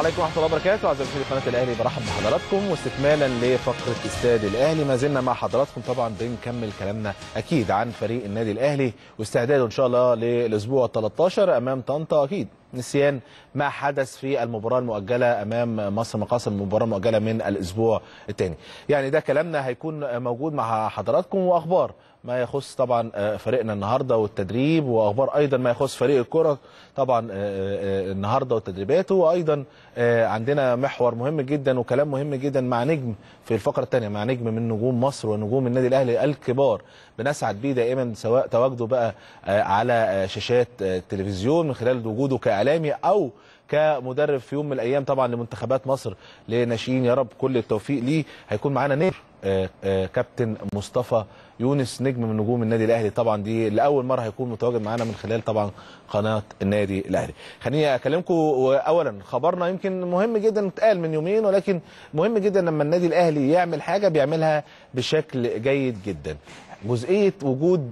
عليكم ورحمه الله وبركاته اعزائي مشاهدي قناه الاهلي برحب بحضراتكم واستكمالا لفقره استاد الاهلي ما زلنا مع حضراتكم طبعا بنكمل كلامنا اكيد عن فريق النادي الاهلي واستعداده ان شاء الله للاسبوع 13 امام طنطا اكيد نسيان ما حدث في المباراه المؤجله امام مصر مقاصه المباراه المؤجله من الاسبوع الثاني يعني ده كلامنا هيكون موجود مع حضراتكم واخبار ما يخص طبعا فريقنا النهارده والتدريب واخبار ايضا ما يخص فريق الكره طبعا النهارده وتدريباته وايضا عندنا محور مهم جدا وكلام مهم جدا مع نجم في الفقره الثانيه مع نجم من نجوم مصر ونجوم النادي الاهلي الكبار بنسعد بيه دائما سواء تواجده بقى على شاشات التلفزيون من خلال وجوده كاعلامي او كمدرب في يوم من الايام طبعا لمنتخبات مصر لناشئين يا رب كل التوفيق ليه هيكون معانا نجم آآ آآ كابتن مصطفى يونس نجم من نجوم النادي الاهلي طبعا دي لاول مره هيكون متواجد معانا من خلال طبعا قناه النادي الاهلي خليني اكلمكم اولا خبرنا يمكن مهم جدا اتقال من يومين ولكن مهم جدا لما النادي الاهلي يعمل حاجه بيعملها بشكل جيد جدا جزئيه وجود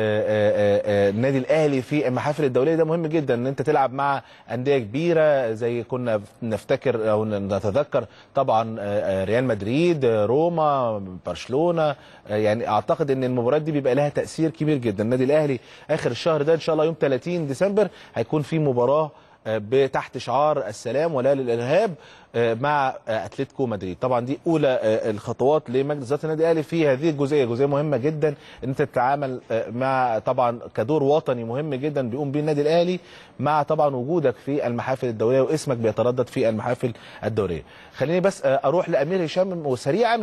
النادي الاهلي في المحافل الدوليه ده مهم جدا ان انت تلعب مع انديه كبيره زي كنا نفتكر او نتذكر طبعا ريال مدريد روما برشلونه يعني اعتقد ان المباريات دي بيبقى لها تاثير كبير جدا النادي الاهلي اخر الشهر ده ان شاء الله يوم 30 ديسمبر هيكون في مباراه تحت شعار السلام ولا للارهاب مع اتلتيكو مدريد طبعا دي اولى الخطوات لمجلس اداره النادي الاهلي في هذه الجزئيه جزئيه مهمه جدا ان انت تتعامل مع طبعا كدور وطني مهم جدا بيقوم به النادي الاهلي مع طبعا وجودك في المحافل الدوليه واسمك بيتردد في المحافل الدوليه خليني بس اروح لامير هشام وسريعا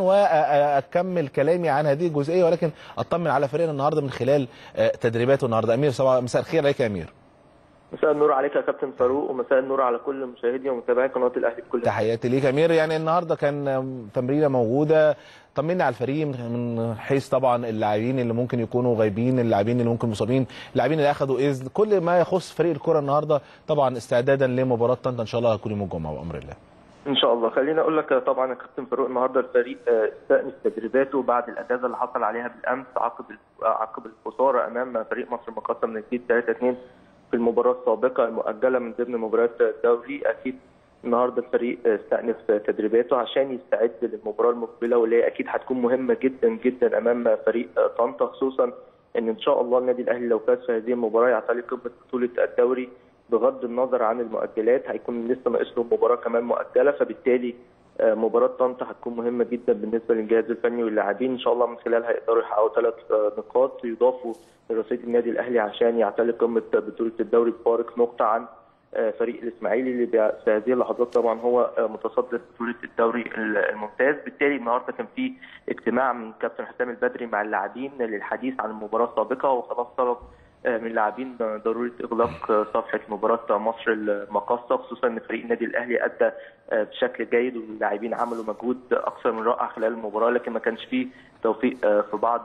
واكمل كلامي عن هذه الجزئيه ولكن اطمن على فريقنا النهارده من خلال تدريباته النهارده امير مساء الخير عليك يا امير مساء النور عليك يا كابتن فاروق ومساء النور على كل مشاهدي ومتابعي قناه الاهلي بكل تحياتي ليك يا امير يعني النهارده كان تمرينه موجوده طمنا على الفريق من حيث طبعا اللاعبين اللي ممكن يكونوا غايبين اللاعبين اللي ممكن مصابين اللاعبين اللي اخذوا اذن كل ما يخص فريق الكره النهارده طبعا استعدادا لمباراه طنطا ان شاء الله هتكون يوم الجمعه بامر الله ان شاء الله خليني اقول لك طبعا يا كابتن فاروق النهارده الفريق استأنف تدريباته بعد الاجازه اللي حصل عليها بالامس عقب عقب الخساره امام فريق مصر مقاصه من الجيل 3 2 في المباراه السابقه المؤجله من ضمن مباريات الدوري اكيد النهارده الفريق استأنف تدريباته عشان يستعد للمباراه المقبله واللي هي اكيد هتكون مهمه جدا جدا امام فريق طنطا خصوصا ان ان شاء الله النادي الاهلي لو فاز في هذه المباراه يعتلي قمه بطوله الدوري بغض النظر عن المؤجلات هيكون لسه ناقص له مباراه كمان مؤجله فبالتالي مباراه طنطا هتكون مهمه جدا بالنسبه للجهاز الفني واللاعبين ان شاء الله من خلالها يقدروا يحققوا ثلاث نقاط يضافوا لرصيد النادي الاهلي عشان يعتلي قمه بطوله الدوري بفارق نقطه عن فريق الاسماعيلي اللي في هذه اللحظات طبعا هو متصدر بطوله الدوري الممتاز بالتالي النهارده كان في اجتماع من كابتن حسام البدري مع اللاعبين للحديث عن المباراه السابقه وخلاص طلب من اللاعبين ضروره اغلاق صفحه مباراه مصر المقاصه خصوصا ان فريق النادي الاهلي ادى بشكل جيد واللاعبين عملوا مجهود اكثر من رائع خلال المباراه لكن ما كانش فيه توفيق في بعض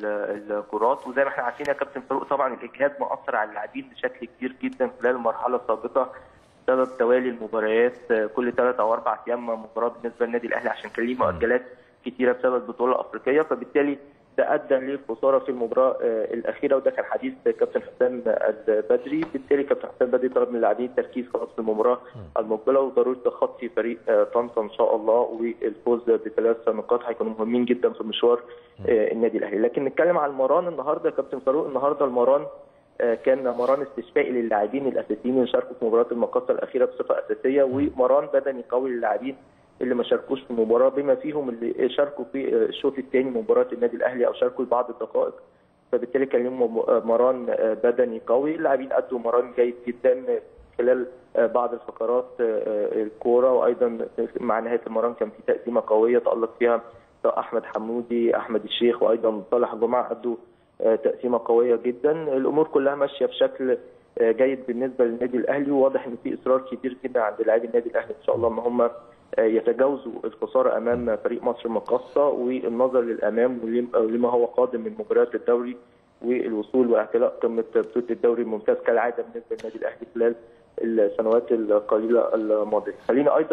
الكرات وزي ما احنا عارفين يا كابتن فاروق طبعا الاجهاد مؤثر على اللاعبين بشكل كبير جدا خلال المرحله السابقه بسبب توالي المباريات كل ثلاث او اربع ايام مباراه بالنسبه للنادي الاهلي عشان كان ليه مؤجلات كثيره بسبب البطوله الافريقيه فبالتالي ده ادى للخساره في المباراه الاخيره وده كان حديث كابتن حسام البدري بالتالي كابتن حسام البدري طلب من اللاعبين التركيز خلاص في المباراه المقبله وضروره تخطي فريق طنطا ان شاء الله والفوز بثلاث نقاط هيكونوا مهمين جدا في مشوار النادي الاهلي لكن نتكلم على المران النهارده يا كابتن فاروق النهارده المران كان مران استشفائي للاعبين الاساسيين اللي شاركوا في مباراه المقاصه الاخيره بصفه اساسيه ومران بدني قوي للاعبين اللي ما شاركوش في المباراه بما فيهم اللي شاركوا في الشوط الثاني مباراه النادي الاهلي او شاركوا لبعض الدقائق فبالتالي كان لهم مران بدني قوي اللاعبين ادوا مران جيد جدا خلال بعض الفقرات الكوره وايضا مع نهايه المران كان في تقسيمه قويه تالق فيها احمد حمودي احمد الشيخ وايضا صالح جمعه ادوا تقسيمه قويه جدا الامور كلها ماشيه بشكل جيد بالنسبه للنادي الاهلي وواضح ان في اصرار كبير جدا عند لاعبي النادي الاهلي ان شاء الله ان هم يتجاوزوا الخساره امام فريق مصر المقاصه والنظر للامام ولما هو قادم من مباريات الدوري والوصول واعتلاء قمه بطوله الدوري الممتاز كالعاده بالنسبه للنادي الاهلي خلال السنوات القليله الماضيه. خليني ايضا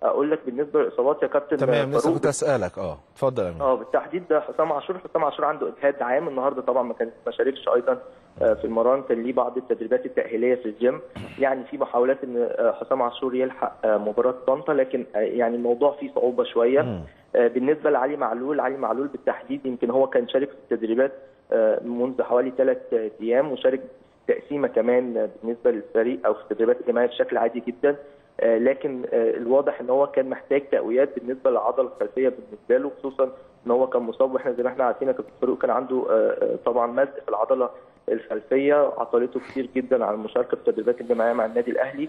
اقول لك بالنسبه للاصابات يا كابتن تمام لسه فاروق، كنت اسالك اه اتفضل يا امير اه بالتحديد ده حسام عاشور حسام عاشور عنده اجهاد عام النهارده طبعا ما كان ما شاركش ايضا آه، في المران كان ليه بعض التدريبات التاهيليه في الجيم يعني في محاولات ان آه، حسام عاشور يلحق آه، مباراه طنطا لكن آه، يعني الموضوع فيه صعوبه شويه مم. آه، بالنسبه لعلي معلول علي معلول بالتحديد يمكن هو كان شارك في التدريبات آه، منذ حوالي ثلاث ايام وشارك تقسيمه كمان آه، بالنسبه للفريق او في التدريبات الجماعيه بشكل عادي جدا آه، لكن آه، الواضح ان هو كان محتاج تقويات بالنسبه للعضله الخلفيه بالنسبه له خصوصا ان هو كان مصاب واحنا زي ما احنا عارفين يا كابتن فاروق كان عنده آه، آه، طبعا مزق في العضله الخلفيه عطلته كتير جدا على المشاركه في التدريبات الجماعيه مع النادي الاهلي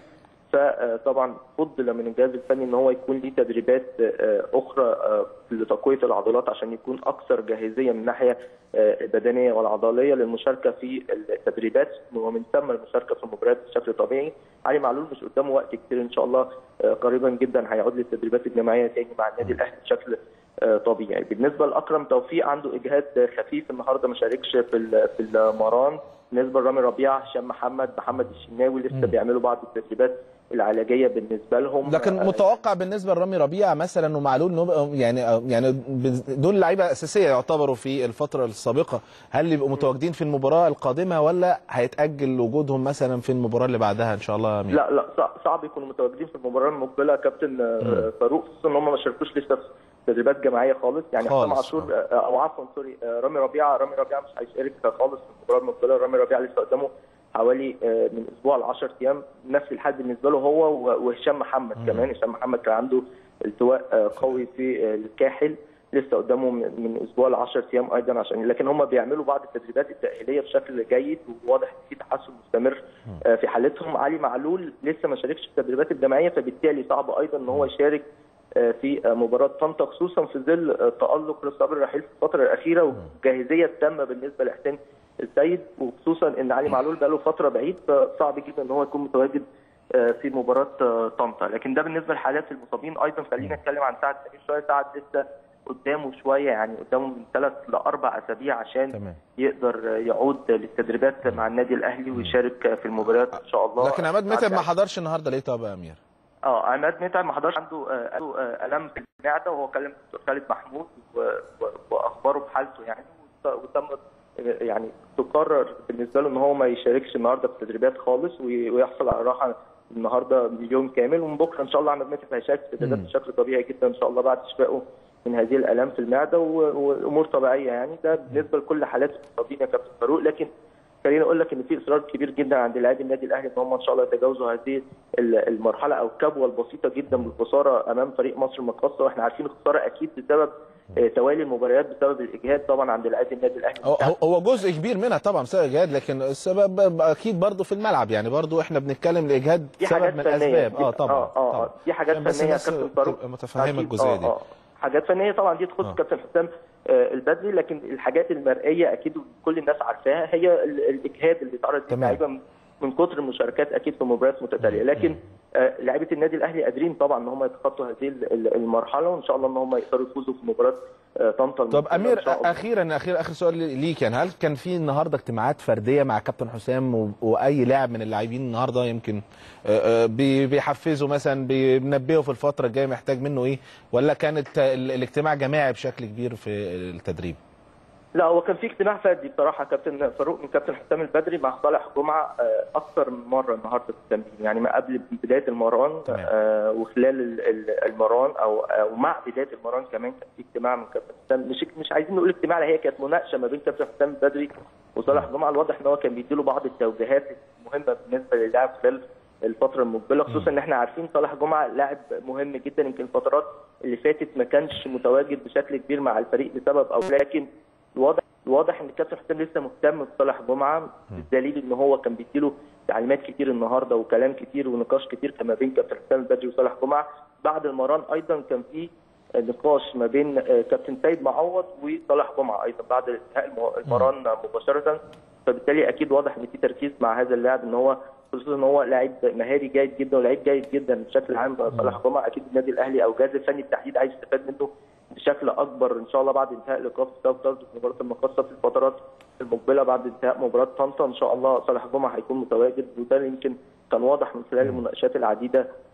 فطبعا فضل من الجهاز الفني ان هو يكون ليه تدريبات آه، اخرى آه، لتقويه العضلات عشان يكون اكثر جاهزيه من الناحيه آه، البدنيه والعضليه للمشاركه في التدريبات ومن ثم المشاركه في المباريات بشكل طبيعي علي معلول مش قدامه وقت كتير ان شاء الله آه، قريبا جدا هيعود للتدريبات الجماعيه تاني مع النادي الاهلي بشكل آه، طبيعي بالنسبه لاكرم توفيق عنده اجهاد خفيف النهارده ما شاركش في ال- في المران بالنسبه لرامي ربيعه هشام محمد محمد الشناوي لسه مم. بيعملوا بعض التدريبات العلاجيه بالنسبه لهم لكن آه، متوقع بالنسبه لرامي ربيعه مثلا ومعلول إنه يبقى- يعني يعني دول لعيبه اساسيه يعتبروا في الفتره السابقه هل يبقوا متواجدين في المباراه القادمه ولا هيتاجل وجودهم مثلا في المباراه اللي بعدها ان شاء الله يا امير لا لا صع- صعب يكونوا متواجدين في المباراه المقبله يا كابتن آه، فاروق خصوصا ان هم ما شاركوش لسه في تدريبات جماعيه خالص يعني خالص، حسام عاشور آه، او عفوا سوري آه، رامي ربيعه رامي ربيعه مش هيشارك خالص في المباراه المقبله رامي ربيعه لسه قدامه حوالي آه، من اسبوع ل 10 ايام نفس الحال بالنسبه له هو و- وهشام محمد مم. كمان هشام محمد كان عنده التواء آه، قوي في آه، الكاحل لسه قدامه من من اسبوع ل 10 ايام ايضا عشان لكن هم بيعملوا بعض التدريبات التاهيليه بشكل جيد وواضح ان في تحسن مستمر آه، في حالتهم علي معلول لسه ما شاركش في التدريبات الجماعيه فبالتالي صعب ايضا ان هو يشارك آه، في آه، مباراه طنطا خصوصا في ظل آه، تالق صابر الرحيل في الفتره الاخيره والجاهزيه التامه بالنسبه لحسين السيد وخصوصا ان علي معلول بقاله فتره بعيد فصعب جدا ان هو يكون متواجد آه، في مباراه آه، طنطا لكن ده بالنسبه لحالات المصابين ايضا خلينا نتكلم عن سعد سمير شويه سعد لسه قدامه شويه يعني قدامه من ثلاث لاربع اسابيع عشان تمام يقدر يعود للتدريبات مع النادي الاهلي ويشارك في المباريات ان شاء الله لكن عماد متعب سعد ما حضرش النهارده ليه طب يا امير اه عماد متعب ما حضرش عنده آه، عنده آه، الم في المعده وهو كلم الدكتور خالد محمود و- و- واخبره بحالته يعني وت- وتم آه، يعني تقرر بالنسبه له ان هو ما يشاركش النهارده في التدريبات خالص وي- ويحصل على راحه النهارده يوم كامل ومن بكره ان شاء الله عماد متعب هيشارك في التدريبات مم. بشكل طبيعي جدا ان شاء الله بعد شفائه من هذه الالام في المعده و- وامور طبيعيه يعني ده بالنسبه لكل حالات المصابين يا كابتن فاروق لكن خليني اقول لك ان في اصرار كبير جدا عند لاعبي النادي الاهلي ان هم ان شاء الله يتجاوزوا هذه ال- المرحله او الكبوه البسيطه جدا بالخساره امام فريق مصر المقاصه واحنا عارفين الخساره اكيد بسبب آه، توالي المباريات بسبب الاجهاد طبعا عند لاعبي النادي الاهلي هو- هو هو جزء كبير منها طبعا بسبب الاجهاد لكن السبب اكيد برضه في الملعب يعني برضه احنا بنتكلم الاجهاد دي سبب حاجات من فنيه الاسباب دي- اه طبعا اه اه طبعا آه. دي حاجات عشان بس فنيه يا الناس كابتن فاروق تبقى متفهمه أكيد. الجزئيه آه، دي آه. حاجات فنيه طبعا دي تخص آه. كابتن حسام آه، البدري لكن الحاجات المرئيه اكيد كل الناس عارفاها هي ال- الاجهاد اللي اتعرض ليه تمام. اللعيبه من- من كتر المشاركات اكيد في مباريات متتاليه لكن آه، لعيبه النادي الاهلي قادرين طبعا ان هم يتخطوا هذه ال- ال- المرحله وان شاء الله ان هم يقدروا يفوزوا في مباراه آه، طنطا طب المقبلة امير إن شاء الله. اخيرا اخير اخر سؤال ليك يعني هل كان في النهارده اجتماعات فرديه مع كابتن حسام و- واي لاعب من اللاعبين النهارده يمكن آه، آه، بي- بيحفزوا مثلا بينبهوا في الفتره الجايه محتاج منه ايه ولا كانت ال- الاجتماع جماعي بشكل كبير في التدريب لا هو كان في اجتماع فردي بصراحه كابتن فاروق من كابتن حسام البدري مع صالح جمعه آه، اكثر من مره النهارده في التمرين يعني ما قبل بدايه المران تمام. آه، وخلال ال- ال- المران او او مع بدايه المران كمان كان في اجتماع من كابتن حسام مش مش عايزين نقول اجتماع لا هي كانت مناقشه ما بين كابتن حسام البدري وصالح جمعه الواضح ان هو كان بيديله بعض التوجيهات المهمه بالنسبه للاعب خلال الفتره المقبله خصوصا ان احنا عارفين صالح جمعه لاعب مهم جدا يمكن الفترات اللي فاتت ما كانش متواجد بشكل كبير مع الفريق لسبب او لكن الواضح الواضح ان الكابتن حسام لسه مهتم بصالح جمعه بالدليل ان هو كان بيديله تعليمات كتير النهارده وكلام كتير ونقاش كتير كان ما بين كابتن حسام البدري وصالح جمعه بعد المران ايضا كان في نقاش ما بين آه، كابتن سيد معوض وصالح جمعه ايضا بعد انتهاء المو- المران مباشره فبالتالي اكيد واضح ان في تركيز مع هذا اللاعب ان هو خصوصا ان هو لاعب مهاري جيد جدا ولاعب جيد جدا بشكل عام صالح جمعه اكيد النادي الاهلي او الجهاز الفني بالتحديد عايز يستفاد منه بشكل اكبر ان شاء الله بعد انتهاء الايقاف بسبب طرد في مباراه المقاصه في الفترات المقبله بعد انتهاء مباراه طنطا ان شاء الله صالح جمعه هيكون متواجد وده يمكن كان واضح من خلال المناقشات العديده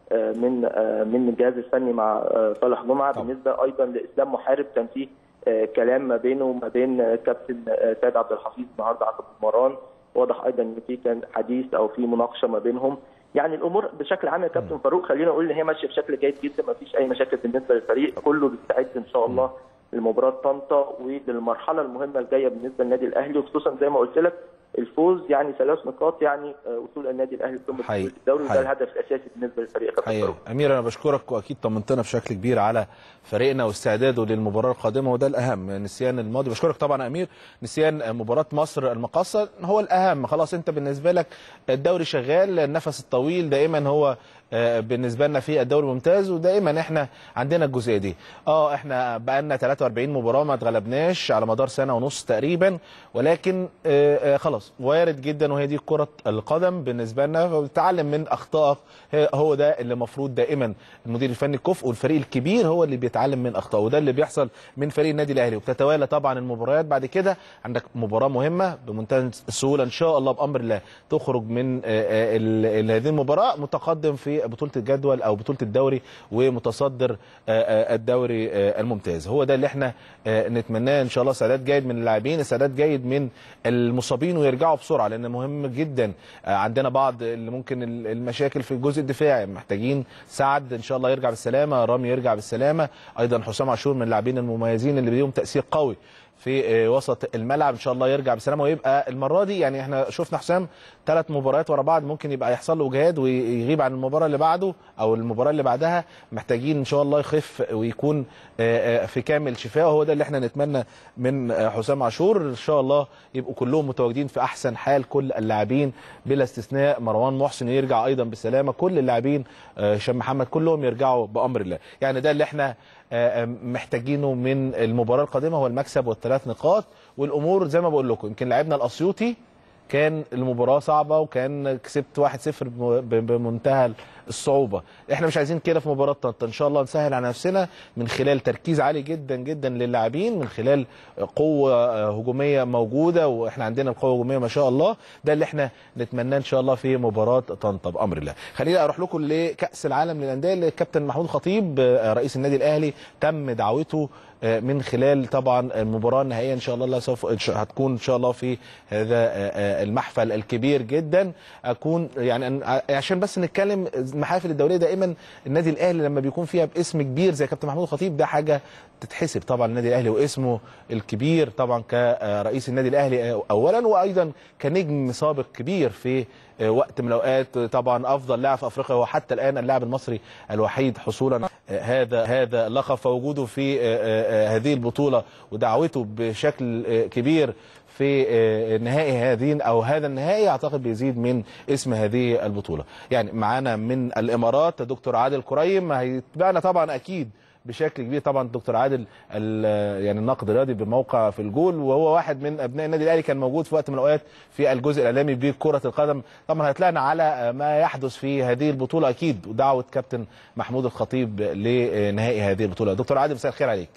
من من الجهاز الفني مع صالح جمعه طبعا. بالنسبه ايضا لاسلام محارب كان في كلام ما بينه وما بين كابتن سيد عبد الحفيظ النهارده عقب المران واضح ايضا ان في كان حديث او في مناقشه ما بينهم يعني الامور بشكل عام يا كابتن فاروق خلينا نقول ان هي ماشيه بشكل جيد جدا ما فيش اي مشاكل بالنسبه للفريق كله بيستعد ان شاء الله لمباراه طنطا وللمرحله المهمه الجايه بالنسبه للنادي الاهلي وخصوصا زي ما قلت لك الفوز يعني ثلاث نقاط يعني وصول النادي الاهلي لقمه حقيقي. الدوري وده حقيقي. الهدف الاساسي بالنسبه للفريق يا كابتن حقيقي. فاروق امير انا بشكرك واكيد طمنتنا بشكل كبير على فريقنا واستعداده للمباراه القادمه وده الاهم نسيان الماضي بشكرك طبعا يا امير نسيان مباراه مصر المقاصه هو الاهم خلاص انت بالنسبه لك الدوري شغال النفس الطويل دائما هو آه، بالنسبه لنا في الدوري الممتاز ودائما احنا عندنا الجزئيه دي اه احنا بقالنا 43 مباراه ما اتغلبناش على مدار سنه ونص تقريبا ولكن آه، آه، خلاص وارد جدا وهي دي كره القدم بالنسبه لنا فبتتعلم من اخطائك هي- هو ده اللي المفروض دائما المدير الفني الكفء والفريق الكبير هو اللي بيتعلم من اخطائه وده اللي بيحصل من فريق النادي الاهلي وبتتوالى طبعا المباريات بعد كده عندك مباراه مهمه بمنتهى السهوله ان شاء الله بامر الله تخرج من آه، آه، ال- ال- هذه المباراه متقدم في بطوله الجدول او بطوله الدوري ومتصدر آه، آه، الدوري آه، الممتاز هو ده اللي احنا آه، نتمناه ان شاء الله استعداد جيد من اللاعبين استعداد جيد من المصابين ويرجعوا بسرعه لان مهم جدا آه، عندنا بعض اللي ممكن ال- المشاكل في الجزء الدفاعي محتاجين سعد ان شاء الله يرجع بالسلامه رامي يرجع بالسلامه ايضا حسام عاشور من اللاعبين المميزين اللي ليهم تاثير قوي في آه، وسط الملعب ان شاء الله يرجع بسلامه ويبقى المره دي يعني احنا شفنا حسام ثلاث مباريات ورا بعض ممكن يبقى يحصل له اجهاد ويغيب عن المباراه اللي بعده او المباراه اللي بعدها محتاجين ان شاء الله يخف ويكون آه، آه، في كامل شفاء وهو ده اللي احنا نتمنى من آه، حسام عاشور ان شاء الله يبقوا كلهم متواجدين في احسن حال كل اللاعبين بلا استثناء مروان محسن يرجع ايضا بالسلامه كل اللاعبين آه، هشام محمد كلهم يرجعوا بامر الله يعني ده اللي احنا آه، آه، محتاجينه من المباراه القادمه هو المكسب والثلاث نقاط والامور زي ما بقول لكم يمكن لعبنا الاسيوطي كان المباراه صعبه وكان كسبت 1-0 بم- ب- بمنتهى الصعوبه احنا مش عايزين كده في مباراه طنطا ان شاء الله نسهل على نفسنا من خلال تركيز عالي جدا جدا للاعبين من خلال قوه آه، هجوميه موجوده واحنا عندنا القوه الهجوميه ما شاء الله ده اللي احنا نتمناه ان شاء الله في مباراه طنطا بامر الله خليني اروح لكم لكاس العالم للانديه اللي الكابتن محمود خطيب آه، رئيس النادي الاهلي تم دعوته آه، من خلال طبعا المباراه النهائيه ان شاء الله لا سوف إن شاء- هتكون ان شاء الله في هذا آه، آه، المحفل الكبير جدا اكون يعني أن- عشان بس نتكلم المحافل الدوليه دائما النادي الاهلي لما بيكون فيها باسم كبير زي كابتن محمود خطيب ده حاجه تتحسب طبعا النادي الاهلي واسمه الكبير طبعا كرئيس النادي الاهلي اولا وايضا كنجم سابق كبير في وقت من الاوقات طبعا افضل لاعب في افريقيا هو حتى الان اللاعب المصري الوحيد حصولا هذا هذا اللقب فوجوده في هذه البطوله ودعوته بشكل كبير في نهائي هذه او هذا النهائي اعتقد بيزيد من اسم هذه البطوله يعني معانا من الامارات دكتور عادل كريم هيتبعنا طبعا اكيد بشكل كبير طبعا دكتور عادل يعني الناقد الرياضي بموقع في الجول وهو واحد من ابناء النادي الاهلي كان موجود في وقت من الاوقات في الجزء الاعلامي بكره القدم طبعا هيطلعنا على ما يحدث في هذه البطوله اكيد ودعوه كابتن محمود الخطيب لنهائي هذه البطوله دكتور عادل مساء الخير عليك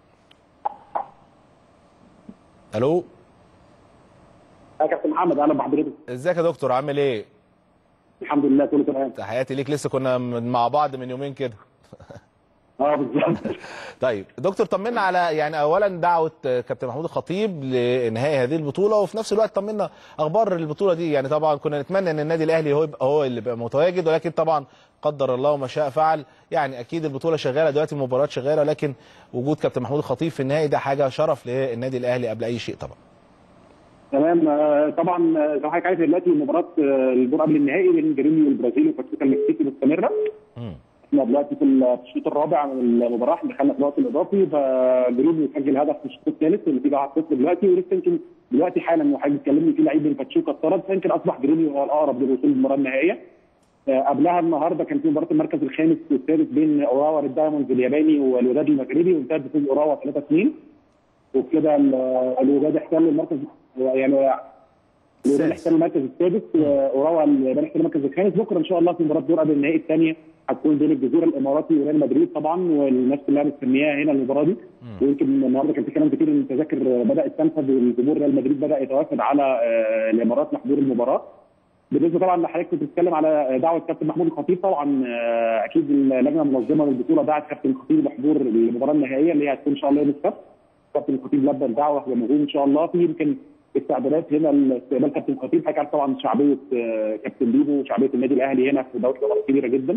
الو يا كابتن محمد اهلا بحضرتك ازيك يا دكتور عامل ايه الحمد لله كله تمام تحياتي ليك لسه كنا مع بعض من يومين كده اه بالظبط طيب دكتور طمنا على يعني اولا دعوه كابتن محمود الخطيب لنهائي هذه البطوله وفي نفس الوقت طمنا اخبار البطوله دي يعني طبعا كنا نتمنى ان النادي الاهلي هو يبقى هو اللي يبقى متواجد ولكن طبعا قدر الله وما شاء فعل يعني اكيد البطوله شغاله دلوقتي المباراه شغاله لكن وجود كابتن محمود الخطيب في النهائي ده حاجه شرف للنادي الاهلي قبل اي شيء طبعا تمام طبعا زي ما حضرتك عارف دلوقتي مباراه الدور قبل النهائي بين جريمي والبرازيل وباتشوكا المكسيكي مستمره احنا دلوقتي في الشوط الرابع من المباراه احنا دخلنا في الوقت الاضافي فجريمي سجل هدف في الشوط الثالث والنتيجه 1-0 دلوقتي ولسه يمكن دلوقتي حالا وحضرتك بتكلمني في لعيب من باتشوكا اتطرد فيمكن اصبح جريمي هو الاقرب للوصول للمباراه النهائيه قبلها النهارده كان في مباراه المركز الخامس والسادس بين اوراوا الدايموندز الياباني والوداد المغربي وانتهت بفوز اوراوا 3-2 وبكده الوداد احتل المركز يعني الوداد احتل المركز السادس اوراوا الياباني احتل المركز الخامس بكره ان شاء الله في مباراه دور قبل النهائي الثانيه هتكون بين الجزيره الاماراتي وريال مدريد طبعا والناس كلها مستنياها هنا المباراه دي ويمكن النهارده كان في كلام كتير ان التذاكر بدات تنفذ والجمهور ريال مدريد بدا يتوافد على الامارات لحضور المباراه بالنسبه طبعا لحضرتك كنت بتتكلم على دعوه كابتن محمود الخطيب طبعا آه، اكيد اللجنه المنظمه للبطوله دعت كابتن الخطيب لحضور المباراه النهائيه اللي هي هتكون ان شاء الله يوم السبت كابتن الخطيب لبى الدعوه هو موجود ان شاء الله في يمكن استعدادات هنا استقبال كابتن الخطيب حضرتك عارف طبعا شعبيه آه، كابتن بيبو وشعبيه النادي الاهلي هنا في دوله الامارات كبيره جدا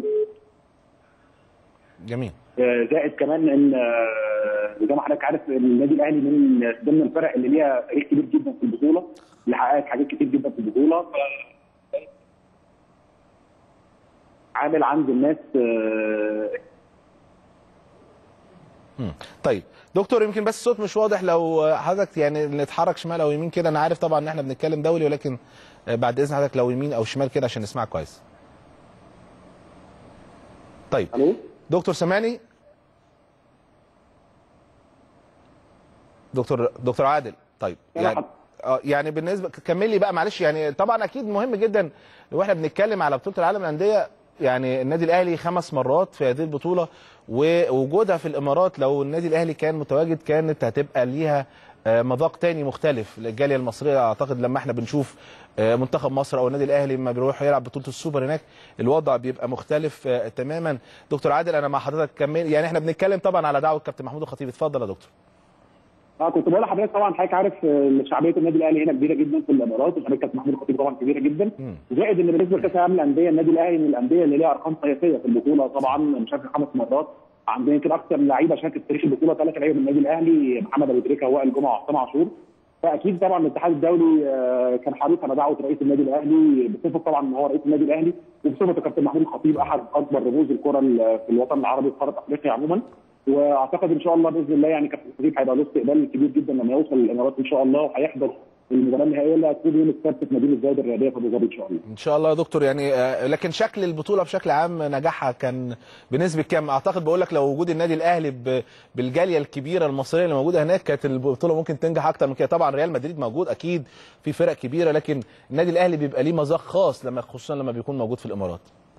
جميل آه، زائد كمان ان آه، زي ما حضرتك عارف النادي الاهلي من ضمن الفرق اللي ليها تاريخ كبير جدا في البطوله اللي حققت حاجات كتير جدا في البطوله ف عامل عند الناس آه، مم. طيب دكتور يمكن بس الصوت مش واضح لو حضرتك يعني نتحرك شمال او يمين كده انا عارف طبعا ان احنا بنتكلم دولي ولكن بعد اذن حضرتك لو يمين او شمال كده عشان نسمعك كويس طيب الو دكتور سامعني دكتور دكتور عادل طيب أنا يعني حض- اه يعني بالنسبه كمل لي بقى معلش يعني طبعا اكيد مهم جدا لو احنا بنتكلم على بطوله العالم للانديه يعني النادي الاهلي خمس مرات في هذه البطوله ووجودها في الامارات لو النادي الاهلي كان متواجد كانت هتبقى ليها آه، مذاق تاني مختلف للجاليه المصريه اعتقد لما احنا بنشوف آه، منتخب مصر او النادي الاهلي لما بيروح يلعب بطوله السوبر هناك الوضع بيبقى مختلف آه، تماما دكتور عادل انا مع حضرتك كمل يعني احنا بنتكلم طبعا على دعوه كابتن محمود الخطيب اتفضل يا دكتور اه كنت بقول لحضرتك طبعا حضرتك عارف آه، شعبيه النادي الاهلي هنا كبيره جدا في الامارات وشعبيه كابتن محمود الخطيب طبعا كبيره جدا مم. زائد ان بالنسبه لكاس العالم للانديه النادي الاهلي من الانديه اللي ليها ارقام قياسيه في البطوله طبعا مشارك خمس مرات عندنا يمكن اكثر لعيبه شاركت في تاريخ البطوله ثلاث لعيبه من النادي الاهلي محمد ابو تريكه ووائل جمعه وحسام عاشور فاكيد طبعا الاتحاد الدولي آه، كان حريص على دعوه رئيس النادي الاهلي بصفه طبعا ان هو رئيس النادي الاهلي وبصفه كابتن محمود الخطيب احد اكبر رموز الكره ال- في الوطن العربي في قاره افريقيا عموما واعتقد ان شاء الله باذن الله يعني كابتن الخطيب هيبقى له استقبال كبير جدا لما يوصل الامارات ان شاء الله وهيحضر المباراه النهائيه اللي هتكون يوم السبت في مدينه زايد الرياضيه في ابو ظبي ان شاء الله. ان شاء الله يا دكتور يعني آه، لكن شكل البطوله بشكل عام نجاحها كان بنسبه كام اعتقد بقول لك لو وجود النادي الاهلي ب- بالجاليه الكبيره المصريه اللي موجوده هناك كانت البطوله ممكن تنجح اكتر من كده طبعا ريال مدريد موجود اكيد في فرق كبيره لكن النادي الاهلي بيبقى ليه مذاق خاص لما خصوصا لما بيكون موجود في الامارات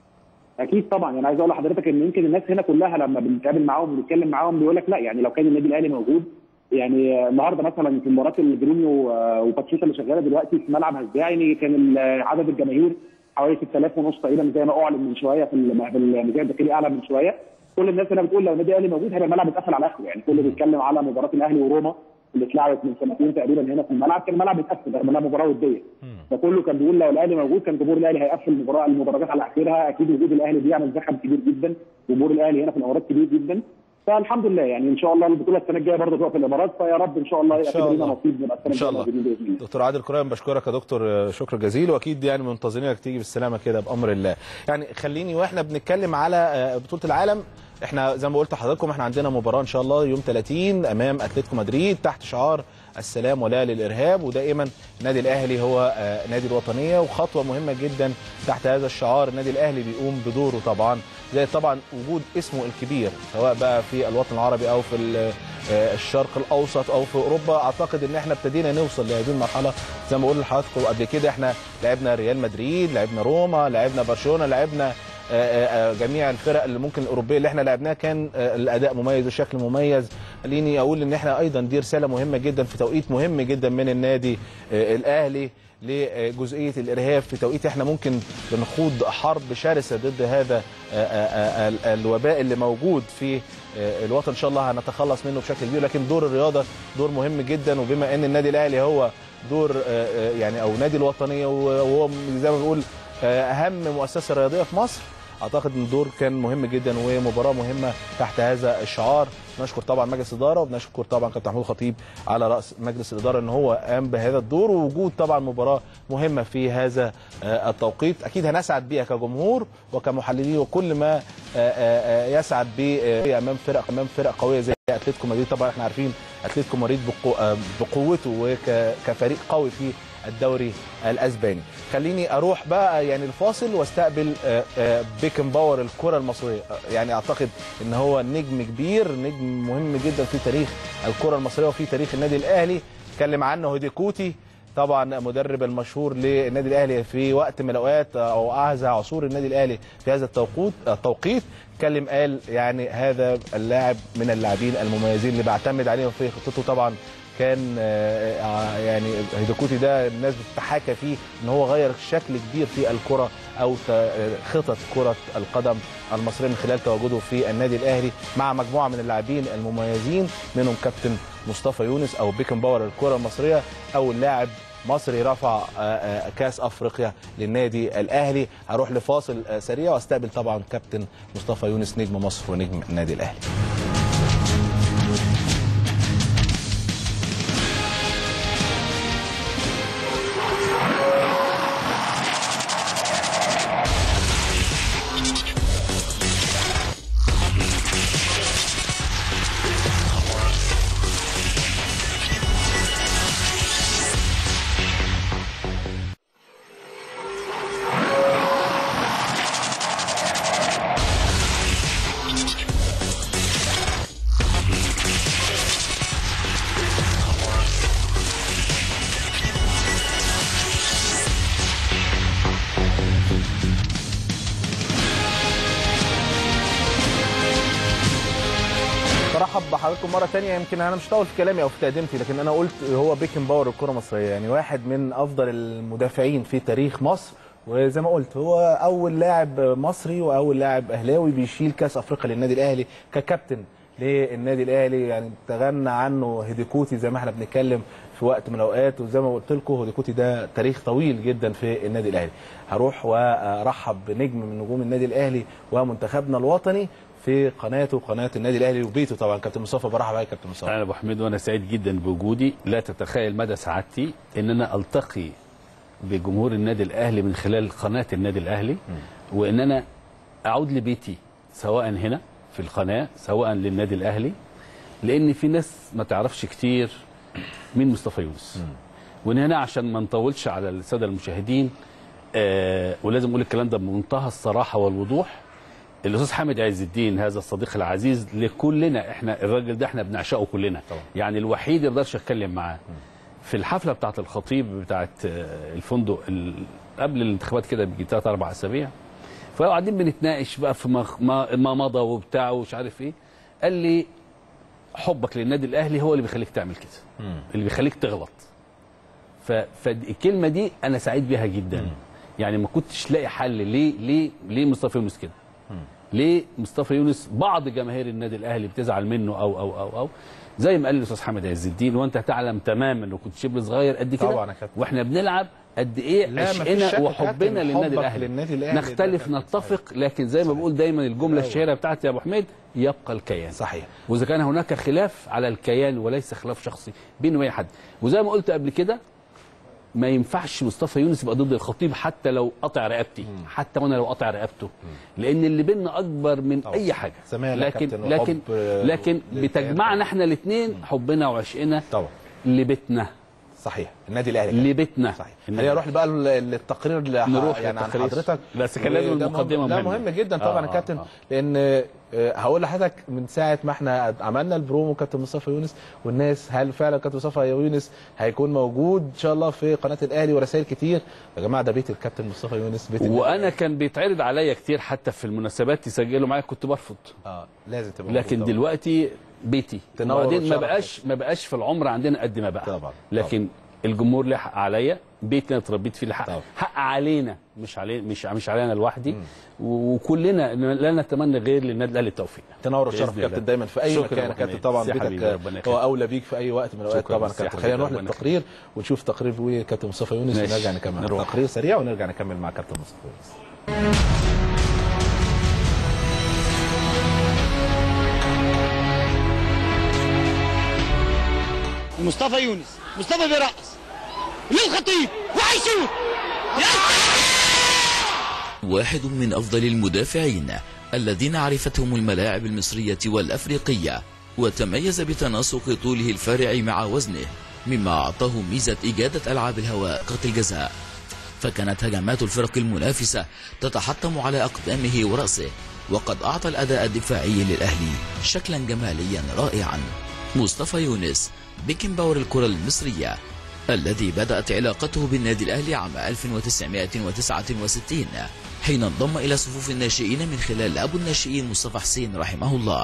اكيد طبعا يعني عايز اقول لحضرتك ان يمكن الناس هنا كلها لما بنتقابل معاهم ونتكلم معاهم بيقول لك لا يعني لو كان النادي الاهلي موجود يعني النهارده مثلا في مباراه الجرينيو آه، وباتشيتا اللي شغاله دلوقتي في ملعب هزاع يعني كان ال- عدد الجماهير حوالي 6000 ونص تقريبا زي ما اعلن من شويه في الم- في المذيع الداخلي اعلن من شويه كل الناس هنا بتقول لو النادي الاهلي موجود هيبقى الملعب اتقفل على اخره يعني كله بيتكلم على مباراه الاهلي وروما اللي اتلعبت من سنتين تقريبا هنا في الملعب كان الملعب اتقفل رغم انها مباراه وديه فكله كان بيقول لو الاهلي موجود كان جمهور الاهلي هيقفل المباراه المباريات على اخرها اكيد وجود الاهلي بيعمل زخم كبير جدا جمهور الاهلي هنا في الامارات كبير جدا فالحمد لله يعني ان شاء الله البطوله السنه الجايه برضه تبقى في الامارات فيا رب ان شاء الله إن شاء يبقى لنا الله. نصيب نبقى السنه إن شاء الجايه الله. موجودين باذن الله دكتور عادل كريم بشكرك يا دكتور آه، شكر جزيل واكيد يعني منتظرينك تيجي بالسلامه كده بامر الله يعني خليني واحنا بنتكلم على آه، بطوله العالم احنا زي ما قلت لحضراتكم احنا عندنا مباراه ان شاء الله يوم 30 امام اتلتيكو مدريد تحت شعار السلام ولا للارهاب ودائما النادي الاهلي هو آه، نادي الوطنيه وخطوه مهمه جدا تحت هذا الشعار النادي الاهلي بيقوم بدوره طبعا زي طبعا وجود اسمه الكبير سواء بقى في الوطن العربي او في ال- آه، الشرق الاوسط او في اوروبا اعتقد ان احنا ابتدينا نوصل لهذه المرحله زي ما بقول لحضراتكم قبل كده احنا لعبنا ريال مدريد لعبنا روما لعبنا برشلونه لعبنا آه، آه، آه، جميع الفرق اللي ممكن الاوروبيه اللي احنا لعبناها كان آه، الاداء مميز والشكل مميز خليني اقول ان احنا ايضا دي رساله مهمه جدا في توقيت مهم جدا من النادي آه، الاهلي لجزئيه الارهاب في توقيت احنا ممكن بنخوض حرب شرسه ضد هذا آه، آه، آه، ال- الوباء اللي موجود في آه، الوطن ان شاء الله هنتخلص منه بشكل كبير لكن دور الرياضه دور مهم جدا وبما ان النادي الاهلي هو دور آه، آه، يعني او نادي الوطنيه وهو زي ما بنقول آه، اهم مؤسسه رياضيه في مصر اعتقد ان الدور كان مهم جدا ومباراه مهمه تحت هذا الشعار نشكر طبعا مجلس الاداره وبنشكر طبعا كابتن محمود خطيب على راس مجلس الاداره ان هو قام بهذا الدور ووجود طبعا مباراه مهمه في هذا آه، التوقيت اكيد هنسعد بيها كجمهور وكمحللين وكل ما آه، آه، آه، يسعد به آه، امام فرق امام فرق قويه زي اتلتيكو مدريد طبعا احنا عارفين اتلتيكو مدريد بقو- آه، بقوته وكفريق قوي في الدوري الاسباني خليني اروح بقى يعني الفاصل واستقبل آه، آه، بيكن باور الكره المصريه آه، يعني اعتقد ان هو نجم كبير نجم مهم جدا في تاريخ الكره المصريه وفي تاريخ النادي الاهلي اتكلم عنه هيدي كوتي طبعا مدرب المشهور للنادي الاهلي في وقت من الاوقات او اعزى عصور النادي الاهلي في هذا التوقيت التوقيت اتكلم قال يعني هذا اللاعب من اللاعبين المميزين اللي بعتمد عليهم في خطته طبعا كان آه، آه، يعني هيدوكوتي ده الناس بتتحاكى فيه ان هو غير شكل كبير في الكره او ت- آه، خطط كره القدم المصريه من خلال تواجده في النادي الاهلي مع مجموعه من اللاعبين المميزين منهم كابتن مصطفى يونس او بيكن باور الكره المصريه اول لاعب مصري رفع آه، آه، كاس افريقيا للنادي الاهلي هروح لفاصل آه، سريع واستقبل طبعا كابتن مصطفى يونس نجم مصر ونجم النادي الاهلي برحب بحضراتكم مره تانية يمكن انا مش هطول في كلامي او في تقدمتي لكن انا قلت هو بيكن باور الكره المصريه يعني واحد من افضل المدافعين في تاريخ مصر وزي ما قلت هو اول لاعب مصري واول لاعب اهلاوي بيشيل كاس افريقيا للنادي الاهلي ككابتن للنادي الاهلي يعني تغنى عنه هيديكوتي زي ما احنا بنتكلم في وقت من الاوقات وزي ما قلت لكم هيديكوتي ده تاريخ طويل جدا في النادي الاهلي هروح وارحب بنجم من نجوم النادي الاهلي ومنتخبنا الوطني في قناته قناه النادي الاهلي وبيته طبعا كابتن مصطفى برحب عليك كابتن مصطفى انا ابو حميد وانا سعيد جدا بوجودي لا تتخيل مدى سعادتي ان انا التقي بجمهور النادي الاهلي من خلال قناه النادي الاهلي وان انا اعود لبيتي سواء هنا في القناه سواء للنادي الاهلي لان في ناس ما تعرفش كتير مين مصطفى يونس وان هنا عشان ما نطولش على الساده المشاهدين آه ولازم اقول الكلام ده بمنتهى الصراحه والوضوح الاستاذ حامد عز الدين هذا الصديق العزيز لكلنا احنا الراجل ده احنا بنعشقه كلنا طبعا. يعني الوحيد اللي اقدرش اتكلم معاه في الحفله بتاعه الخطيب بتاعه آه، الفندق ال- قبل الانتخابات كده بيجي ثلاث اربع اسابيع فقاعدين بنتناقش بقى في ما, ما, ما مضى وبتاع ومش عارف ايه قال لي حبك للنادي الاهلي هو اللي بيخليك تعمل كده اللي بيخليك تغلط ف- فالكلمه دي انا سعيد بيها جدا يعني ما كنتش لاقي حل ليه ليه ليه مصطفى يونس كده ليه مصطفى يونس بعض جماهير النادي الاهلي بتزعل منه او او او او زي ما قال الاستاذ حامد عز الدين وانت تعلم تماما انه كنت شبل صغير قد كده طبعا يا كابتن. واحنا بنلعب قد ايه لا، مفيش شك عشقنا يا وحبنا كابتن، للنادي حبك الاهلي للنادي الأهلي ده نختلف كابتن نتفق لكن زي ما بقول دايما الجمله الشهيره بتاعتي يا ابو حميد يبقى الكيان صحيح واذا كان هناك خلاف على الكيان وليس خلاف شخصي بيني وبين حد وزي ما قلت قبل كده ما ينفعش مصطفى يونس يبقى ضد الخطيب حتى لو قطع رقبتي حتى وانا لو قطع رقبته لان اللي بيننا اكبر من طبعا. اي حاجه زمالة لكن كابتن لكن وحب، آه، لكن للكيان. بتجمعنا احنا الاثنين حبنا وعشقنا طبعا لبيتنا صحيح النادي الاهلي كابتن. لبيتنا صحيح النادي خلينا نروح بقى لل- للتقرير اللي نروح يعني عن للتقرير. حضرتك بس كان لازم وده المقدمة مهم لا مهمة. مهم جدا طبعا آه، يا كابتن آه. لان آه، هقول لحضرتك من ساعه ما احنا عملنا البرومو كابتن مصطفى يونس والناس هل فعلا كابتن مصطفى يونس هيكون موجود ان شاء الله في قناه الاهلي ورسائل كتير يا جماعه ده بيت الكابتن مصطفى يونس بيت النادي وانا الأهلي. كان بيتعرض عليا كتير حتى في المناسبات تسجلوا معايا كنت برفض اه لازم تبقى موجود لكن طبعاً. دلوقتي بيتي تنور وبعدين ما وتشرف بقاش ما بقاش في العمر عندنا قد ما بقى طبعاً، لكن الجمهور له حق عليا بيتي اللي اتربيت فيه له حق طبعاً. حق علينا مش علي مش مش علينا لوحدي وكلنا لا نتمنى غير للنادي الاهلي التوفيق تنور بإذن والشرف الله. كابتن دايما في اي شكراً مكان يا يا أبو كابتن حميد. طبعا سي حبيبي، بيتك ربنا هو يخليك. اولى بيك في اي وقت من الاوقات شكراً، طبعا سي كابتن حبيبي، خلينا نروح ربنا للتقرير ونشوف تقرير وكابتن مصطفى يونس ماشي. ونرجع نكمل نروح. تقرير سريع ونرجع نكمل مع كابتن مصطفى يونس مصطفى يونس مصطفى بيرقص للخطيب وهيشوط واحد من أفضل المدافعين الذين عرفتهم الملاعب المصرية والأفريقية وتميز بتناسق طوله الفارع مع وزنه مما أعطاه ميزة إجادة ألعاب الهواء قط الجزاء فكانت هجمات الفرق المنافسة تتحطم على أقدامه ورأسه وقد أعطى الأداء الدفاعي للأهلي شكلا جماليا رائعا مصطفى يونس بيكن باور الكرة المصرية الذي بدأت علاقته بالنادي الأهلي عام 1969 حين انضم إلى صفوف الناشئين من خلال أبو الناشئين مصطفى حسين رحمه الله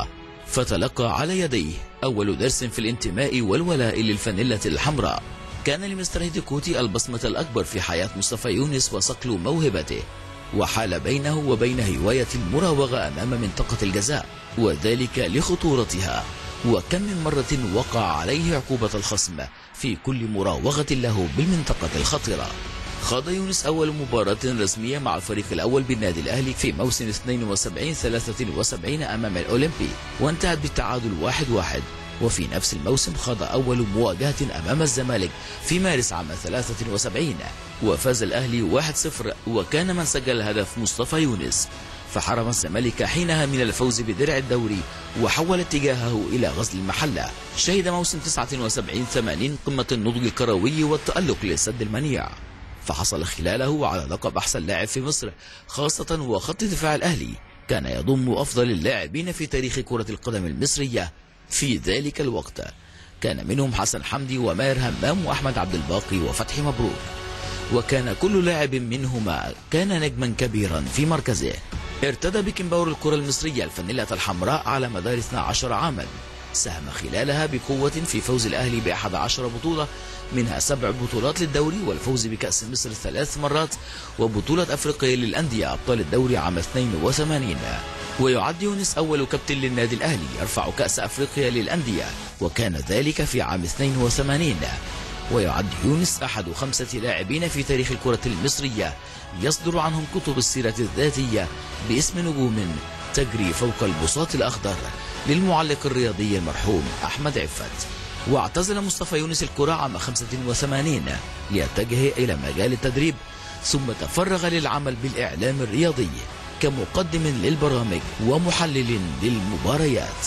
فتلقى على يديه أول درس في الانتماء والولاء للفانيلة الحمراء كان لمستر هيديكوتي البصمة الأكبر في حياة مصطفى يونس وصقل موهبته وحال بينه وبين هواية المراوغة أمام منطقة الجزاء وذلك لخطورتها وكم من مرة وقع عليه عقوبة الخصم في كل مراوغة له بالمنطقة الخطرة خاض يونس أول مباراة رسمية مع الفريق الأول بالنادي الأهلي في موسم 72-73 أمام الأولمبي وانتهت بالتعادل 1-1 وفي نفس الموسم خاض أول مواجهة أمام الزمالك في مارس عام 73 وفاز الأهلي 1-0 وكان من سجل الهدف مصطفى يونس فحرم الزمالك حينها من الفوز بدرع الدوري وحول اتجاهه إلى غزل المحلة شهد موسم 79-80 قمة النضج الكروي والتألق للسد المنيع فحصل خلاله على لقب أحسن لاعب في مصر خاصة وخط دفاع الأهلي كان يضم أفضل اللاعبين في تاريخ كرة القدم المصرية في ذلك الوقت كان منهم حسن حمدي وماهر همام وأحمد عبد الباقي وفتحي مبروك وكان كل لاعب منهما كان نجما كبيرا في مركزه ارتدى بيكنباور الكرة المصرية الفانيلة الحمراء على مدار 12 عاما ساهم خلالها بقوة في فوز الأهلي بأحد عشر بطولة منها سبع بطولات للدوري والفوز بكأس مصر ثلاث مرات وبطولة أفريقيا للأندية أبطال الدوري عام 82 ويعد يونس أول كابتن للنادي الأهلي يرفع كأس أفريقيا للأندية وكان ذلك في عام 82 ويعد يونس أحد خمسة لاعبين في تاريخ الكرة المصرية يصدر عنهم كتب السيرة الذاتية باسم نجوم تجري فوق البساط الأخضر للمعلق الرياضي المرحوم أحمد عفت واعتزل مصطفى يونس الكرة عام 85 ليتجه إلى مجال التدريب ثم تفرغ للعمل بالإعلام الرياضي كمقدم للبرامج ومحلل للمباريات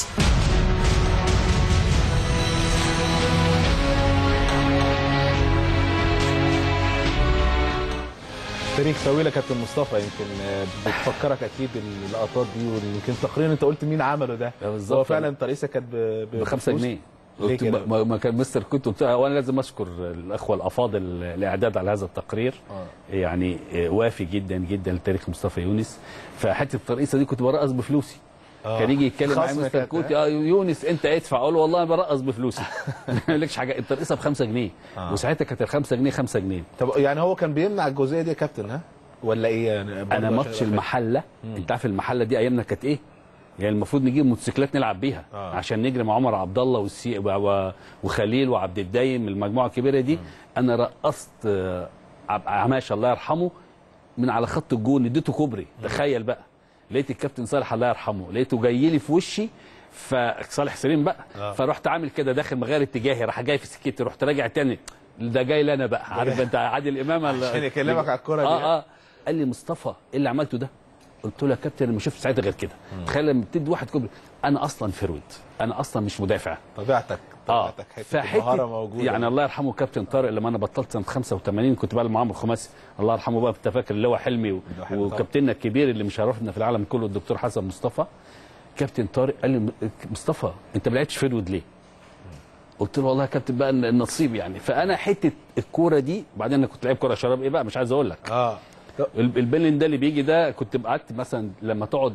تاريخ طويله كابتن مصطفى يمكن آه، بتفكرك اكيد اللقطات دي ويمكن تقرير انت قلت مين عمله ده آه، بالظبط. هو فعلا ترقيصه كانت ب- ب- بخمسة بفلوس؟ جنيه ليه قلت كده؟ ما ما كان مستر كنت قلت له وانا لازم اشكر الاخوه الافاضل الاعداد على هذا التقرير آه. يعني وافي جدا جدا لتاريخ مصطفى يونس فحته الترقيصه دي كنت برقص بفلوسي آه. كان يجي يتكلم معايا خصم مستر كانت، كوتي اه يونس انت ادفع اقول له والله انا برقص بفلوسي ما يقولكش حاجه الترقيصه ب 5 جنيه آه. وساعتها كانت ال 5 جنيه 5 جنيه طب يعني هو كان بيمنع الجزئيه دي يا كابتن ها ولا ايه يعني برضه انا عشان ماتش أبقى المحله انت عارف المحله دي ايامنا كانت ايه؟ يعني المفروض نجيب موتوسيكلات نلعب بيها آه. عشان نجري مع عمر عبد الله والسي و- وخليل وعبد الدايم المجموعه الكبيره دي انا رقصت آه، عب- عماشه الله يرحمه من على خط الجون اديته كوبري تخيل بقى لقيت الكابتن صالح الله يرحمه لقيته جاي لي في وشي فصالح سليم بقى آه. فرحت عامل كده داخل مغير اتجاهي راح جاي في سكتي رحت راجع تاني ده جاي لي انا بقى عارف انت عادل امام ال- عشان يكلمك على الكرة دي. اه اه قال لي مصطفى ايه اللي عملته ده؟ قلت له يا كابتن انا ما شفت ساعتها غير كده تخيل لما بتدي واحد كوبري انا اصلا فرود انا اصلا مش مدافع طبيعتك اه طبيعتك حته المهاره موجوده يعني الله يرحمه كابتن طارق لما انا بطلت سنه 85 كنت بلعب معاهم الخماسي الله يرحمه بقى انت فاكر اللي هو حلمي و- اللي هو حلمي طبعا. وكابتننا الكبير اللي مشرفنا في العالم كله الدكتور حسن مصطفى كابتن طارق قال لي مصطفى انت ما لعبتش فرود ليه؟ قلت له والله يا كابتن بقى النصيب يعني فانا حته الكوره دي وبعدين انا كنت لعيب كوره شراب ايه بقى مش عايز اقول لك اه طب- ال- البيلين ده اللي بيجي ده كنت قعدت مثلا لما تقعد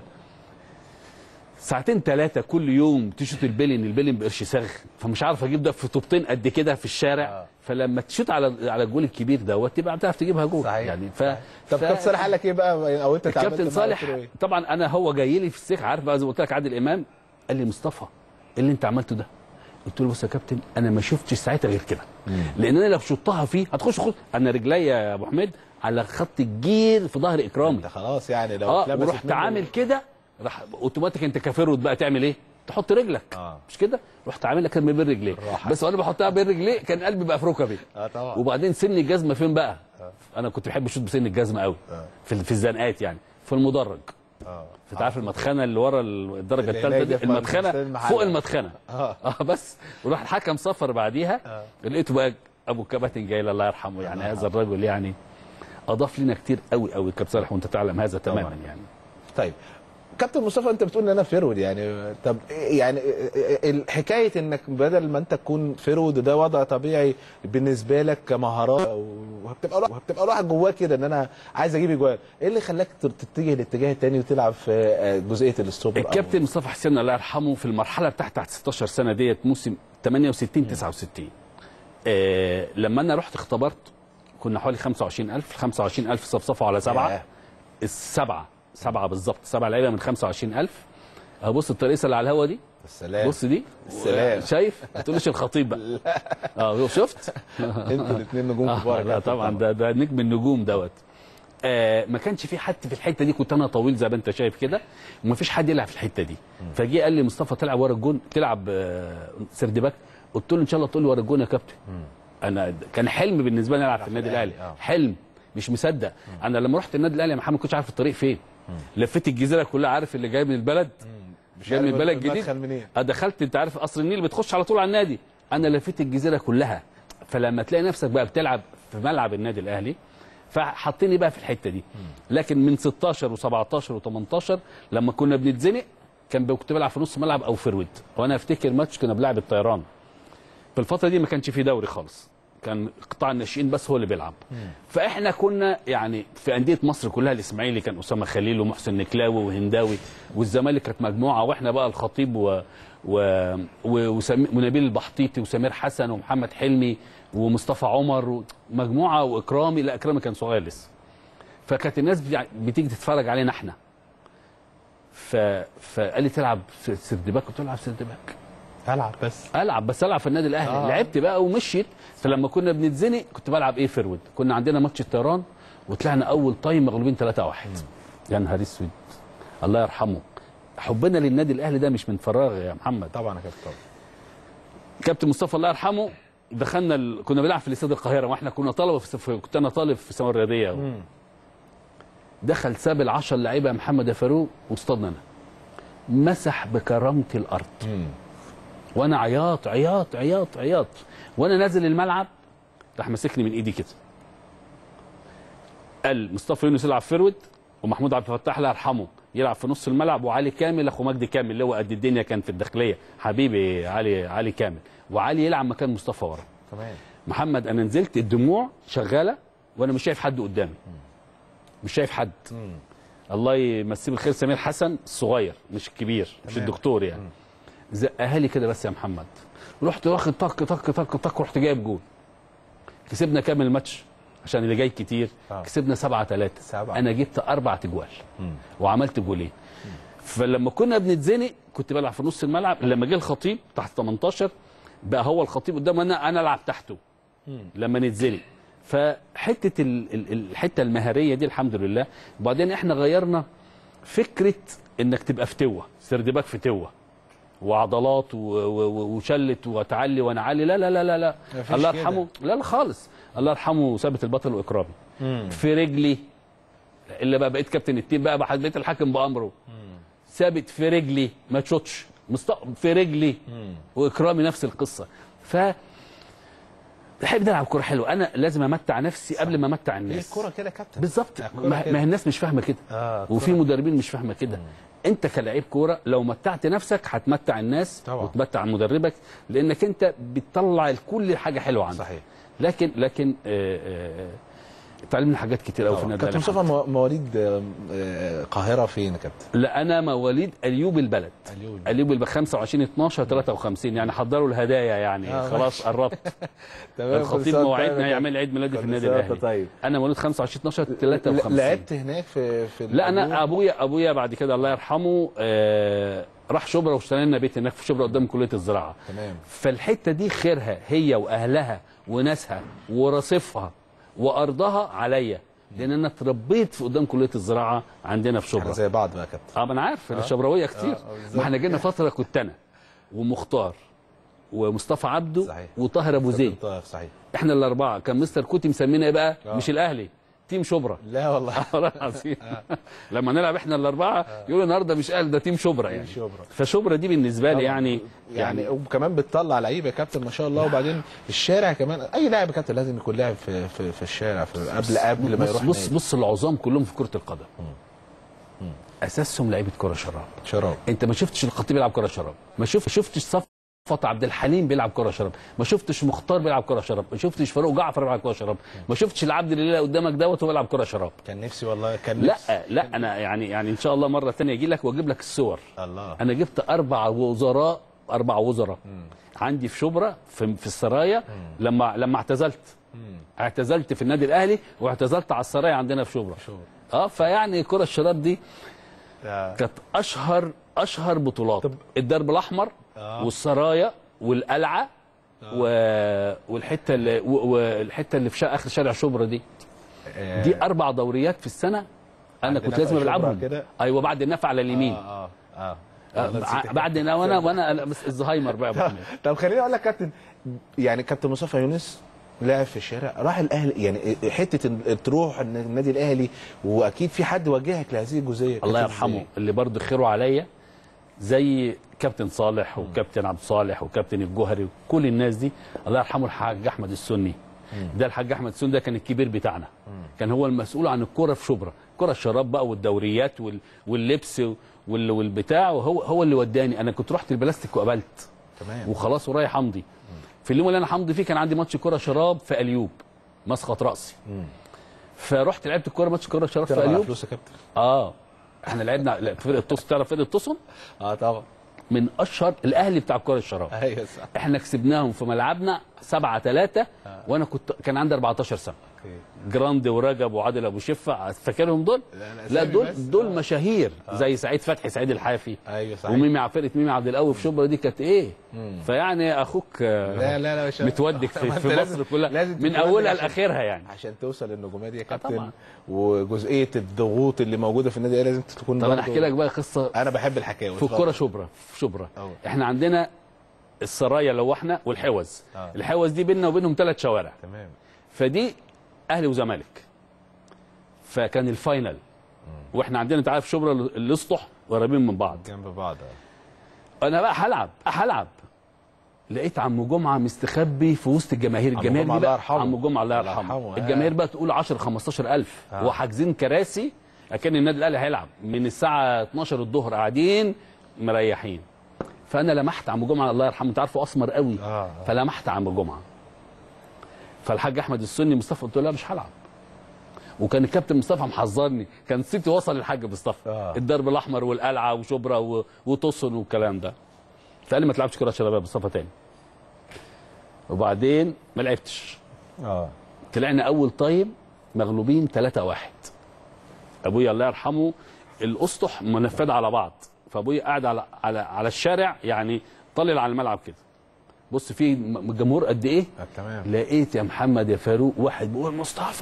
ساعتين ثلاثة كل يوم تشوط البيلين البيلين بقرش صاغ فمش عارف اجيب ده في طوبتين قد كده في الشارع آه. فلما تشوط على على الجول الكبير دوت تبقى بتعرف تجيبها جول صحيح. يعني ف طب كابتن صالح قال لك ايه بقى او انت اتعاملت الكابتن معاه صالح قلت له إيه؟ طبعا انا هو جاي لي في السكه عارف بقى زي ما قلت لك عادل امام قال لي مصطفى ايه اللي انت عملته ده؟ قلت له بص يا كابتن انا ما شفتش ساعتها غير كده لان انا لو شطها فيه هتخش خد انا رجليا يا ابو حميد على خط الجير في ظهر اكرامي انت خلاص يعني لو اه اتلبست ورحت منه- عامل كده راح اوتوماتيك انت كفرود بقى تعمل ايه؟ تحط رجلك آه. مش كده؟ رحت عامل لك كده بين رجليه بالراحة. بس وانا بحطها بين رجليه كان قلبي بقى في ركبي اه طبعا وبعدين سن الجزمه فين بقى؟ انا كنت بحب اشوط بسن الجزمه قوي آه. في في الزنقات يعني في المدرج اه انت عارف المدخنه اللي ورا الدرجه اللي الثالثه هي دي في المدخنه المحل. فوق المدخنه اه اه بس وراح الحكم صفر بعديها آه. لقيته بقى ابو كباتن جاي الله يرحمه يعني هذا الرجل يعني اضاف لنا كتير قوي قوي كابتن صالح وانت تعلم هذا تماما طبعا. يعني طيب كابتن مصطفى انت بتقول ان انا فيرود يعني طب يعني حكايه انك بدل ما انت تكون فيرود ده وضع طبيعي بالنسبه لك كمهارات وهتبقى وهتبقى روحك جواك كده ان انا عايز اجيب اجوال ايه اللي خلاك تتجه الاتجاه الثاني وتلعب في جزئيه الاستوبر الكابتن مصطفى حسين الله يرحمه في المرحله بتاعت تحت 16 سنه ديت موسم 68 69 آه لما انا رحت اختبرت كنا حوالي 25000 ال 25000 صفصفوا على سبعه ياه. السبعه سبعه بالظبط سبعه لعيبه من 25000 ابص الترقيصه اللي على الهوا دي السلام بص دي السلام. شايف ما تقولش الخطيب بقى اه شفت انتوا الاثنين نجوم كبار آه يا لا كابتن طبعا ده ده نجم النجوم دوت آه ما كانش في حد في الحته دي كنت انا طويل زي ما انت شايف كده وما فيش حد يلعب في الحته دي فجه قال لي مصطفى تلعب ورا الجون تلعب آه سرد باك قلت له ان شاء الله تقول لي ورا الجون يا كابتن انا كان حلم بالنسبه لي العب في النادي الاهلي آه. حلم مش مصدق انا لما رحت النادي الاهلي يا محمد ما كنتش عارف الطريق فين لفيت الجزيره كلها عارف اللي جاي من البلد مش جاي من عارف البلد المدخل الجديد منين آه، دخلت انت عارف قصر النيل بتخش على طول على النادي انا لفيت الجزيره كلها فلما تلاقي نفسك بقى بتلعب في ملعب النادي الاهلي فحطيني بقى في الحته دي لكن من 16 و17 و18 لما كنا بنتزنق كان ب- كنت بلعب في نص ملعب او فيرود وانا افتكر ماتش كنا بنلعب الطيران في الفتره دي ما كانش في دوري خالص كان قطاع الناشئين بس هو اللي بيلعب فاحنا كنا يعني في انديه مصر كلها الاسماعيلي كان اسامه خليل ومحسن نكلاوي وهنداوي والزمالك كانت مجموعه واحنا بقى الخطيب و و و- وسمي- ونبيل البحطيطي وسمير حسن ومحمد حلمي ومصطفى عمر مجموعه واكرامي لا اكرامي كان صغير لسه فكانت الناس بتع- بتيجي تتفرج علينا احنا ف... فقال لي تلعب س- سرد باك قلت له العب سرد باك العب بس العب بس العب في النادي الاهلي آه. آه. لعبت بقى ومشيت فلما كنا بنتزنق كنت بلعب ايه فيرود كنا عندنا ماتش الطيران وطلعنا اول تايم مغلوبين 3 1 يا نهار اسود الله يرحمه حبنا للنادي الاهلي ده مش من فراغ يا محمد طبعا يا كابتن طبعا كابتن مصطفى الله يرحمه دخلنا ال... كنا بنلعب في الاستاد القاهره واحنا كنا طلبه في... في... كنت انا طالب في الثانويه الرياضيه دخل ساب العشر لعيبه يا محمد يا فاروق واصطادنا انا مسح بكرامتي الارض وانا عياط عياط عياط عياط وانا نازل الملعب راح ماسكني من ايدي كده قال مصطفى يونس يلعب فيرود ومحمود عبد الفتاح الله يرحمه يلعب في نص الملعب وعلي كامل اخو مجدي كامل اللي هو قد الدنيا كان في الداخليه حبيبي علي علي كامل وعلي يلعب مكان مصطفى ورا تمام محمد انا نزلت الدموع شغاله وانا مش شايف حد قدامي مش شايف حد الله يمسيه بالخير سمير حسن الصغير مش الكبير مش تمام. الدكتور يعني زقها لي كده بس يا محمد رحت واخد طق طق طق طق رحت جايب جول كسبنا كامل الماتش عشان اللي جاي كتير آه. كسبنا 7 3 سبعة. انا جبت اربع تجوال وعملت جولين فلما كنا بنتزنق كنت بلعب في نص الملعب لما جه الخطيب تحت 18 بقى هو الخطيب قدام انا انا العب تحته لما نتزنق فحته ال- ال- الحته المهاريه دي الحمد لله وبعدين احنا غيرنا فكره انك تبقى فتوه سردباك فتوه وعضلات و- و- وشلت وتعلي وانا علي لا لا لا لا لا مفيش الله كده. يرحمه لا لا خالص الله يرحمه ثابت البطل واكرامي في رجلي الا بقى بقيت كابتن التيم بقى بقى بقيت الحاكم بامره ثابت في رجلي ما تشوتش مست... في رجلي واكرامي نفس القصه ف بحب نلعب كوره حلوه انا لازم امتع نفسي قبل ما امتع هي الناس الكوره كده يا كابتن بالظبط الكورة ما كده. ما هي الناس مش فاهمه كده آه، وفي الكورة- مدربين مش فاهمه كده انت كلاعب كوره لو متعت نفسك هتمتع الناس طبعا. وتمتع مدربك لانك انت بتطلع كل حاجه حلوه عندك صحيح لكن لكن آه، آه، اتعلمنا حاجات كتير قوي في النادي كابتن الأهلي. مصطفى مو- مواليد آه، آه، القاهره فين يا كابتن؟ لا انا مواليد ايوب البلد أيوب البلد. ايوب البلد 25 12 53 يعني حضروا الهدايا يعني آه، خلاص قربت تمام الخطيب موعدنا هيعمل عيد ميلادي في كل النادي سنة الاهلي وأنت طيب. انا مولود 25 12 53 لعبت هناك في في لا انا الأبواب؟ ابويا ابويا بعد كده الله يرحمه آه راح شبرا واشترى لنا بيت هناك في شبرا قدام كليه الزراعه تمام فالحته دي خيرها هي واهلها وناسها ورصيفها وارضها عليا لان انا اتربيت في قدام كليه الزراعه عندنا في احنا شبرا زي بعض بقى يا كابتن اه ما انا عارف الشبراويه كتير آه، بالظبط. ما احنا جينا فتره كنت انا ومختار ومصطفى عبده صحيح. وطاهر ابو زيد طاهر صحيح احنا الاربعه كان مستر كوتي مسمينا ايه بقى آه. مش الاهلي تيم شبرا لا والله والله العظيم لما نلعب احنا الاربعه يقولوا النهارده مش قال ده تيم شبرا يعني شبرا. فشبرا دي بالنسبه لي يعني يعني يعني وكمان بتطلع لعيبه يا كابتن ما شاء الله وبعدين الشارع كمان اي لاعب يا كابتن لازم يكون لاعب في في, في الشارع في قبل قبل ما بص يروح بص نادي. بص العظام كلهم في كره القدم اساسهم لعيبه كره شراب شراب انت ما شفتش الخطيب بيلعب كره شراب ما شفت شفتش صفوت عبد الحليم بيلعب كره شراب ما شفتش مختار بيلعب كره شراب ما شفتش فاروق جعفر بيلعب كره شراب ما شفتش العبد اللي قدامك دوت وهو بيلعب كره شراب كان نفسي والله كان لا نفسي. لا انا يعني يعني ان شاء الله مره ثانيه اجي لك واجيب لك الصور الله انا جبت اربع وزراء اربع وزراء عندي في شبرا في, في السرايا لما لما اعتزلت اعتزلت في النادي الاهلي واعتزلت على السرايا عندنا في شبرا شبرا. اه فيعني كره الشراب دي ده- كانت اشهر اشهر بطولات طب- الدرب الاحمر آه. والسرايا والقلعه و... والحته اللي و... والحته اللي في شا... اخر شارع شبرا دي آه، دي اربع دوريات في السنه انا عند كنت نفع لازم شبرا العبهم كده؟ ايوه بعد النفع على اليمين اه اه آه، والله نسيت ع- بعد انا وانا وانا أنا بس الزهايمر بقى يا أبو حميد. طب خليني اقول لك كابتن يعني كابتن مصطفى يونس لعب في الشارع راح الاهلي يعني حته إن تروح إن النادي الاهلي واكيد في حد وجهك لهذه الجزئيه الله كانت يرحمه إزاي؟ اللي برضه خيره عليا زي كابتن صالح وكابتن عبد صالح وكابتن الجوهري وكل الناس دي الله يرحمه الحاج احمد السني ده الحاج احمد السني ده كان الكبير بتاعنا كان هو المسؤول عن الكوره في شبرا كره الشراب بقى والدوريات وال... واللبس وال... والبتاع وهو هو اللي وداني انا كنت رحت البلاستيك وقبلت تمام وخلاص ورايح امضي في اليوم اللي انا همضي فيه كان عندي ماتش كره شراب في اليوب مسقط راسي فرحت لعبت الكوره ماتش كره شراب في تلعب على اليوب فلوس يا كابتن اه احنا لعبنا لا، فرقه تصن تعرف فرقه تصن اه طبعا من اشهر الاهلي بتاع كره الشراب ايوه صح احنا كسبناهم في ملعبنا 7 3 وانا كنت كان عندي 14 سنه اوكي جراند ورجب وعادل ابو شفع فاكرهم دول لا، أنا لا أسامي دول بس. دول مشاهير زي سعيد فتحي سعيد الحافي ايوه صحيح وميمي ع- فرقه ميمي عبد القوي في شبرا دي كانت ايه فيعني اخوك آه، لا لا لا مش متودك ما في, أنت في لازم- مصر كلها لازم من تتودك اولها عشان- لاخرها يعني عشان توصل للنجوميه دي يا طبعا. كابتن وجزئيه الضغوط اللي موجوده في النادي الاهلي لازم تكون طب انا برضو- احكي لك بقى قصه انا بحب الحكاوي في الكوره شبرا في شبرا أوه. احنا عندنا السرايا لو احنا والحوز آه. الحوز دي بيننا وبينهم ثلاث شوارع تمام فدي اهلي وزمالك فكان الفاينل واحنا عندنا انت عارف شبرا الاسطح قريبين من بعض جنب بعض انا بقى هلعب هلعب لقيت عم جمعه مستخبي في وسط الجماهير عم الجماهير جمعة دي الله بقى يرحمه. عم جمعه الله الله يرحمه يرحمه، آه. الجماهير بقى تقول 10 15 الف آه. وحاجزين كراسي اكن النادي الاهلي هيلعب من الساعه 12 الظهر قاعدين مريحين فانا لمحت عم جمعه الله يرحمه انت عارفه اسمر قوي آه. فلمحت عم جمعه فالحاج احمد السني مصطفى قلت له لا مش هلعب وكان الكابتن مصطفى محذرني كان سيتي وصل للحاج مصطفى آه. الدرب الاحمر والقلعه وشبرا و- وتصن والكلام ده فقال لي ما تلعبش كره شباب يا مصطفى تاني وبعدين ما لعبتش اه طلعنا اول طيب مغلوبين 3 1 ابويا الله يرحمه الاسطح منفذه على بعض فابويا قاعد على على على الشارع يعني طلع على الملعب كده بص في م- جمهور قد ايه آه، تمام لقيت يا محمد يا فاروق واحد بيقول مصطفى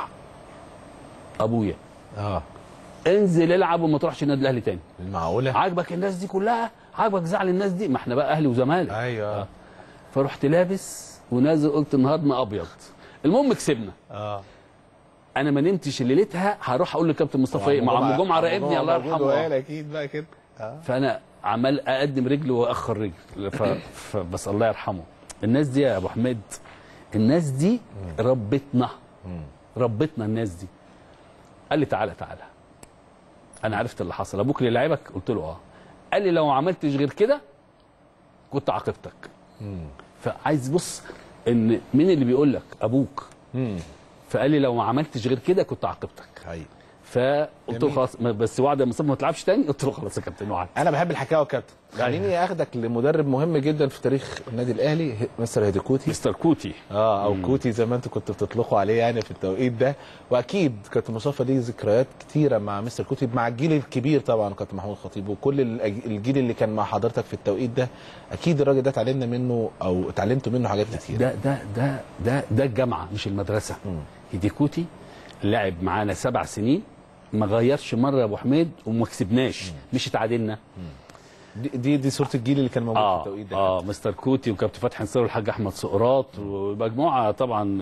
ابويا اه انزل العب وما تروحش النادي الاهلي تاني معقوله عاجبك الناس دي كلها عاجبك زعل الناس دي ما احنا بقى اهلي وزمالك ايوه فرحت لابس ونازل قلت النهارده ما ابيض المهم كسبنا اه انا ما نمتش ليلتها هروح اقول لكابتن مصطفى ايه مع عم جمعه راقبني الله موجود وقال يرحمه اكيد بقى كده اه فانا عمال اقدم رجل واخر رجل ف... ف... بس الله يرحمه الناس دي يا ابو حميد الناس دي ربتنا ربتنا الناس دي قال لي تعالى تعالى انا عرفت اللي حصل ابوك اللي لعبك قلت له اه قال لي لو ما عملتش غير كده كنت عاقبتك فعايز بص ان مين اللي بيقول لك ابوك امم فقال لي لو ما عملتش غير كده كنت عاقبتك حقيقي فقلت له جميل. خلاص ما- بس وعد يا مصطفى ما تلعبش تاني قلت له خلاص يا كابتن وعد انا بحب الحكاوي يا كابتن خليني اخدك لمدرب مهم جدا في تاريخ النادي الاهلي ه- مستر هادي كوتي مستر كوتي اه او كوتي زي ما انتوا كنتوا بتطلقوا عليه يعني في التوقيت ده واكيد كابتن مصطفى ليه ذكريات كتيره مع مستر كوتي مع الجيل الكبير طبعا كابتن محمود خطيب وكل الأج- الجيل اللي كان مع حضرتك في التوقيت ده اكيد الراجل ده اتعلمنا منه او اتعلمتوا منه حاجات كتير ده ده ده ده ده الجامعه مش المدرسه هيدي كوتي لعب معانا سبع سنين ما غيرش مره يا ابو حميد وما كسبناش مش اتعادلنا دي دي, دي صوره الجيل اللي كان موجود في اه التوقيت ده اه مستر كوتي وكابتن فتحي نصير والحاج احمد سقراط ومجموعه طبعا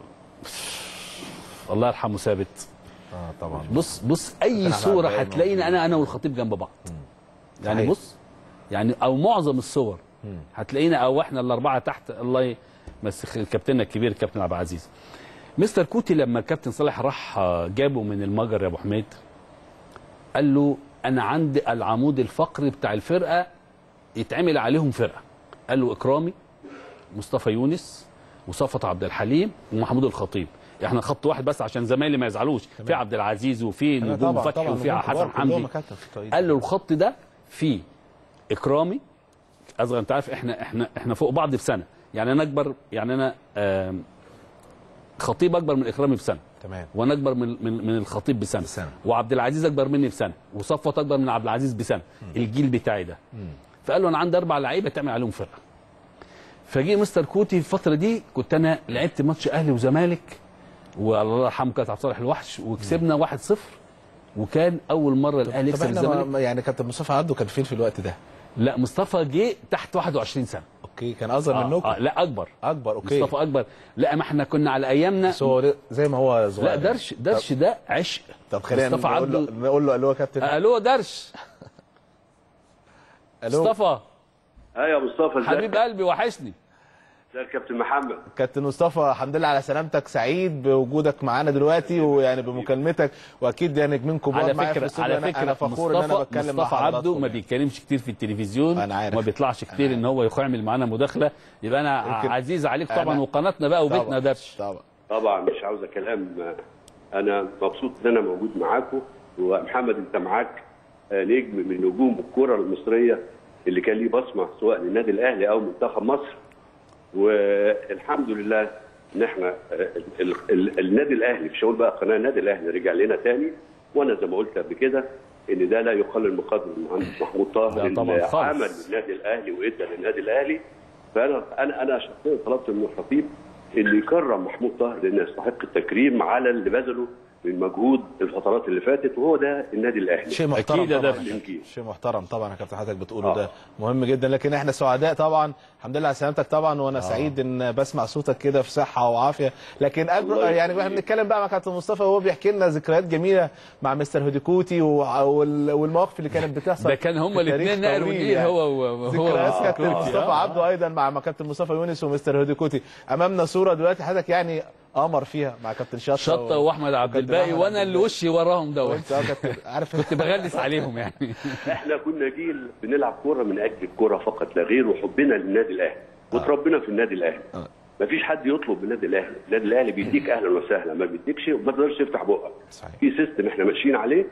آه، الله يرحمه ثابت اه طبعا بص بص اي أحمد صوره عبد هتلاقينا انا انا والخطيب جنب بعض يعني صحيح. بص يعني او معظم الصور هتلاقينا او احنا الاربعه تحت الله ي- بس خ- كابتننا الكبير كابتن عبد العزيز مستر كوتي لما الكابتن صالح راح آه، جابه من المجر يا ابو حميد قال له انا عندي العمود الفقري بتاع الفرقه يتعمل عليهم فرقه قال له اكرامي مصطفى يونس وصفت عبد الحليم ومحمود الخطيب احنا خط واحد بس عشان زمايلي ما يزعلوش في عبد العزيز وفي أنا نجوم طبعا فتحي طبعا وفي نجوم حسن كبار حمدي كلهم كابتن في التوقيت قال له الخط ده فيه اكرامي اصغر انت عارف احنا احنا احنا فوق بعض بسنه يعني انا اكبر يعني انا آم، خطيب اكبر من اكرامي بسنه تمام وانا اكبر من من, من الخطيب بسنه بسنة. وعبد العزيز اكبر مني بسنه وصفوت اكبر من عبد العزيز بسنه الجيل بتاعي ده فقال له انا عندي اربع لعيبه تعمل عليهم فرقه فجي مستر كوتي في الفتره دي كنت انا لعبت ماتش اهلي وزمالك والله يرحمه كابتن عبد الصالح الوحش وكسبنا 1-0 وكان اول مره الاهلي طب يكسب احنا الزمالك ما- يعني كابتن مصطفى عبده كان فين في الوقت ده؟ لا مصطفى جه تحت 21 سنه اوكي كان اصغر آه منكم آه لا اكبر اكبر اوكي مصطفى اكبر لا ما احنا كنا على ايامنا بس هو زي ما هو صغير لا درش درش ده عشق طب خلينا مصطفى نقول له عبده نقول له الو يا كابتن الو درش الو مصطفى ها يا مصطفى ازيك حبيب قلبي وحشني ازيك يا كابتن محمد كابتن مصطفى الحمد لله على سلامتك سعيد بوجودك معانا دلوقتي ويعني بمكالمتك واكيد يعني نجمين كبار على معايا في فكره الاستوديو. على أنا- فكره انا فخور ان انا مصطفى- بتكلم مع مصطفى عبده حضراتكم ما يعني. بيتكلمش كتير في التلفزيون أنا عارف. وما بيطلعش كتير ان هو يعمل معانا مداخله يبقى انا يمكن- عزيز عليك طبعا أنا- وقناتنا بقى وبيتنا طبعا درش طبعا طبعا مش عاوزه كلام انا مبسوط ان انا موجود معاكم ومحمد انت معاك آه، نجم من نجوم الكره المصريه اللي كان ليه بصمه سواء للنادي الاهلي او منتخب مصر والحمد لله ان احنا آه، ال- ال- النادي الاهلي مش هقول بقى قناه النادي الاهلي رجع لنا تاني وانا زي ما قلت قبل كده ان ده لا يقلل من قدر المهندس محمود طاهر لا طبعاً اللي خالص. عمل للنادي الاهلي وادى للنادي الاهلي فانا انا انا شخصيا طلبت من الخطيب اللي يكرم محمود طاهر لانه يستحق التكريم على اللي بذله من مجهود الفترات اللي فاتت وهو ده النادي الاهلي شيء محترم أكيد يا طبعا درش. شيء محترم طبعا يا كابتن حضرتك بتقوله آه. ده مهم جدا لكن احنا سعداء طبعا الحمد لله على سلامتك طبعا وانا سعيد ان بسمع صوتك كده في صحه وعافيه لكن قبل الله يعني احنا يخليك. بنتكلم بقى مع كابتن مصطفى وهو بيحكي لنا ذكريات جميله مع مستر هوديكوتي وع- وال- والمواقف اللي كانت بتحصل ده كان هما في تاريخ الاثنين نقل طويل ونيل يعني. هو هو ذكريات هو كابتن كوتي. مصطفى آه. عبده ايضا مع مع كابتن مصطفى يونس ومستر هوديكوتي امامنا صوره دلوقتي حضرتك يعني قمر فيها مع كابتن شطه شطه و- واحمد عبد وكابتن الباقي أحمد وانا عبد اللي الباقي. وشي وراهم دوت وانت اه كابتن عارف كنت بغلس عليهم يعني احنا كنا جيل بنلعب كوره من اجل الكوره فقط لا غير وحبنا للنادي الاهلي وتربينا في النادي الاهلي آه. مفيش حد يطلب من النادي الاهلي النادي الاهلي بيديك اهلا وسهلا ما بيديكش ما تقدرش تفتح بقك صحيح. في سيستم احنا ماشيين عليه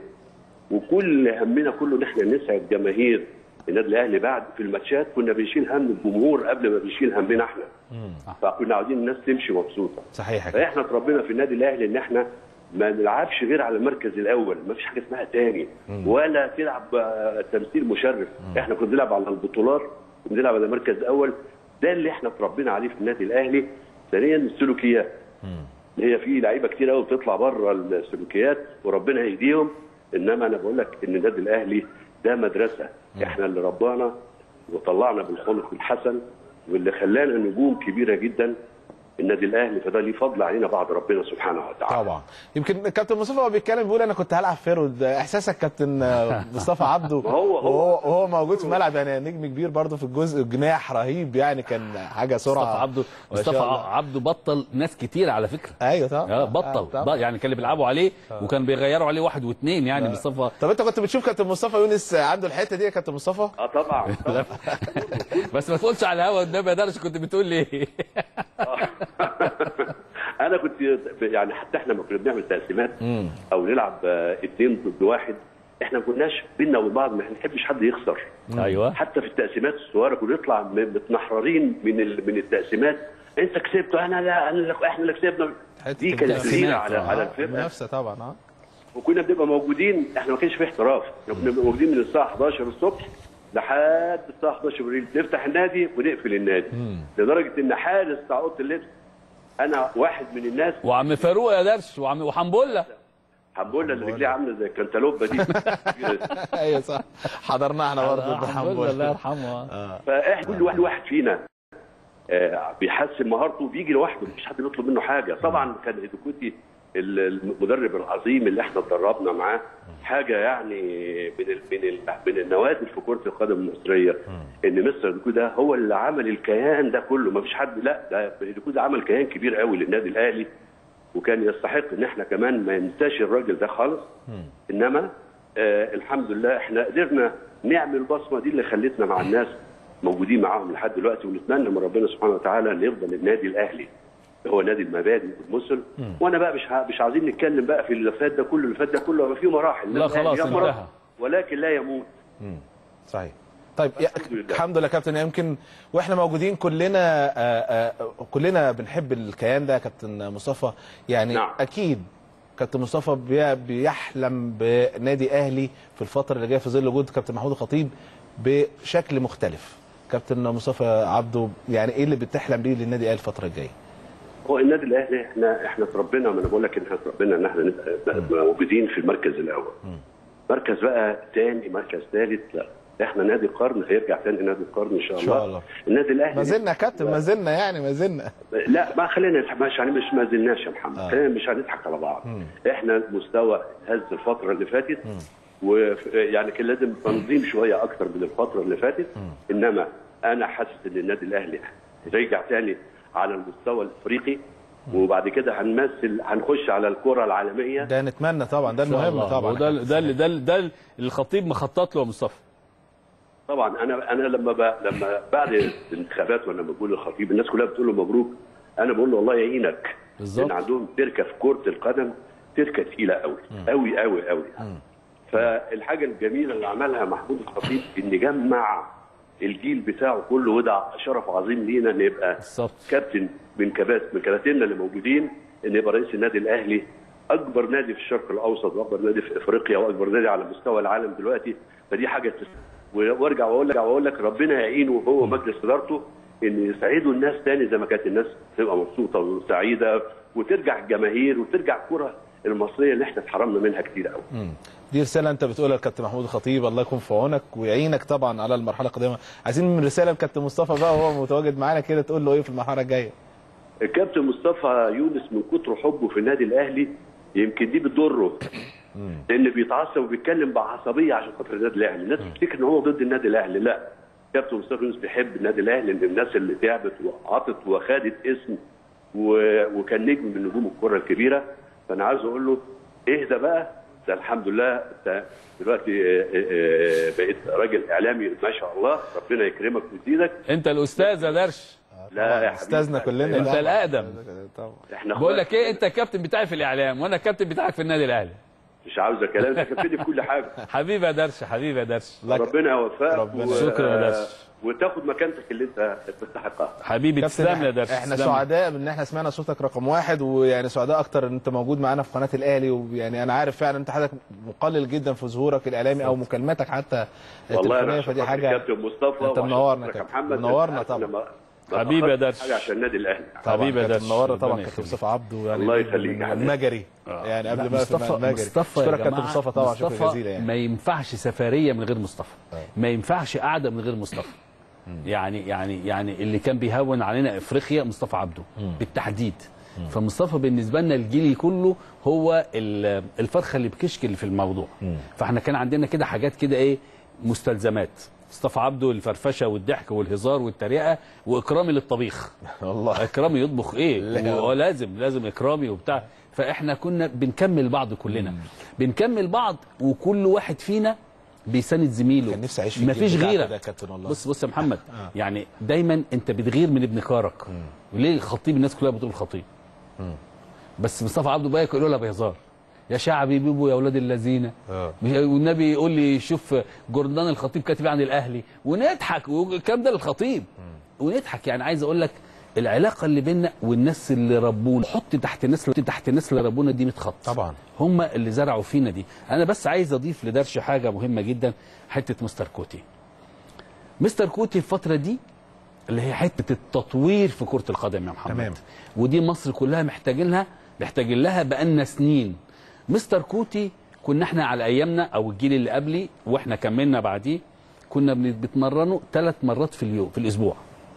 وكل همنا كله ان احنا نسعد جماهير النادي الاهلي بعد في الماتشات كنا بنشيل هم الجمهور قبل ما بنشيل همنا احنا فكنا عاوزين الناس تمشي مبسوطه صحيح يا كابتن. فاحنا اتربينا في النادي الاهلي ان احنا ما نلعبش غير على المركز الاول ما فيش حاجه اسمها تاني ولا تلعب آه، تمثيل مشرف احنا كنا بنلعب على البطولات وبنلعب على مركز اول ده اللي احنا اتربينا عليه في النادي الاهلي ثانيا السلوكيات هي في لعيبه كتير قوي بتطلع بره السلوكيات وربنا يهديهم انما انا بقول لك ان النادي الاهلي ده مدرسه احنا اللي ربانا وطلعنا بالخلق الحسن واللي خلانا نجوم كبيره جدا النادي الاهلي فده ليه فضل علينا بعد ربنا سبحانه وتعالى طبعا يمكن كابتن مصطفى وهو بيتكلم بيقول انا كنت هلعب فيرود احساسك كابتن آه، مصطفى عبده ما هو- هو- وهو وهو موجود في الملعب يعني نجم كبير برضه في الجزء الجناح رهيب يعني كان حاجه سرعه مصطفى عبده ما شاء مصطفى الله. عبده بطل ناس كتير على فكره ايوه طبعا اه بطل طبعا. بقى يعني كانوا بيلعبوا عليه وكان بيغيروا عليه واحد واثنين يعني مصطفى طب انت كنت بتشوف كابتن مصطفى يونس عنده الحته دي يا كابتن مصطفى اه طبعا طبعا بس ما تقولش على الهوا قدام يا درش كنت بتقول لي ايه انا كنت يعني حتى احنا لما كنا بنعمل تقسيمات او نلعب آه، اتنين ضد واحد احنا ما كناش بينا وبين بعض ما نحبش حد يخسر ايوه حتى في التقسيمات الصغيره كنا نطلع م- متنحررين من ال- من التقسيمات انت كسبت انا لا أنا اللي- احنا اللي كسبنا دي كانت التقسيمات، غيره على آه. على الفرقه منافسه طبعا اه وكنا بنبقى موجودين احنا ما كانش في احتراف احنا كنا بنبقى موجودين من الساعه 11 الصبح لحد الساعه 11 بالليل نفتح النادي ونقفل النادي لدرجه ان حارس بتاع اوضه اللبس انا واحد من الناس وعم فاروق يا درش وعم وحنبله حنبله اللي رجليه عامله زي الكنتالوبه دي ايوه صح حضرناها احنا برضه آه، حنبله الله يرحمه فاحنا كل واحد واحد فينا آه، بيحسن مهارته بيجي لوحده مفيش حد بيطلب منه حاجه طبعا كان هيدوكوتي ال- المدرب العظيم اللي احنا اتدربنا معاه حاجه يعني من ال من ال من النوادر في كره القدم المصريه ان مستر هيدوكوتي ده هو اللي عمل الكيان ده كله مفيش حد لا ده هيدوكوتي عمل كيان كبير قوي للنادي الاهلي وكان يستحق ان احنا كمان ما ننساش الراجل ده خالص انما آه الحمد لله احنا قدرنا نعمل البصمه دي اللي خلتنا مع الناس موجودين معاهم لحد دلوقتي ونتمنى من ربنا سبحانه وتعالى ان يفضل النادي الاهلي هو نادي المبادئ والمثل وانا بقى مش ع- مش عايزين نتكلم بقى في اللي فات ده كله اللي فات ده كله هو فيه مراحل لا النادي خلاص الأهلي يمرض انتهى. ولكن لا يموت صحيح طيب يا الحمد لله. الحمد لله يا كابتن يمكن واحنا موجودين كلنا آه، آه، كلنا بنحب الكيان ده يا كابتن مصطفى يعني نعم. اكيد كابتن مصطفى بي- بيحلم بنادي اهلي في الفتره اللي جايه في ظل وجود كابتن محمود الخطيب بشكل مختلف كابتن مصطفى عبده يعني ايه اللي بتحلم بيه للنادي الاهلي الفتره الجايه هو النادي الاهلي احنا احنا اتربينا ما انا بقول لك ان احنا اتربينا ان احنا نبقى موجودين في المركز الاول. مركز بقى ثاني مركز ثالث لا احنا نادي القرن هيرجع تاني نادي القرن ان شاء إن الله. شاء الله. النادي الاهلي ما زلنا يا كابتن ما زلنا يعني ما زلنا لا ما خلينا نضحك مش يعني مش ما زلناش يا محمد آه. خلينا مش هنضحك على بعض احنا المستوى هز الفتره اللي فاتت ويعني كان لازم تنظيم شويه اكتر من الفتره اللي فاتت انما انا حاسس ان النادي الاهلي رجع تاني على المستوى الافريقي وبعد كده هنمثل هنخش على الكره العالميه ده نتمنى طبعا ده المهم طبعا وده ده اللي- ده اللي- ده اللي الخطيب مخطط له يا مصطفى طبعا انا انا لما ب... لما بعد الانتخابات وانا بقول للخطيب الناس كلها بتقول له مبروك انا بقول له الله يعينك بالظبط. لان عندهم تركه في كره القدم تركه تقيله قوي قوي قوي قوي فالحاجه الجميله اللي عملها محمود الخطيب ان جمع الجيل بتاعه كله وده شرف عظيم لينا ان يبقى بالظبط. كابتن من كبات من كباتننا اللي موجودين ان يبقى رئيس النادي الاهلي اكبر نادي في الشرق الاوسط واكبر نادي في افريقيا واكبر نادي على مستوى العالم دلوقتي فدي حاجه تس... وارجع واقول لك واقول لك ربنا يعينه هو مجلس ادارته ان يسعدوا الناس تاني زي ما كانت الناس تبقى مبسوطه وسعيده وترجع الجماهير وترجع الكره المصريه اللي احنا اتحرمنا منها كتير قوي دي رساله انت بتقولها لكابتن محمود الخطيب الله يكون في عونك ويعينك طبعا على المرحله القادمه عايزين من رساله لكابتن مصطفى بقى وهو متواجد معانا كده تقول له ايه في المرحله الجايه الكابتن مصطفى يونس من كتر حبه في النادي الاهلي يمكن دي بتضره لان بيتعصب وبيتكلم بعصبيه عشان خاطر النادي الاهلي الناس بتفتكر ان هو ضد النادي الاهلي لا كابتن مصطفى يونس بيحب النادي الاهلي لان الناس اللي تعبت وعطت وخدت اسم و... وكان نجم من نجوم الكره الكبيره فانا عايز اقول له اهدى بقى ده الحمد لله انت دلوقتي آه، آه، آه، بقيت راجل اعلامي ما شاء الله ربنا يكرمك ويزيدك انت الاستاذ يا درش لا يا حبيبي استاذنا كلنا انت طبعاً. الاقدم طبعا احنا بقول لك ايه انت الكابتن بتاعي في الاعلام وانا الكابتن بتاعك في النادي الاهلي مش عاوز كلام انت كابتن في كل حاجه حبيبي يا درش حبيبي يا درش لك- ربنا يوفقك ربنا- شكرا يا درش. وتاخد مكانتك اللي انت تستحقها حبيبي كابتن تسلم لي يا درش احنا تسلم لي. سعداء بان احنا سمعنا صوتك رقم واحد ويعني سعداء اكتر ان انت موجود معانا في قناه الاهلي ويعني انا عارف فعلا انت حضرتك مقلل جدا في ظهورك الاعلامي او مكالماتك حتى والله التليفونيه انا فدي عشان حاجه كابتن مصطفى انت وعشان منورنا خاطرك يا كابتن. محمد منورنا أنت طبعا. لما- ما حبيبي يا أخدتش درش. حاجه عشان النادي الاهلي طبعا حبيبي يا كابتن درش. منورنا طبعا ربنا كابتن يخليك. مصطفى عبده يعني الله يخليك يا حبيبي. المجري يعني قبل لا، ما مصطفى تبقى المجري مصطفى يا اشكرك كابتن جماعة، مصطفى طبعا شكرا مصطفى جزيلا يعني ما ينفعش سفريه من غير مصطفى ما ينفعش قعده من غير مصطفى يعني يعني يعني اللي كان بيهون علينا افريقيا مصطفى عبده بالتحديد فمصطفى بالنسبه لنا الجيل كله هو ال- الفرخه اللي بكشكل في الموضوع فاحنا كان عندنا كده حاجات كده ايه مستلزمات مصطفى عبده الفرفشه والضحك والهزار والتريقه واكرامي للطبيخ والله اكرامي يطبخ ايه لا. هو لازم لازم اكرامي وبتاع فاحنا كنا بنكمل بعض كلنا بنكمل بعض وكل واحد فينا بيساند زميله كان نفسي اعيش في مفيش الجيل بتاعك غيره ده يا كابتن والله بص بص يا محمد يعني دايما انت بتغير من ابن كارك وليه الخطيب الناس كلها بتقول الخطيب بس مصطفى عبده بقى يقول لها بهزار يا شعبي بيبو يا اولاد الذين آه. والنبي يقول لي شوف جردان الخطيب كاتب عن الاهلي ونضحك والكلام ده للخطيب ونضحك يعني عايز اقول لك العلاقه اللي بيننا والناس اللي ربونا حط تحت الناس اللي تحت الناس اللي ربونا دي 100 خط طبعا. هم اللي زرعوا فينا دي انا بس عايز اضيف لدرش حاجه مهمه جدا حته مستر كوتي مستر كوتي الفتره دي اللي هي حته التطوير في كره القدم يا محمد تمام. ودي مصر كلها محتاجينها محتاجين لها بقالنا سنين مستر كوتي كنا احنا على ايامنا او الجيل اللي قبلي واحنا كملنا بعديه كنا بن- بنتمرنوا ثلاث مرات في اليوم في الاسبوع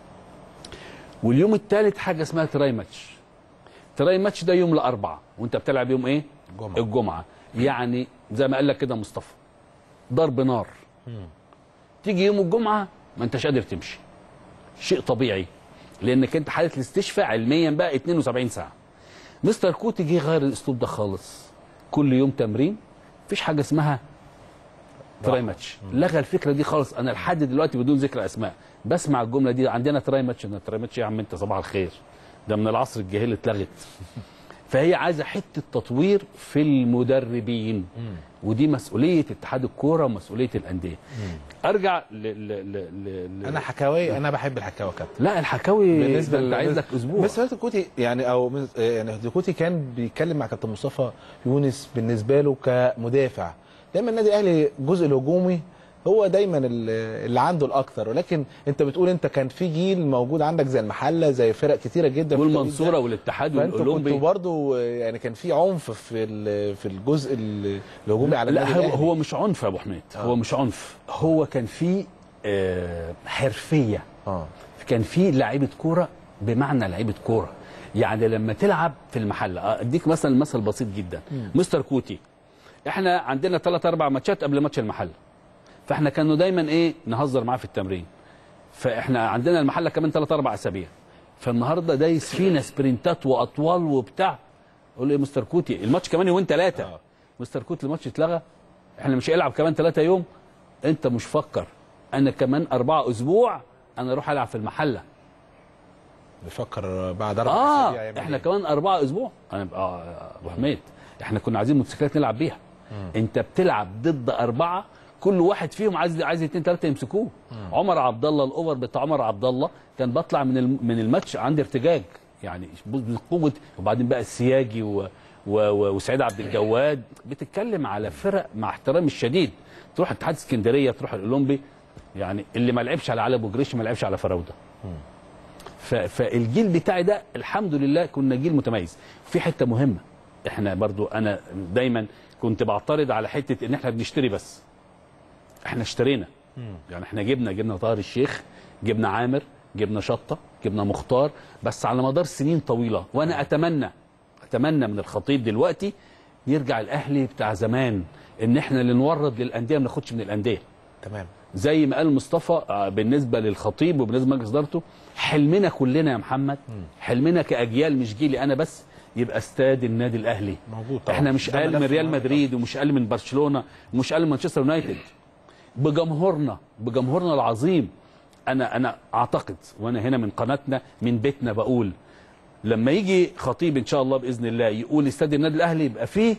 واليوم الثالث حاجه اسمها تراي ماتش تراي ماتش ده يوم الاربعاء وانت بتلعب يوم ايه الجمعة. الجمعه يعني زي ما قال لك كده مصطفى ضرب نار تيجي يوم الجمعه ما انتش قادر تمشي شيء طبيعي لانك انت حاله الاستشفاء علميا بقى 72 ساعه مستر كوتي جه غير الاسلوب ده خالص كل يوم تمرين مفيش حاجه اسمها تراي ماتش لغى الفكره دي خالص انا لحد دلوقتي بدون ذكر اسماء بسمع الجمله دي عندنا تراي ماتش انا تراي ماتش يا عم انت صباح الخير ده من العصر الجاهلي اتلغت فهي عايزه حته تطوير في المدربين ودي مسؤوليه اتحاد الكوره ومسؤوليه الانديه ارجع ل ل ل ل ل انا حكاوي انا بحب الحكاوي يا كابتن لا الحكاوي بالنسبه بالنسبه عايز لك اسبوع بس فاتت كوتي يعني او مس- يعني كوتي كان بيتكلم مع كابتن مصطفى يونس بالنسبه له كمدافع دايما النادي الاهلي الجزء الهجومي هو دايما ال- اللي عنده الاكثر ولكن انت بتقول انت كان في جيل موجود عندك زي المحله زي فرق كتيره جدا في التوقيت والمنصوره ده. والاتحاد فانتوا والاولمبي كنتوا برضه يعني كان في عنف في ال- في الجزء ال- الهجومي على لا النادي هو, الأهلي. هو مش عنف يا ابو حميد هو مش عنف هو كان في آه، حرفيه اه كان في لعيبه كوره بمعنى لعيبه كوره يعني لما تلعب في المحله آه، اديك مثلا مثل بسيط جدا مستر كوتي احنا عندنا ثلاث اربع ماتشات قبل ماتش المحله فاحنا كانوا دايما ايه نهزر معاه في التمرين فاحنا عندنا المحله كمان ثلاث اربع اسابيع فالنهارده دايس فينا سبرنتات واطوال وبتاع اقول له يا مستر كوتي الماتش كمان يومين ثلاثه آه. مستر كوتي الماتش اتلغى احنا مش هيلعب كمان ثلاثه يوم انت مش فكر انا كمان اربعه اسبوع انا اروح العب في المحله بيفكر بعد اربع اه أسابيع يعمل احنا إيه؟ كمان اربعه اسبوع انا اه ابو حميد احنا كنا عايزين موتوسيكلات نلعب بيها انت بتلعب ضد اربعه كل واحد فيهم عايز عايز اثنين ثلاثه يمسكوه عمر عبد الله الاوفر بتاع عمر عبد الله كان بطلع من الم- من الماتش عندي ارتجاج يعني بقوه وبعدين بقى السياجي و و و وسعيد عبد الجواد بتتكلم على فرق مع احترامي الشديد تروح اتحاد اسكندريه تروح الاولمبي يعني اللي ما لعبش على علي ابو جريش ما لعبش على فراوده ف- فالجيل بتاعي ده الحمد لله كنا جيل متميز في حته مهمه احنا برضو انا دايما كنت بعترض على حته ان احنا بنشتري بس احنا اشترينا يعني احنا جبنا جبنا طاهر الشيخ جبنا عامر جبنا شطه جبنا مختار بس على مدار سنين طويله وانا اتمنى اتمنى من الخطيب دلوقتي يرجع الاهلي بتاع زمان ان احنا اللي نورد للانديه ما ناخدش من الانديه تمام زي ما قال مصطفى آه، بالنسبه للخطيب وبالنسبه لمجلس ادارته حلمنا كلنا يا محمد حلمنا كاجيال مش جيلي انا بس يبقى استاد النادي الاهلي موجود طبعا احنا مش ده اقل من ملف ريال مهم مدريد ومش اقل من برشلونه ومش اقل من مانشستر يونايتد بجمهورنا بجمهورنا العظيم انا انا اعتقد وانا هنا من قناتنا من بيتنا بقول لما يجي خطيب ان شاء الله باذن الله يقول استاد النادي الاهلي يبقى فيه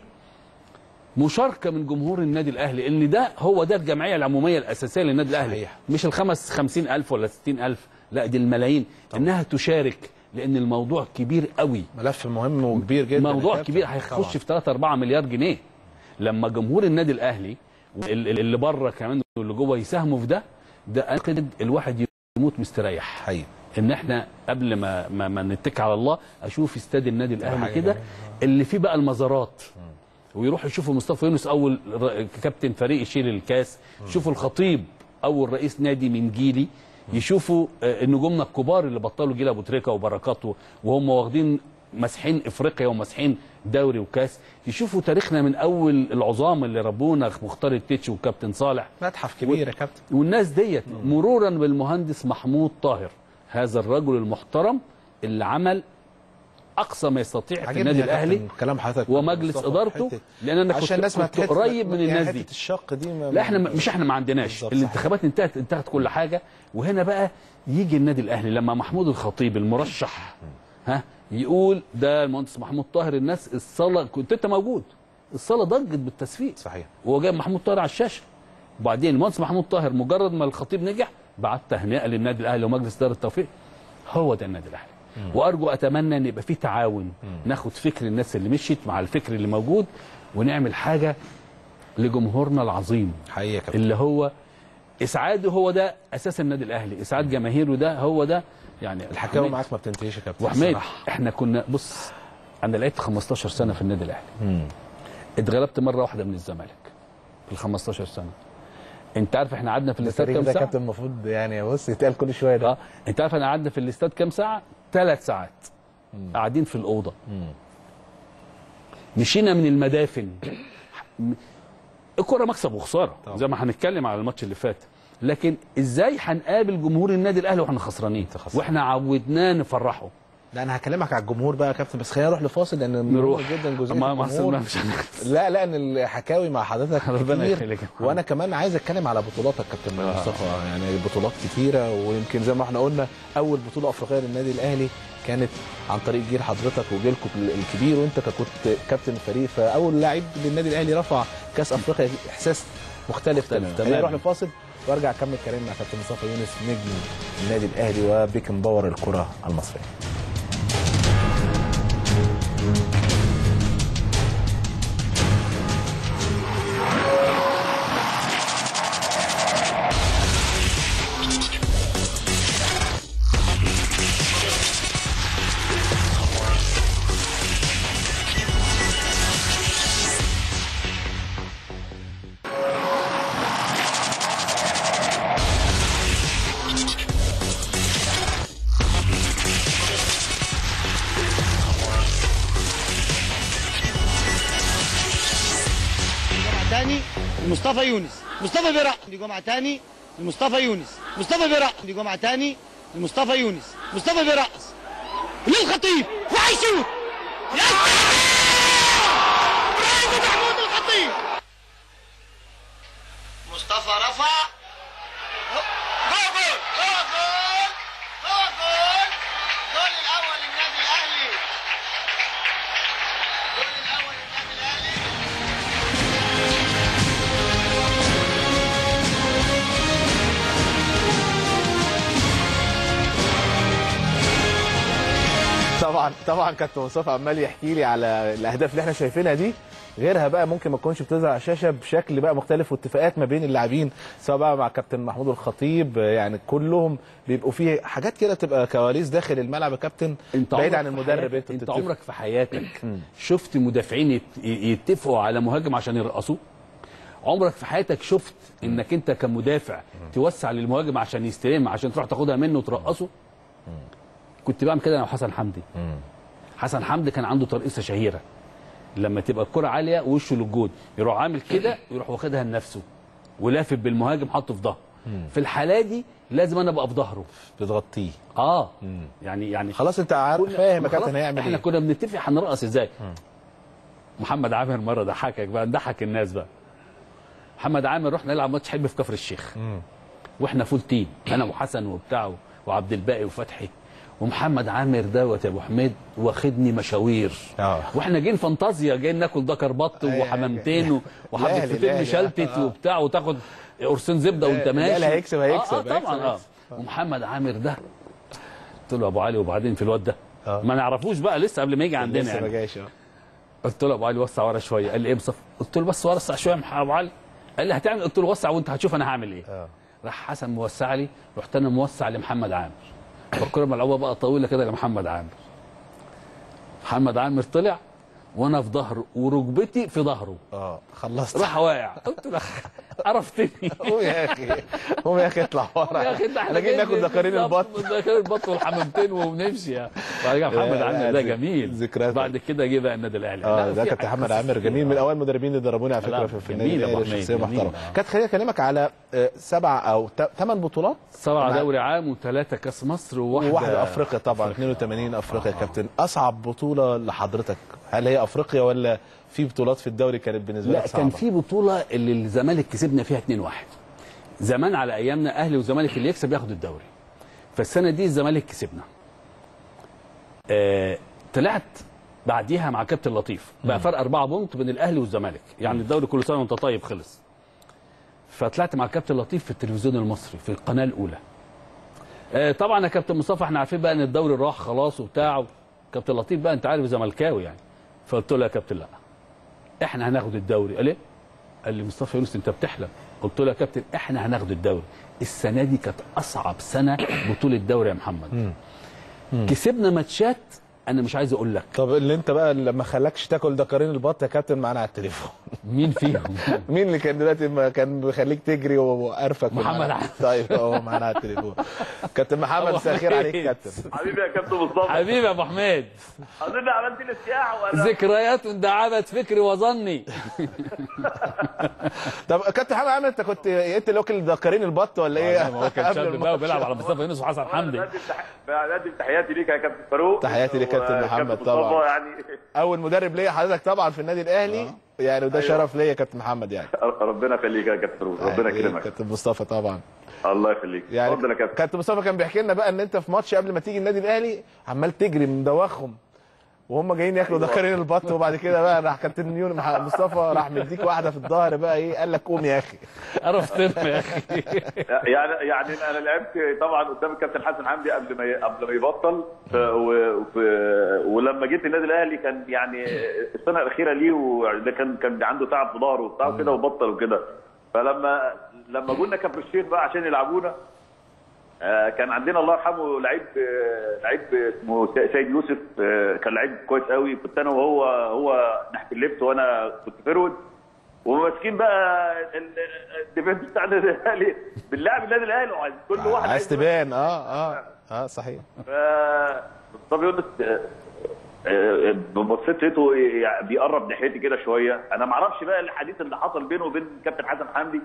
مشاركه من جمهور النادي الاهلي ان ده هو ده الجمعيه العموميه الاساسيه للنادي الاهلي صحيح. مش الخمس خمسين ألف ولا ستين ألف لا دي الملايين انها تشارك لان الموضوع كبير قوي ملف مهم وكبير جدا موضوع يا كابتن. كبير طبعاً. هيخش في 3 4 مليار جنيه لما جمهور النادي الاهلي وال- ال- اللي بره كمان واللي جوه يساهموا في ده ده اعتقد الواحد يموت مستريح حقيقي ان احنا قبل ما ما, ما نتكل على الله اشوف استاد النادي الاهلي حاجة كده جميلة. اللي فيه بقى المزارات ويروح يشوفوا مصطفى يونس اول ر- كابتن فريق يشيل الكاس يشوفوا الخطيب اول رئيس نادي من جيلي يشوفوا آه، نجومنا الكبار اللي بطلوا جيل ابو تريكه وبركاته وهم واخدين مسحين افريقيا ومسحين دوري وكاس يشوفوا تاريخنا من اول العظام اللي ربونا مختار التتش وكابتن صالح متحف كبير يا كابتن والناس ديت مرورا بالمهندس محمود طاهر هذا الرجل المحترم اللي عمل اقصى ما يستطيع في عجبني النادي يا كابتن الاهلي كلام حضرتك ومجلس مصطفى ادارته حتة- لان انا كنت, عشان الناس ما كنت تحس- قريب من يعني الناس حتة دي الشق دي ما لا احنا مش احنا ما عندناش بالظبط، الانتخابات انتهت انتهت كل حاجه وهنا بقى يجي النادي الاهلي لما محمود الخطيب المرشح ها يقول ده المهندس محمود طاهر الناس الصاله كنت انت موجود الصاله ضجت بالتصفيق صحيح وهو جايب محمود طاهر على الشاشه وبعدين المهندس محمود طاهر مجرد ما الخطيب نجح بعت تهنئه للنادي الاهلي ومجلس اداره التوفيق هو ده النادي الاهلي وارجو اتمنى ان يبقى في تعاون ناخد فكر الناس اللي مشيت مع الفكر اللي موجود ونعمل حاجه لجمهورنا العظيم حقيقي يا كابتن اللي هو اسعاده هو ده اساس النادي الاهلي اسعاد جماهيره ده هو ده يعني الحكاوي حميد- معاك ما بتنتهيش يا كابتن وحميد الصراحة. احنا كنا بص انا لعبت 15 سنه في النادي الاهلي مم. اتغلبت مره واحده من الزمالك في ال 15 سنه انت عارف احنا قعدنا في الاستاد التاريخ كام ده ساعه كابتن المفروض يعني بص يتقال كل شويه ده اه انت عارف احنا قعدنا في الاستاد كام ساعه ثلاث ساعات قاعدين في الاوضه مشينا من المدافن م- الكره مكسب وخساره طبعا. زي ما هنتكلم على الماتش اللي فات لكن ازاي هنقابل جمهور النادي الاهلي واحنا خسرانين خسران. واحنا عودناه نفرحه لا انا هكلمك على الجمهور بقى يا كابتن بس خلينا نروح لفاصل لان مهم نروح. جدا جزئيه ما- ما الجمهور. حصلناش. لا لا ان الحكاوي مع حضرتك ربنا كتير يخليك يا محمد. وانا كمان عايز اتكلم على بطولاتك كابتن آه. مصطفى يعني بطولات كتيره ويمكن زي ما احنا قلنا اول بطوله افريقيه للنادي الاهلي كانت عن طريق جيل حضرتك وجيلكم الكبير وانت كنت كابتن الفريق فاول لاعب للنادي الاهلي رفع كاس افريقيا احساس مختلف مختلف تماما خلينا تماماً. نروح لفاصل وارجع اكمل كلامي مع كابتن مصطفى يونس نجم النادي الاهلي وبيكن باور الكره المصريه جمعة تاني لمصطفى يونس مصطفى بيرقص دي جمعة تاني لمصطفى يونس مصطفى بيرقص دي جمعة تاني لمصطفى يونس مصطفى بيرقص للخطيب وهيشوط يا سلام! برافو محمود الخطيب مصطفى رفع جول جول جول جول جول جول جول الاول للنادي الاهلي جول الاول للنادي الاهلي طبعا طبعا كابتن مصطفى عمال يحكي لي على الاهداف اللي احنا شايفينها دي غيرها بقى ممكن ما تكونش بتظهر على الشاشه بشكل بقى مختلف واتفاقات ما بين اللاعبين سواء بقى مع كابتن محمود الخطيب يعني كلهم بيبقوا فيه حاجات كده تبقى كواليس داخل الملعب يا كابتن انت بعيد عمرك عن في المدرب حياتك- انت انت بتتفق. عمرك في حياتك شفت مدافعين يت- يتفقوا على مهاجم عشان يرقصوه عمرك في حياتك شفت انك انت كمدافع توسع للمهاجم عشان يستلم عشان تروح تاخدها منه وترقصه كنت بعمل كده انا وحسن حمدي حسن حمدي كان عنده ترقيصه شهيره لما تبقى الكره عاليه ووشه للجون يروح عامل كده يروح واخدها لنفسه ولافف بالمهاجم حاطه في ظهره في الحاله دي لازم انا ابقى في ظهره بتغطيه اه يعني يعني خلاص انت عارف كنا- فاهم يا خلاص كابتن هيعمل احنا ايه كنا بنتفق هنرقص ازاي محمد عامر مره ضحكك بقى نضحك الناس بقى محمد عامر رحنا نلعب ماتش حلم في كفر الشيخ واحنا فول تيم انا وحسن وبتاع وعبد الباقي وفتحي ومحمد عامر دوت يا ابو حميد واخدني مشاوير اه. واحنا جايين فانتازيا جايين ناكل دكر بط أيوة. وحمامتين و- وحبه الأهلي- فطير الأهلي. مشلتت آه. وبتاع وتاخد قرصين زبده وانت الأهلي ماشي هيكسب- هيكسب- اه, آه طبعا هيكسب- اه هيكسب. ومحمد عامر ده قلت له يا ابو علي وبعدين في الواد ده آه. ما نعرفوش بقى لسه قبل ما يجي عندنا لسه ما يعني جايش اه. قلت له يا ابو علي وسع ورا شويه قال لي ايه بصف قلت له بس وسع شويه يا ابو علي قال لي هتعمل قلت له وسع وانت هتشوف انا هعمل ايه اه. راح حسن موسع لي رحت انا موسع لمحمد عامر فالكره ملعوبه بقى طويله كده لمحمد عامر محمد عامر طلع وانا في ظهره وركبتي في ظهره اه خلصت راح واقع قلت له عرفتني قوم يا اخي قوم يا اخي اطلع ورا يا اخي ده احنا جايين ناكل دكارين البط دكارين البط والحمامتين ونمشي يعني بعد كده محمد يا- عامر ده جميل ذكريات. بعد كده جه بقى النادي الاهلي اه لا، ده في كابتن حاجة محمد قصص عامر كتير. جميل من اول المدربين اللي دربوني على لا، فكره في في النادي جميل يا أبو الاهلي حميد، شخصيه جميل. محترمه كانت خليني اكلمك على آه، سبع او ثمان بطولات سبعة مع- دوري عام وثلاثة كاس مصر وواحدة وواحده افريقيا طبعا 82 افريقيا يا كابتن اصعب بطوله لحضرتك هل هي افريقيا ولا في بطولات في الدوري كانت بالنسبه لا لك صعبه كان في بطولة اللي الزمالك كسبنا فيها 2-1 زمان على ايامنا اهلي وزمالك اللي يكسب ياخد الدوري فالسنة دي الزمالك كسبنا آه طلعت بعديها مع كابتن لطيف بقى فرق أربعة بونت بين الأهلي والزمالك يعني الدوري كل سنة وأنت طيب خلص فطلعت مع كابتن لطيف في التلفزيون المصري في القناة الأولى آه طبعا يا كابتن مصطفى احنا عارفين بقى ان الدوري راح خلاص وبتاع كابتن لطيف بقى انت عارف زملكاوي يعني فقلت له يا كابتن لا احنا هناخد الدوري قال ايه؟ قال لي مصطفى يونس انت بتحلم قلت له يا كابتن احنا هناخد الدوري السنه دي كانت اصعب سنه بطوله دوري يا محمد كسبنا ماتشات انا مش عايز اقول لك طب اللي انت بقى اللي ما خلاكش تاكل دكارين البط يا كابتن معانا على التليفون مين فيهم مين اللي كان دلوقتي ما كان بيخليك تجري وقرفك محمد ومعانا- علي. طيب هو معانا على التليفون كابتن محمد أبو مساء الخير عليك حميد. كابتن حبيبي يا كابتن مصطفى حبيبي يا ابو حميد اظن عملت لي السياحه وانا ذكريات دعبت فكري وظني طب كابتن محمد عامل انت كنت انت اللي واكل دكارين البط ولا ايه؟ ما هو كان قبل شاب الماتش. بقى وبيلعب على مصطفى يونس وحسن حمدي بقدم تح- بقدم تحياتي ليك يا كابتن فاروق تحياتي ليك يا كابتن وكابتن محمد مصطفى طبعا. يعني اول مدرب ليا حضرتك طبعا في النادي الاهلي يعني وده شرف ليا يا كابتن محمد يعني ربنا يخليك يا كابتن فاروق ربنا يعني يكرمك كابتن مصطفى طبعا الله يخليك يعني اتفضل يا كابتن كابتن مصطفى كان بيحكي لنا بقى ان انت في ماتش قبل ما تيجي النادي الاهلي عمال تجري مدوخهم وهم جايين ياكلوا دكارين البط وبعد كده بقى راح كابتن يون مح- مصطفى راح مديك واحده في الظهر بقى ايه قال لك قوم يا اخي عرفت يا اخي يعني يعني انا لعبت طبعا قدام الكابتن حسن حمدي قبل ما قبل ما يبطل ف- و- ف- ولما جيت النادي الاهلي كان يعني السنه الاخيره ليه وده كان كان عنده تعب في ظهره وبتاع كده وبطل وكده فلما لما قلنا كفر الشيخ بقى عشان يلعبونا آه، كان عندنا الله يرحمه لعيب آه، لعيب اسمه س- سيد يوسف آه، كان لعيب كويس قوي كنت انا وهو هو ناحيه الليفت وانا كنت فيرود وماسكين بقى ال- ال- الديفنس بتاع النادي الاهلي بنلعب النادي الاهلي وعايز كل واحد عايز تبان اه اه اه صحيح ف- طب يقول لك آه، آه، بصيت لقيته يعني بيقرب ناحيتي كده شويه انا ما اعرفش بقى الحديث اللي حصل بينه وبين كابتن حسن حمدي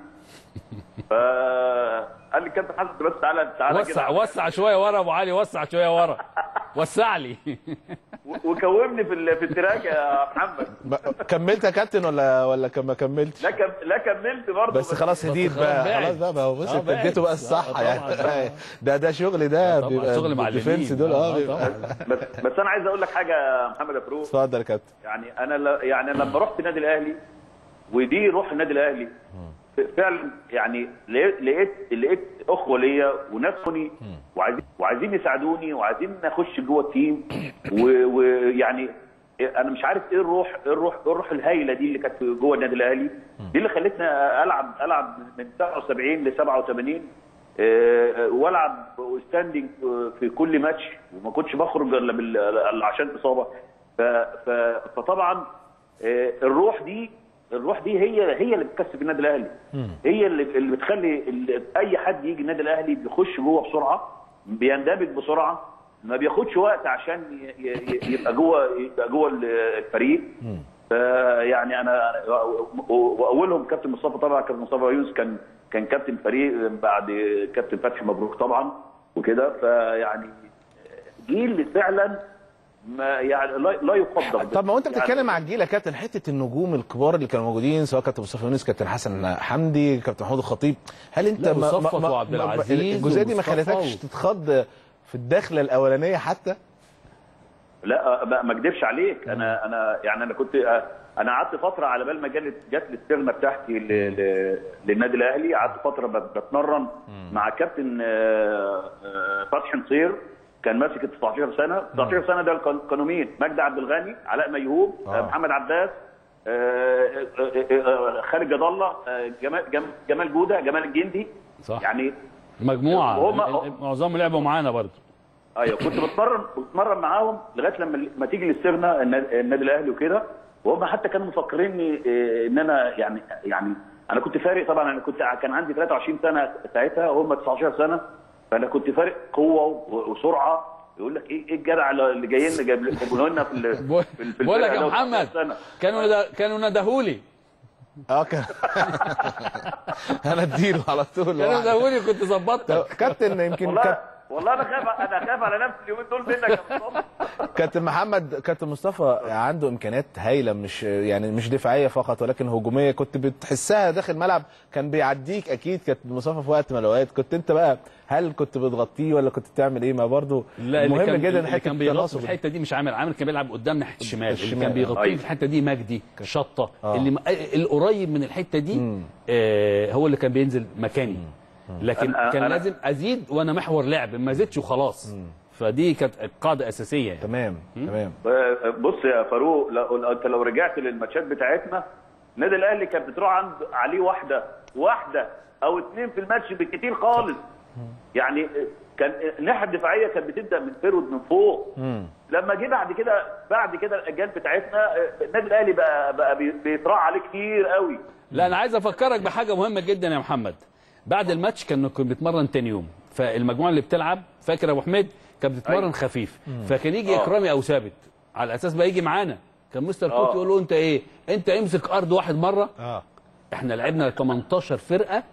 فقال لي كابتن حسن بس تعالى تعالى وسع كده وسع شويه ورا ابو علي وسع شويه ورا وسع لي و- وكومني في ال- في التراك يا محمد ما- كملت يا كابتن ولا ولا كم- ما كملتش لا كم لا كملت برضه بس خلاص هديت خلاص بقى بعد. خلاص بقى ما هو بص آه، انت بعد. اديته بقى آه، الصح طبعاً، يعني طبعاً. ده ده شغل ده طبعا بيبقى شغل معلمين الديفنس دول اه بيبقى- طبعا بس بس انا عايز اقول لك حاجه يا محمد يا فاروق اتفضل يا كابتن يعني انا ل... يعني لما رحت النادي الاهلي ودي روح النادي الاهلي فعلا يعني لقيت لقيت لقيت اخوه ليا وناس خوني وعايزين وعايزين يساعدوني وعايزين اخش جوه التيم و- ويعني انا مش عارف ايه الروح ايه الروح ايه الروح الهايله دي اللي كانت جوه النادي الاهلي دي اللي خلتني العب العب من 77 ل 87 آه، والعب ستاندنج في كل ماتش وما كنتش بخرج الا بال- إلا عشان اصابه ف- ف- فطبعا آه، الروح دي الروح دي هي هي اللي بتكسب النادي الاهلي هي اللي اللي بتخلي ال- اي حد يجي النادي الاهلي بيخش جوه بسرعه بيندمج بسرعه ما بياخدش وقت عشان ي- ي- يبقى جوه يبقى جوه الفريق يعني انا واولهم كابتن مصطفى طبعا كابتن مصطفى يونس كان كان كابتن فريق بعد كابتن فتحي مبروك طبعا وكده فيعني جيل فعلا ما يعني لا, لا يقدر طب ما هو انت يعني بتتكلم على الجيل يا كابتن حته النجوم الكبار اللي كانوا موجودين سواء كابتن مصطفى يونس كابتن حسن حمدي كابتن محمود الخطيب هل انت لا، وصفت وعبد العزيز الجزئيه دي ما ومصطفى خلتكش و- تتخض في الدخله الاولانيه حتى لا ما ما اكدبش عليك انا انا يعني انا كنت انا قعدت فتره على بال ما جت جت الاستغنى بتاعتي ل- ل- للنادي الاهلي قعدت فتره بت- بتمرن مع كابتن آه، آه، فتحي نصير كان ماسك ال 19 سنه 19 سنه ده كان- كانوا مين مجدي عبد الغني علاء ميهوب آه. آه. محمد عباس آه، آه، آه، آه، خالد جد الله آه، جمال جم- جمال جوده جمال الجندي صح يعني مجموعه وهم- معظمهم لعبوا معانا برضه ايوه كنت بتمرن بتمرن معاهم لغايه لما ما تيجي الاستغنى النادي النادي الاهلي وكده وهم حتى كانوا مفكريني إيه، ان انا يعني يعني انا كنت فارق طبعا انا كنت كان عندي 23 سنه ساعتها وهم 19 سنه فانا كنت فارق قوه و- وسرعه يقول لك ايه ايه الجدع اللي جايين جايب- جايبوا لنا في ال- بقول في ال- في بقول لك الفرقة يا ده محمد 19 سنة. كانوا ند- كانوا ندهولي اه كان انا اديله على طول كانوا لوحده. ندهولي كنت طب ظبطتك كابتن يمكن والله كاب- والله انا خايف انا خايف على نفسي اليومين دول منك يا مصطفى كابتن محمد كابتن مصطفى عنده امكانيات هايله مش يعني مش دفاعيه فقط ولكن هجوميه كنت بتحسها داخل الملعب كان بيعديك اكيد كابتن مصطفى في وقت من الاوقات كنت انت بقى هل كنت بتغطيه ولا كنت بتعمل ايه ما برضه لا اللي مهم كان جدا اللي حته كان بيغطي التناسق في الحته دي مش عامل عامل كان بيلعب قدام ناحيه الشمال اللي الشمال، كان آه. بيغطيه أيوة. في الحته دي مجدي شطه آه. اللي م- القريب من الحته دي آه هو اللي كان بينزل مكاني لكن أنا- كان أنا- لازم ازيد وانا محور لعب ما زدتش وخلاص فدي كانت قاعده اساسيه يعني. تمام تمام بص يا فاروق لو لو- انت لو رجعت للماتشات بتاعتنا النادي الاهلي كانت بتروح عند عليه واحده واحده او اثنين في الماتش بالكتير خالص يعني كان الناحيه الدفاعيه كانت بتبدا من فيرود من فوق لما جه بعد كده بعد كده الاجيال بتاعتنا آه، النادي الاهلي بقى بقى بي- بيتراع عليه كتير قوي لا انا عايز افكرك بحاجه مهمه جدا يا محمد بعد الماتش كنا كنا بنتمرن تاني يوم فالمجموعه اللي بتلعب فاكر يا ابو حميد كانت بتتمرن أيوة. خفيف فكان يجي آه. اكرامي او ثابت على اساس بقى يجي معانا كان مستر آه. كوت يقول له انت ايه انت امسك ارض واحد مره اه احنا لعبنا 18 فرقه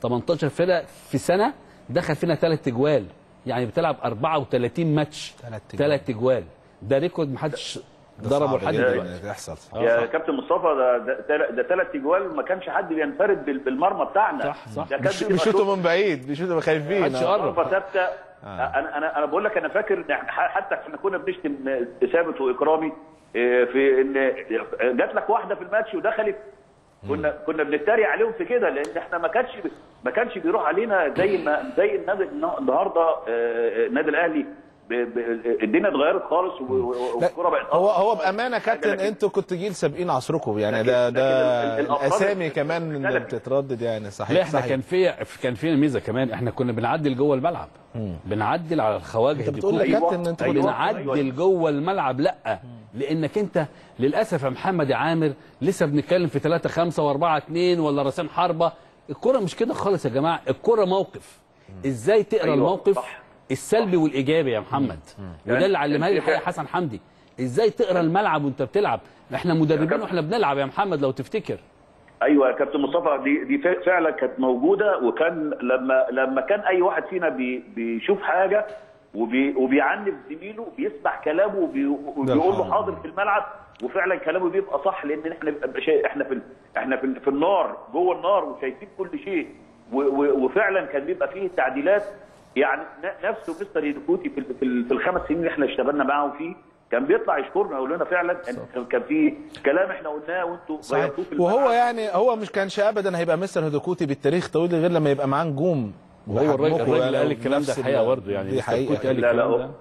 18 فرقه في سنه دخل فينا ثلاث اجوال يعني بتلعب 34 ماتش تلات أجوال. ثلاث اجوال ده ريكورد محدش ده ضربه صعب لحد جداً دلوقتي إن يحصل يا كابتن مصطفى ده ده, تل- ده ثلاث اجوال ما كانش حد بينفرد بال- بالمرمى بتاعنا صح، صح. ده كان بيش- بتبقى بيشوطوا من بعيد بيشوطوا خايفين محدش آه. يقرب. ضربه ثابته انا انا انا بقول لك انا فاكر إن إحنا حتى احنا كنا بنشتم ثابت واكرامي إيه، في ان جات لك واحده في الماتش ودخلت كنا كنا بنتريق عليهم في كده لان احنا ما كانش ما كانش بيروح علينا زي ما زي النادي النهارده آه، النادي الاهلي ب- ب- الدنيا اتغيرت خالص و- و- لا، والكوره بقت هو أفضل. هو بامانه كابتن لكن- انتوا كنتوا جيل سابقين عصركم يعني لكن- ده لكن ده ال- الألقاب الاسامي اللي كمان اللي اختلفت. بتتردد يعني صحيح لا احنا صحيح. كان في كان فينا ميزه كمان احنا كنا بنعدل جوه الملعب بنعدل على الخواجه انت دي بتقول كلها. لي كابتن ان انت أيوة. كنت بنعدل جوه الملعب لا لانك انت للاسف يا محمد يا عامر لسه بنتكلم في 3 5 و4 2 ولا راسين حربه الكره مش كده خالص يا جماعه الكره موقف ازاي تقرا أيوة، الموقف صح. السلبي والايجابي يا محمد وده اللي علمها لي الحقيقه حسن حمدي ازاي تقرا الملعب وانت بتلعب احنا مدربين واحنا بنلعب يا محمد لو تفتكر ايوه يا كابتن مصطفى دي دي ف- فعلا كانت موجوده وكان لما لما كان اي واحد فينا بي بيشوف حاجه وبي وبيعنف زميله بيسمع كلامه وبي وبيقول له الحمد حاضر في الملعب وفعلا كلامه بيبقى صح لان احنا بنبقى شيء احنا في ال- احنا في, ال- في النار جوه النار وشايفين كل شيء و- و- وفعلا كان بيبقى فيه تعديلات يعني ن- نفسه مستر يدكوتي في ال- في, ال- في الخمس سنين اللي احنا اشتغلنا معاهم فيه كان بيطلع يشكرنا يقول لنا فعلا كان- كان في كلام احنا قلناه وانتوا صحيح غيرتوه في وهو الملعب. يعني هو مش كانش ابدا هيبقى مستر هدوكوتي بالتاريخ طويل غير لما يبقى معاه نجوم وهو الراجل بحجمكم الراجل يعني قال الكلام ده وبنفس الحقيقه ال- برضه يعني دي مستر كوت حقيقه قال لا، لا، الكلام هو- ده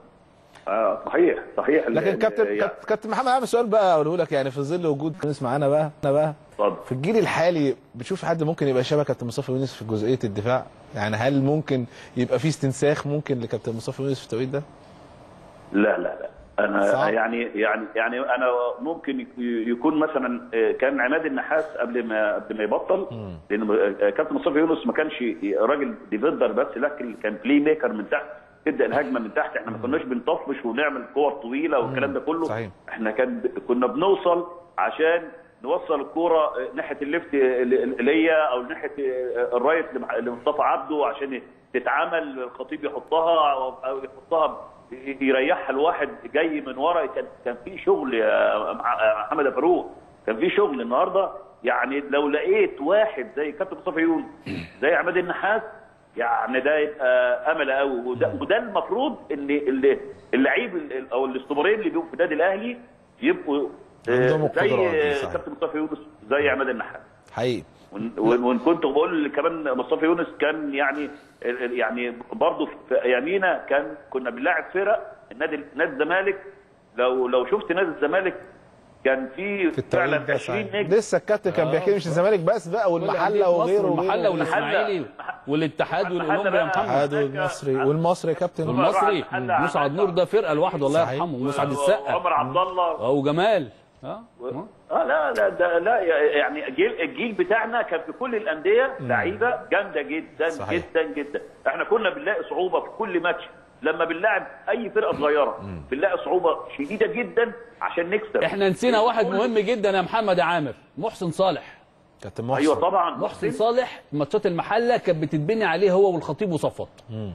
آه صحيح صحيح لكن ال- كابتن ال- كابتن- كابتن محمد عامل سؤال بقى اقوله لك يعني في ظل وجود يونس معانا بقى انا بقى اتفضل في الجيل الحالي بتشوف حد ممكن يبقى شبه كابتن مصطفى يونس في جزئيه الدفاع يعني هل ممكن يبقى في استنساخ ممكن لكابتن مصطفى يونس في التوقيت ده لا لا لا انا صعب. يعني يعني يعني انا ممكن يك- يكون مثلا آه، كان عماد النحاس قبل ما قبل ما يبطل لان آه، كابتن مصطفى يونس ما كانش راجل ديفندر بس لكن كان بلاي ميكر من تحت تبدا الهجمه من تحت احنا ما كناش بنطفش ونعمل كور طويله والكلام ده كله صحيح. احنا كان كنا بنوصل عشان نوصل الكوره آه، ناحيه الليفت آه، ل- ليا او ناحيه آه، الرايت لمح- لمصطفى عبده عشان تتعمل الخطيب يحطها او أو يحطها يريحها الواحد جاي من ورا كان كان في شغل يا مع- يا محمد يا فاروق كان في شغل النهارده يعني لو لقيت واحد زي كابتن مصطفى يونس زي عماد النحاس يعني ده يبقى امل قوي وده, وده المفروض ان اللي- اللعيب ال- او الاسطورين اللي بيبقوا في النادي الاهلي يبقوا آه، عندهم زي القدرات دي، صحيح. كابتن مصطفى يونس زي عماد النحاس حقيقي وإن- وإن وإن كنت بقول كمان مصطفى يونس كان يعني يعني برضه في ايامينا كان كنا بنلاعب فرق النادي نادي الزمالك لو لو شفت نادي الزمالك كان في في فعلا التوقيت ده 20 صحيح نجم لسه الكابتن كان بيحكي لي مش الزمالك بس بقى والمحله وغيره والمحله وغيره والاسماعيلي والاتحاد المحلة والاولمبي يا بقى. محمد الاتحاد والمصري والمصري يا كابتن والمصري المحلة مسعد نور ده فرقه لوحده الله صحيح. يرحمه ومسعد السقا عمر عبد الله او جمال اه اه لا لا ده لا يعني الجيل الجيل بتاعنا كان في كل الانديه لعيبه جامده جدا صحيح. جدا جدا احنا كنا بنلاقي صعوبه في كل ماتش لما بنلاعب اي فرقه صغيره بنلاقي صعوبه شديده جدا عشان نكسب احنا نسينا واحد كل- مهم جدا يا محمد يا عامر محسن صالح كابتن محسن ايوه طبعا محسن صالح ماتشات المحله كانت بتتبني عليه هو والخطيب وصفوت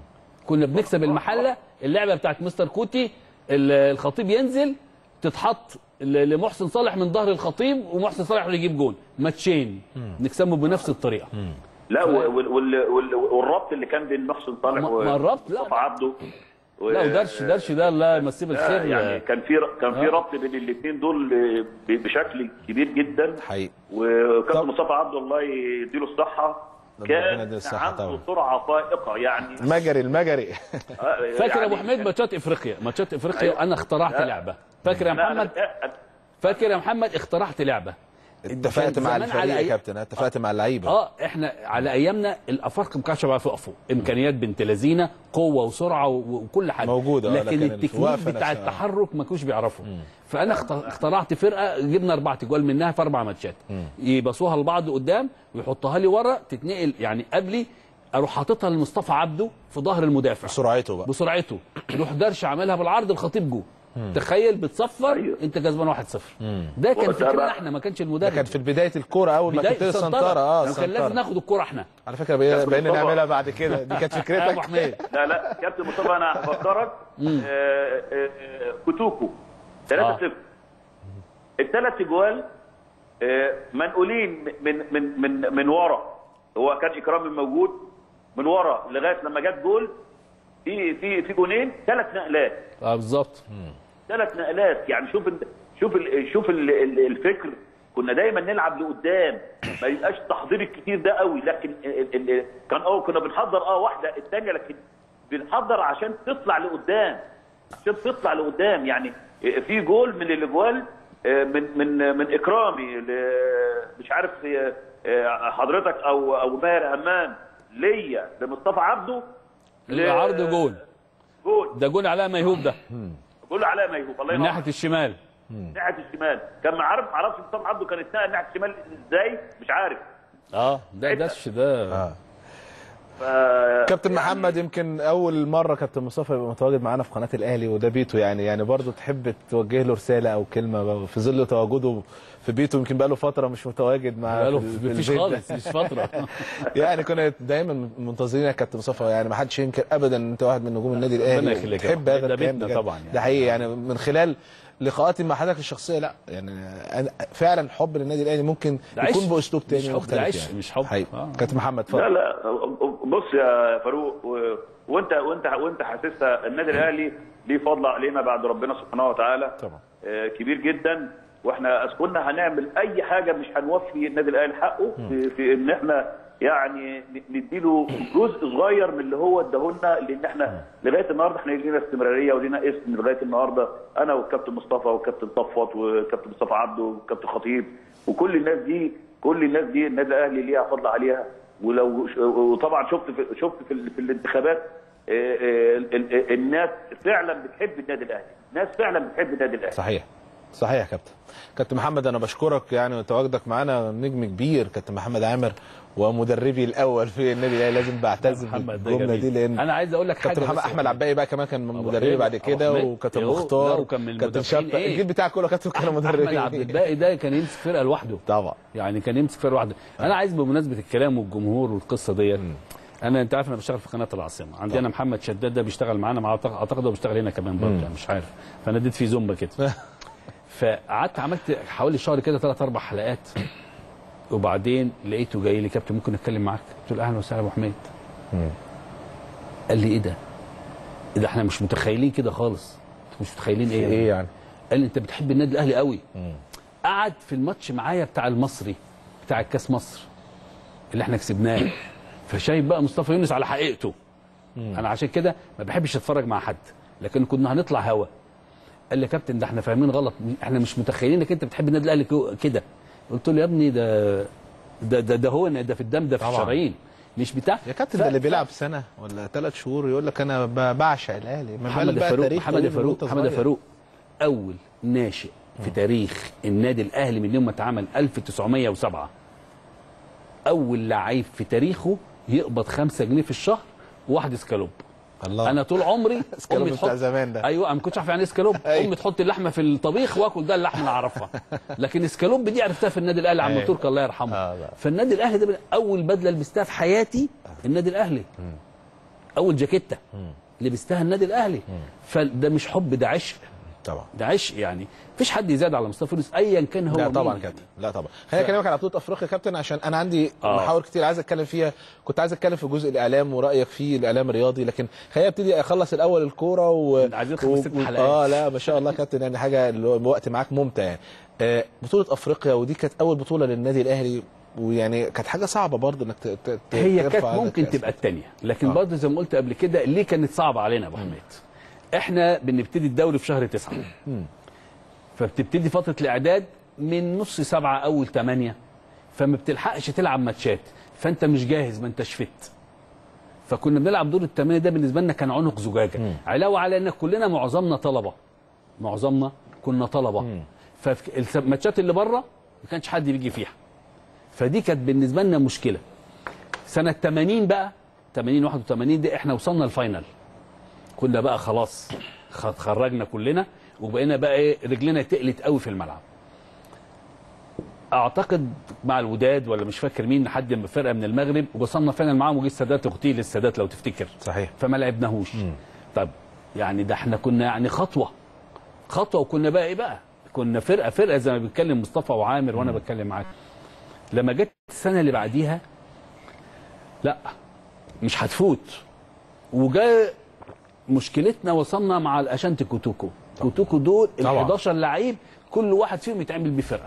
كنا بنكسب المحله اللعبه بتاعت مستر كوتي ال- الخطيب ينزل تتحط ل- لمحسن صالح من ظهر الخطيب ومحسن صالح اللي يجيب جول ماتشين نكسبه بنفس الطريقه لا وال وال وال والربط اللي كان بين محسن صالح ما- ما الربط؟ لا. ومصطفى عبده و- لا ودرش درش ده الله يمسيه لا، بالخير يعني كان في كان في آه. ربط بين الاثنين دول ب- بشكل كبير جدا حقيقي وكابتن طب- مصطفى عبد الله يديله الصحه ربنا يديله كان الصحة عنده طبعا. سرعه فائقه يعني المجري المجري آه، فاكر يا ابو يعني حميد ماتشات افريقيا ماتشات افريقيا أيوة. انا اخترعت لا. لعبه فاكر يا لا، أنا- محمد أنا- فاكر يا محمد اخترعت لعبه اتفقت كان مع زمان الفريق على يا أي- كابتن اتفقت مع اللعيبه اه احنا على ايامنا الافارقه ما كانش بيعرفوا يقفوا امكانيات بنت لذينه قوه وسرعه و- وكل حاجه موجودة، آه، لكن لكن التكنيك الوقفة بتاع نفسها. التحرك ما كانوش بيعرفوا فانا اخت- اخترعت فرقه جبنا اربع تجوال منها في اربع ماتشات يبصوها لبعض قدام ويحطها لي ورا تتنقل يعني قبلي اروح حاططها لمصطفى عبده في ظهر المدافع سرعته بقى بسرعته يروح درش عملها بالعرض الخطيب جو تخيل بتصفر أيوه. انت كسبان 1-0 ده كان وده فكرنا بقى- احنا ما كانش ده المدرب كان في بدايه الكوره اول ما بداية كنت السنتره اه كان لازم السنترة. ناخد الكوره احنا على فكره بقينا كابتن بقينا مصطفى. نعملها بعد كده دي كانت يا ابو فكرتك حميد لا لا كابتن مصطفى انا هفكرك آه، آه، آه، كوتوكو 3-0 الثلاث اجوال آه، منقولين من من من من ورا هو كان اكرامي موجود من ورا لغايه لما جت جول في في في جونين ثلاث نقلات اه بالظبط ثلاث نقلات يعني شوف ال شوف ال شوف ال ال الفكر كنا دايما نلعب لقدام ما يبقاش التحضير الكتير ده قوي لكن ال ال كان اه كنا بنحضر اه واحده الثانيه لكن بنحضر عشان تطلع لقدام عشان تطلع لقدام يعني في جول من الاجوال آه، من من من اكرامي ل- مش عارف آه، آه، حضرتك او او ماهر امان ليا لمصطفى عبده ل- عرض جول جول ده جول علاء ميهوب ده جول علاء ميهوب الله من ينور ناحيه الشمال ناحيه الشمال كان عارف ما اعرفش مصطفى عبده كان اتنقل ناحيه الشمال ازاي مش عارف اه ده دش ده آه. ف كابتن محمد يمكن اول مره كابتن مصطفى يبقى متواجد معانا في قناه الاهلي وده بيته يعني يعني برضه تحب توجه له رساله او كلمه في ظل تواجده في بيته يمكن بقى له فتره مش متواجد مع قالوا في ال- في مفيش البيت ده. خالص مش فتره يعني كنا دايما منتظرين يا كابتن مصطفى يعني ما حدش ينكر ابدا ان انت واحد من نجوم النادي ربنا الاهلي يخليك يا تحب رب. هذا ده الكلام بيتنا بجد. طبعا يعني. ده حقيقي يعني من خلال لقاءاتي مع حضرتك الشخصيه لا يعني أنا فعلا حب للنادي الاهلي ممكن ده عشق. يكون باسلوب مش تاني حب، مختلف ده عشق، يعني. مش حب. حقيقي. آه. كابتن محمد لا اتفضل لا بص يا فاروق و- وانت وانت وانت حاسسها النادي الاهلي ليه فضل علينا بعد ربنا سبحانه وتعالى طبعا. آه، كبير جدا واحنا أذ كنا هنعمل اي حاجه مش هنوفي النادي الاهلي حقه في, في ان احنا يعني ن- نديله جزء صغير من اللي هو اداهولنا لان احنا لغايه النهارده احنا لينا استمراريه ولينا اسم لغايه النهارده انا والكابتن مصطفى والكابتن صفوت والكابتن مصطفى عبده والكابتن خطيب وكل الناس دي كل الناس دي النادي الاهلي ليها فضل عليها ولو وطبعا شفت في شفت في, ال- في الانتخابات آه، آه، ال- ال- الناس فعلا بتحب النادي الاهلي الناس فعلا بتحب النادي الاهلي صحيح صحيح يا كابتن كابتن محمد انا بشكرك يعني وتواجدك معانا نجم كبير كابتن محمد عامر ومدربي الاول في النادي الاهلي لازم بعتز محمد ده بالجمله دي جميل. لان انا عايز اقول لك حاجه كابتن محمد بس احمد عباقي بقى كمان كان أبو مدربي حميد، بعد أبو كده حميد. وكابتن يهو، لا، مختار وكان من كابتن المدافعين شابه إيه؟ الجيل بتاعك كله كابتن كانوا احمد عبد مدربين الباقي ده كان يمسك فرقه لوحده طبعا يعني كان يمسك فرقه لوحده انا عايز بمناسبه الكلام والجمهور والقصه ديت انا انت عارف انا بشتغل في قناه العاصمه عندنا محمد شداد ده بيشتغل معانا مع اعتقد هو بيشتغل هنا كمان برضه يعني مش عارف فانا اديت فيه زومبا كده فقعدت عملت حوالي شهر كده ثلاث اربع حلقات وبعدين لقيته جاي لي كابتن ممكن اتكلم معاك قلت له اهلا وسهلا يا ابو حميد قال لي ايه ده؟ ده احنا مش متخيلين كده خالص انتوا مش متخيلين ايه ايه يعني قال لي انت بتحب النادي الاهلي قوي قعد في الماتش معايا بتاع المصري بتاع الكاس مصر اللي احنا كسبناه فشايف بقى مصطفى يونس على حقيقته انا عشان كده ما بحبش اتفرج مع حد لكن كنا هنطلع هوا قال لي يا كابتن ده احنا فاهمين غلط احنا مش متخيلين انك انت بتحب النادي الاهلي كو- كده قلت له يا ابني ده ده ده, ده هو ده في الدم ده في طبعا. الشرايين مش بتاع يا كابتن ف- ده اللي ف- بيلعب سنه ولا ثلاث شهور يقول لك انا ب- بعشق الاهلي ما محمد بالك بقى فاروق تاريخ محمد طويل فاروق وأنت محمد صغير. فاروق اول ناشئ في تاريخ النادي الاهلي من يوم ما اتعمل 1907 اول لعيب في تاريخه يقبض 5 جنيه في الشهر وواحد اسكالوب الله انا طول عمري اسكالوب امي بتاع تحط زمان ده. ايوه انا ما كنتش عارف يعني ايه اسكالوب أيوة. امي تحط اللحمه في الطبيخ واكل ده اللحمه اللي اعرفها لكن اسكالوب دي عرفتها في النادي الاهلي عم أيوة. تركي الله يرحمه آه، لا. فالنادي الاهلي ده من اول بدله لبستها في حياتي النادي الاهلي اول جاكيته لبستها النادي الاهلي فده مش حب ده عشق طبعا ده عشق يعني مفيش حد يزاد على مصطفى يونس ايا كان هو لا مين طبعا يعني. كابتن لا طبعا خليني اكلمك على بطوله افريقيا يا كابتن عشان انا عندي آه. محاور كتير عايز اتكلم فيها كنت عايز اتكلم في جزء الاعلام ورايك فيه الاعلام الرياضي لكن خليني ابتدي اخلص الاول الكوره و... عايزين خمس ست و- حلقات. اه لا ما شاء الله كابتن يعني حاجه اللي هو الوقت معاك ممتع يعني آه بطوله افريقيا ودي كانت اول بطوله للنادي الاهلي ويعني كانت حاجه صعبه برضه انك ت... ت... ت- هي ترفع كانت هذا ممكن الكأس. تبقى الثانيه لكن آه. برضه زي ما قلت قبل كده ليه كانت صعبه علينا يا ابو حميد احنا بنبتدي الدوري في شهر تسعة فبتبتدي فتره الاعداد من نص سبعه اول ثمانيه فما بتلحقش تلعب ماتشات فانت مش جاهز ما انتش فت فكنا بنلعب دور الثمانيه ده بالنسبه لنا كان عنق زجاجه علاوه على ان كلنا معظمنا طلبه معظمنا كنا طلبه فالماتشات اللي بره ما كانش حد بيجي فيها فدي كانت بالنسبه لنا مشكله سنه 80 بقى 80 81 دي احنا وصلنا الفاينل كنا بقى خلاص خ- خرجنا كلنا وبقينا بقى ايه رجلنا تقلت قوي في الملعب اعتقد مع الوداد ولا مش فاكر مين حد من فرقه من المغرب ووصلنا فاينل معاهم وجه السادات اغتيل السادات لو تفتكر صحيح فما لعبناهوش طب يعني ده احنا كنا يعني خطوه خطوه وكنا بقى ايه بقى كنا فرقه فرقه زي ما بيتكلم مصطفى وعامر وانا بتكلم معاك لما جت السنه اللي بعديها لا مش هتفوت وجاء مشكلتنا وصلنا مع الاشانتي كوتوكو كوتوكو دول ال طبعا. 11 لعيب كل واحد فيهم يتعمل بيه فرقه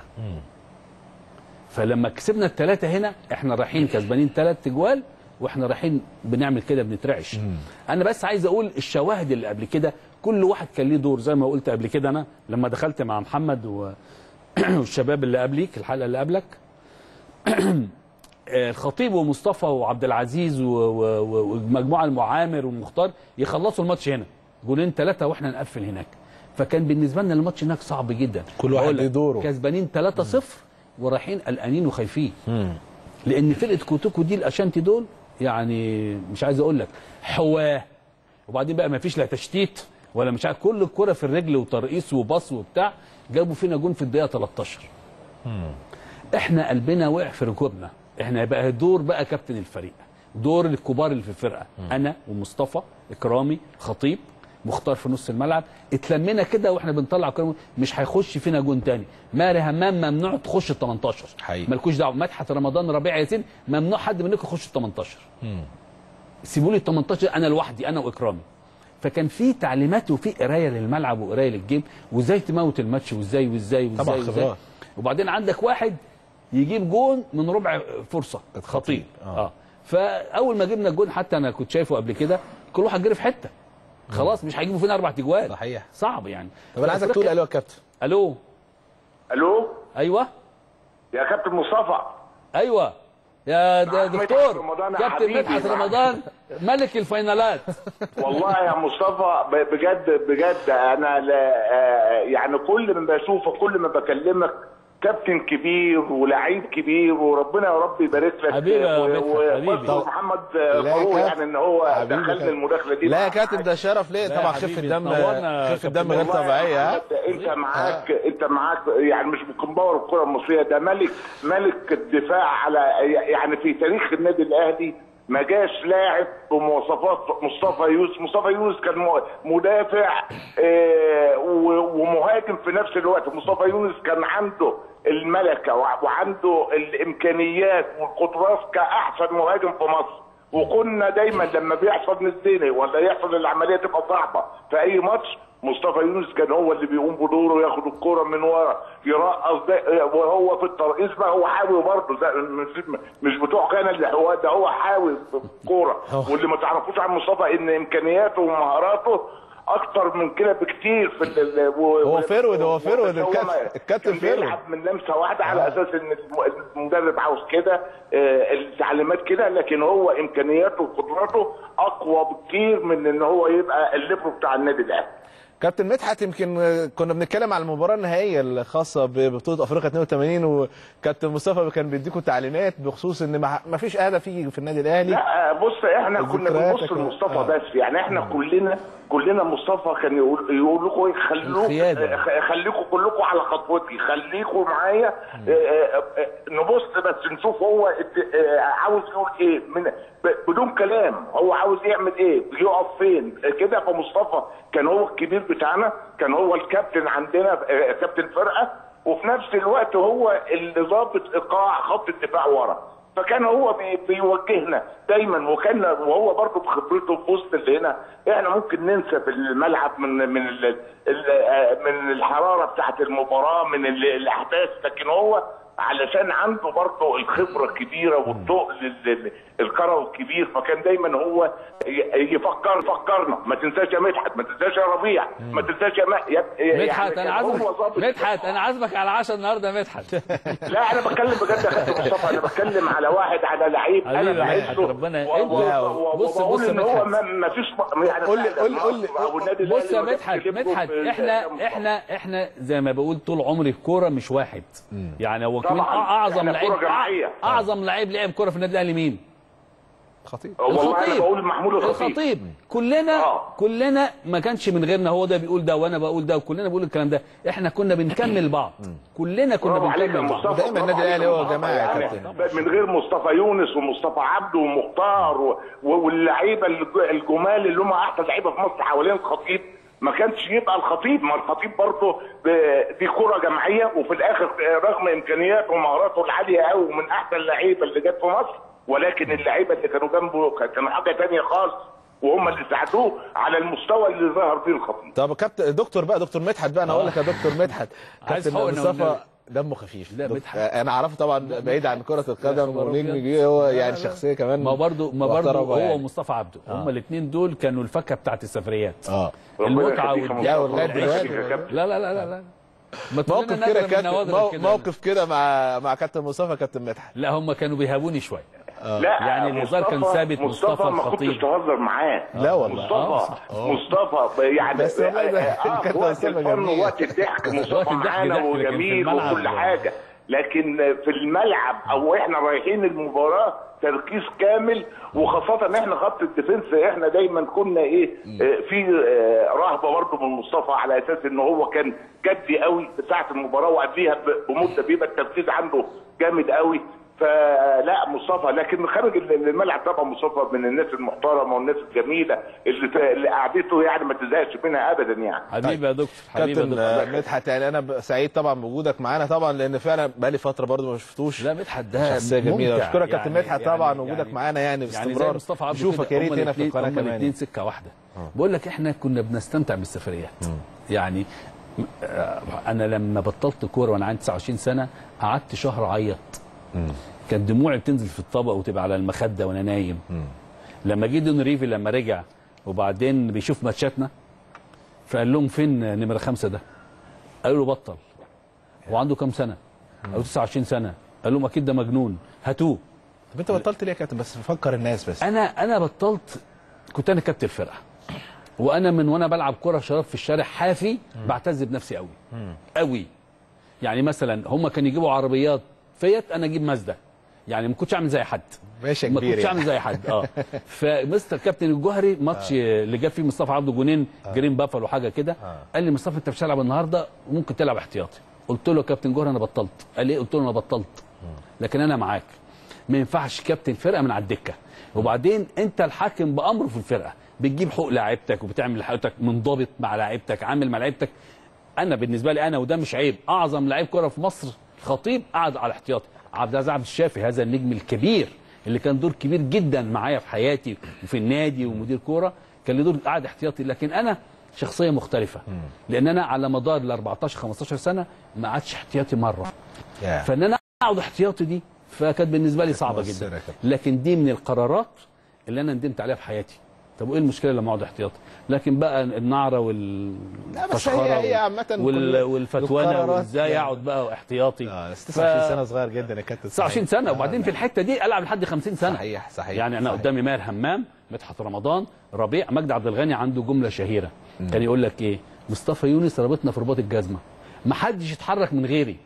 فلما كسبنا الثلاثه هنا احنا رايحين كسبانين ثلاث تجوال واحنا رايحين بنعمل كده بنترعش انا بس عايز اقول الشواهد اللي قبل كده كل واحد كان ليه دور زي ما قلت قبل كده انا لما دخلت مع محمد و... والشباب اللي قبليك الحلقه اللي قبلك الخطيب ومصطفى وعبد العزيز و- و- و- والمجموعه المعامر والمختار يخلصوا الماتش هنا جولين ثلاثه واحنا نقفل هناك فكان بالنسبه لنا الماتش هناك صعب جدا كل واحد بقول لك ليه دوره. كسبانين 3-0 ورايحين قلقانين وخايفين لان فرقه كوتوكو دي الاشانتي دول يعني مش عايز اقول لك حواه وبعدين بقى ما فيش لا تشتيت ولا مش عارف كل الكره في الرجل وترقيص وباص وبتاع جابوا فينا جون في الدقيقه 13 احنا قلبنا وقع في ركوبنا احنا بقى دور بقى كابتن الفريق دور الكبار اللي في الفرقه انا ومصطفى اكرامي خطيب مختار في نص الملعب اتلمينا كده واحنا بنطلع كرة مش هيخش فينا جون تاني ماري همام ممنوع تخش ال 18 حقيقي. مالكوش دعوه مدحت رمضان ربيع ياسين ممنوع حد منكم يخش ال 18 سيبوا لي ال 18 انا لوحدي انا واكرامي فكان في تعليمات وفي قرايه للملعب وقرايه للجيم وازاي تموت الماتش وازاي وازاي وازاي طبعا وازاي خبرات. وبعدين عندك واحد يجيب جون من ربع فرصه خطيب آه. اه فاول ما جبنا الجون حتى انا كنت شايفه قبل كده كل واحد جري في حته خلاص مش هيجيبوا فينا اربع تجوال صحيح. صعب يعني طب انا عايزك تقول الو يا كابتن الو الو ايوه يا كابتن مصطفى ايوه يا د- أحمد دكتور رمضان يا كابتن حبيبي. مدحت رمضان ملك الفاينالات والله يا مصطفى ب- بجد بجد انا لا آه، يعني كل ما بشوفك كل ما بكلمك كابتن كبير ولعيب كبير وربنا يا رب يبارك لك حبيبي يا و- مدحت، و- حبيبي. وأشكر محمد لا يا فاروق كابتن. يعني ان هو حبيبي يا دخلني كابتن. المداخله دي لا يا مع- كابتن ده شرف ليه لا يا طبعا خفه حبيبي، دم تنورنا يا خفه دم كابتن. غير والله يا طبيعيه ها محمد انت معاك انت معاك يعني مش مكمبور الكره المصريه ده ملك ملك الدفاع على يعني في تاريخ النادي الاهلي ما جاش لاعب بمواصفات مصطفى يونس مصطفى يونس كان م- مدافع آه، و- ومهاجم في نفس الوقت مصطفى يونس كان عنده الملكه وع- وعنده الامكانيات والقدرات كاحسن مهاجم في مصر وكنا دايما لما بيحصل نزيني ولا يحصل العمليه تبقى صعبه في اي ماتش مصطفى يونس كان هو اللي بيقوم بدوره ياخد الكرة من ورا يرقص ده وهو في الترقيص بقى هو حاوي برضه ده مش مش بتوع كان اللي هو ده هو حاوي في الكوره واللي ما تعرفوش عن مصطفى ان امكانياته ومهاراته اكتر من كده بكتير في ال- ال- و- هو و- فيرود، هو و- فيرود، هو الكابتن- ما- الكابتن كان فيرود. بيلعب من لمسه واحده على اساس ان الم- المدرب عاوز كده آه، التعليمات كده لكن هو امكانياته وقدراته اقوى بكتير من ان هو يبقى الليبرو بتاع النادي الاهلي كابتن مدحت يمكن كنا بنتكلم على المباراه النهائيه الخاصه ببطوله افريقيا 82 وكابتن مصطفى كان بيديكم تعليمات بخصوص ان ما ما فيش هدف يجي في النادي الاهلي لا بص احنا كنا ذكرياتك بنبص و- لمصطفى آه. بس يعني احنا كلنا كلنا مصطفى كان يقول يقول لكم ايه خلوك القيادة. خ- خليكم كلكم على خطوتي خليكم معايا آه، آه، آه، نبص بس نشوف هو ات- آه، عاوز يقول ايه من ب- بدون كلام هو عاوز يعمل ايه يقف فين آه، كده فمصطفى كان هو الكبير بتاعنا كان هو الكابتن عندنا آه، كابتن فرقه وفي نفس الوقت هو اللي ضابط ايقاع خط الدفاع ورا فكان هو بي- بيوجهنا دايما وكان وهو برضه بخبرته في وسط اللي هنا احنا ممكن ننسى في الملعب من من ال ال من الحراره بتاعه المباراه من ال- الاحداث لكن هو علشان عنده برضه الخبره الكبيره والتقل ال- ال- الكروي الكبير فكان دايما هو ي- يفكر يفكرنا ما تنساش يا مدحت ما تنساش يا ربيع ما تنساش يا, ما... يا... يعني مدحت كان انا هو عازمك ظابط مدحت انا عازمك على عشاء النهارده يا مدحت لا انا بتكلم بجد يا كابتن مصطفى انا بتكلم على واحد على لعيب انا حبيبي يا مدحت، بحسه ربنا- و- و- لا، و- بص- وبقول بص يا ان هو مدحت. ما ما فيش م- يعني قول لي- قول لي- قول لي- أو النادي بص يا الأهلي مدحت كسبكم مدحت في- احنا في- احنا احنا زي ما بقول طول عمري الكوره مش واحد يعني هو كمان طبعاً. اعظم إحنا لعيب كرة جماعية. اعظم لعيب لعب كوره في النادي الاهلي مين؟ خطيب والله انا بقول محمود الخطيب الخطيب كلنا آه. كلنا ما كانش من غيرنا هو ده بيقول ده وانا بقول ده وكلنا بنقول الكلام ده احنا كنا بنكمل بعض كلنا كنا برافو عليك يا بنكمل بعض مصطفى ودايما برافو النادي عليك الأهلي يا هو مصطفى. جماعة يا يعني كابتن. من غير مصطفى يونس ومصطفى عبده ومختار و- و- واللعيبه الج- الجمال اللي هم احسن لعيبه في مصر حوالين الخطيب ما كانش يبقى الخطيب ما الخطيب برضه ب- دي كره جماعيه وفي الاخر رغم امكانياته ومهاراته العاليه قوي ومن احسن اللعيبه اللي جت في مصر ولكن اللعيبه اللي كانوا جنبه كانوا حاجه ثانيه خالص وهم اللي ساعدوه على المستوى اللي ظهر فيه الخطيب طب كابتن دكتور بقى دكتور مدحت بقى انا اقول لك يا دكتور مدحت عايز كابتن حقنة مصطفى والنبي. دمه خفيف لا، دك- مدحت. انا اعرفه طبعا بعيد عن كره القدم خبر ونجم أبيض. جه هو لا، يعني لا. شخصيه كمان ما برضو ما برضو محترمة هو يعني. ومصطفى عبده هم الاثنين دول كانوا الفكه بتاعت السفريات اه المتعه ربنا يخليك يا والضحك لا، مصطفى. ولغاية ربنا يخليك دلوقتي. يا كابتن. لا لا لا لا لا ما تقول لنا موقف كده نادرة من كابتن نوادر مو- كده. موقف كده مع مع كابتن مصطفى كابتن مدحت لا هم كانوا بيهابوني شويه لا يعني الهزار كان مصطفى- ثابت، مصطفى ما كنتش الخطيب. تهزر معاه لا والله. آه، مصطفى صح. مصطفى يعني بس والله ده آه، كانت وقت مصطفى الفن جميل. ووقت الضحك وقت مصطفى الضحك معانا ضحك، لكن في وجميل الملعب وكل يعني. حاجه لكن في الملعب او احنا رايحين المباراه تركيز كامل وخاصه ان احنا خط الديفنس احنا دايما كنا ايه آه، في آه، رهبه برضه من مصطفى على اساس ان هو كان جدي قوي في ساعه المباراه وقبليها ب- بمده بيبقى التركيز عنده جامد قوي فلا مصطفى لكن خارج الملعب طبعا مصطفى من الناس المحترمه والناس الجميله اللي اللي قعدته يعني ما تزهقش منها ابدا يعني حبيبي يا دكتور حبيبي يا كابتن دكتور آه، مدحت يعني انا ب- سعيد طبعا بوجودك معانا طبعا لان فعلا بقالي فتره برضو ما شفتوش لا مدحت ده شخصيه جميله ممتع. اشكرك كابتن يعني- مدحت يعني- طبعا وجودك يعني- معانا يعني يعني زي باستمرار مصطفى عبده نشوفك كده، يا ريت هما هنا في الاتنين- القناه هما كمان الاثنين سكه واحده بقول لك احنا كنا بنستمتع بالسفريات يعني آه، انا لما بطلت كوره وانا عندي 29 سنه قعدت شهر اعيط كان دموعي بتنزل في الطبق وتبقى على المخده وانا نايم لما جه دون ريفي لما رجع وبعدين بيشوف ماتشاتنا فقال لهم فين نمره خمسه ده؟ قالوا له بطل هو عنده كام سنه؟ قالوا 29 سنه قال لهم اكيد ده مجنون هاتوه طب انت بطلت ليه يا كابتن بس فكر الناس بس انا انا بطلت كنت انا كابتن الفرقه وانا من وانا بلعب كره شراب في الشارع حافي بعتز بنفسي قوي قوي يعني مثلا هم كانوا يجيبوا عربيات فيت انا اجيب مازدا يعني ما كنتش اعمل زي حد باشا ما كبير كنتش يعني. اعمل زي حد اه فمستر كابتن الجوهري ماتش اللي جاب فيه مصطفى عبده جونين جرين بافلو حاجه كده قال لي مصطفى انت مش هتلعب النهارده وممكن تلعب احتياطي قلت له يا كابتن جوهري انا بطلت قال لي إيه؟ قلت له انا بطلت لكن انا معاك ما ينفعش كابتن فرقه من على الدكه وبعدين انت الحاكم بامره في الفرقه بتجيب حقوق لاعيبتك وبتعمل حقوقك منضبط مع لاعيبتك عامل مع لاعيبتك انا بالنسبه لي انا وده مش عيب اعظم لعيب كره في مصر خطيب قعد على احتياطي عبد العزيز عبد الشافي هذا النجم الكبير اللي كان دور كبير جدا معايا في حياتي وفي النادي ومدير كوره كان له دور قعد احتياطي لكن انا شخصيه مختلفه لان انا على مدار ال 14 15 سنه ما قعدش احتياطي مره يا. فان انا اقعد احتياطي دي فكانت بالنسبه لي صعبه مؤثرة جدا يا كابتن. لكن دي من القرارات اللي انا ندمت عليها في حياتي طب وايه المشكله لما اقعد احتياطي لكن بقى النعره وال لا بس هي هي عامة وال... كل- والفتوانه القرارات وازاي يعني. اقعد بقى احتياطي اه بس ف- 29 سنه صغير جدا يا كابتن 29 سنه وبعدين في الحته دي العب لحد 50 سنه صحيح صحيح يعني انا صحيح. قدامي ماهر همام مدحت رمضان ربيع مجدي عبد الغني عنده جمله شهيره كان يقول لك ايه مصطفى يونس رابطنا في رباط الجزمه ما حدش يتحرك من غيري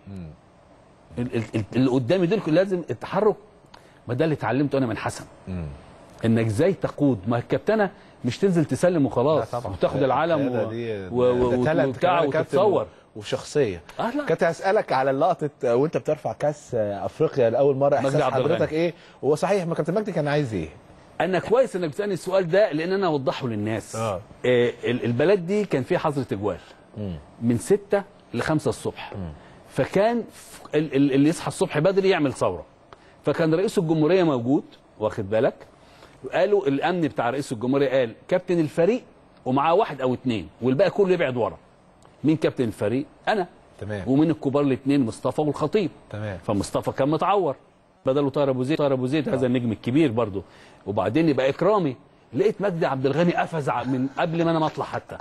ال- ال- ال- اللي قدامي دول كل لازم التحرك ما ده اللي اتعلمته انا من حسن انك ازاي تقود ما الكابتنه مش تنزل تسلم وخلاص وتاخد العالم القيادة و... دي- و... و... ده talent وبتاع كمان يا كابتن وتتصور وشخصيه اه لا كنت هسألك على اللقطة وانت بترفع كاس افريقيا لأول مرة احساس مجدي عبد الغني. حضرتك ايه؟ هو صحيح ما كابتن مجدي كان عايز ايه؟ انا كويس انك بتسالني السؤال ده لان انا اوضحه للناس آه. آه ال- البلد دي كان فيها حظر تجوال من 6 ل 5 الصبح فكان ف- ال- ال- اللي يصحى الصبح بدري يعمل ثوره فكان رئيس الجمهوريه موجود واخد بالك قالوا الامن بتاع رئيس الجمهوريه قال كابتن الفريق ومعاه واحد او اتنين والباقي كله يبعد ورا مين كابتن الفريق انا تمام ومن الكبار الاثنين مصطفى والخطيب تمام فمصطفى كان متعور بدله طاهر ابو زيد طاهر ابو زيد هذا النجم الكبير برضه وبعدين يبقى اكرامي لقيت مجدي عبد الغني قفز ع- من قبل ما انا ما اطلع حتى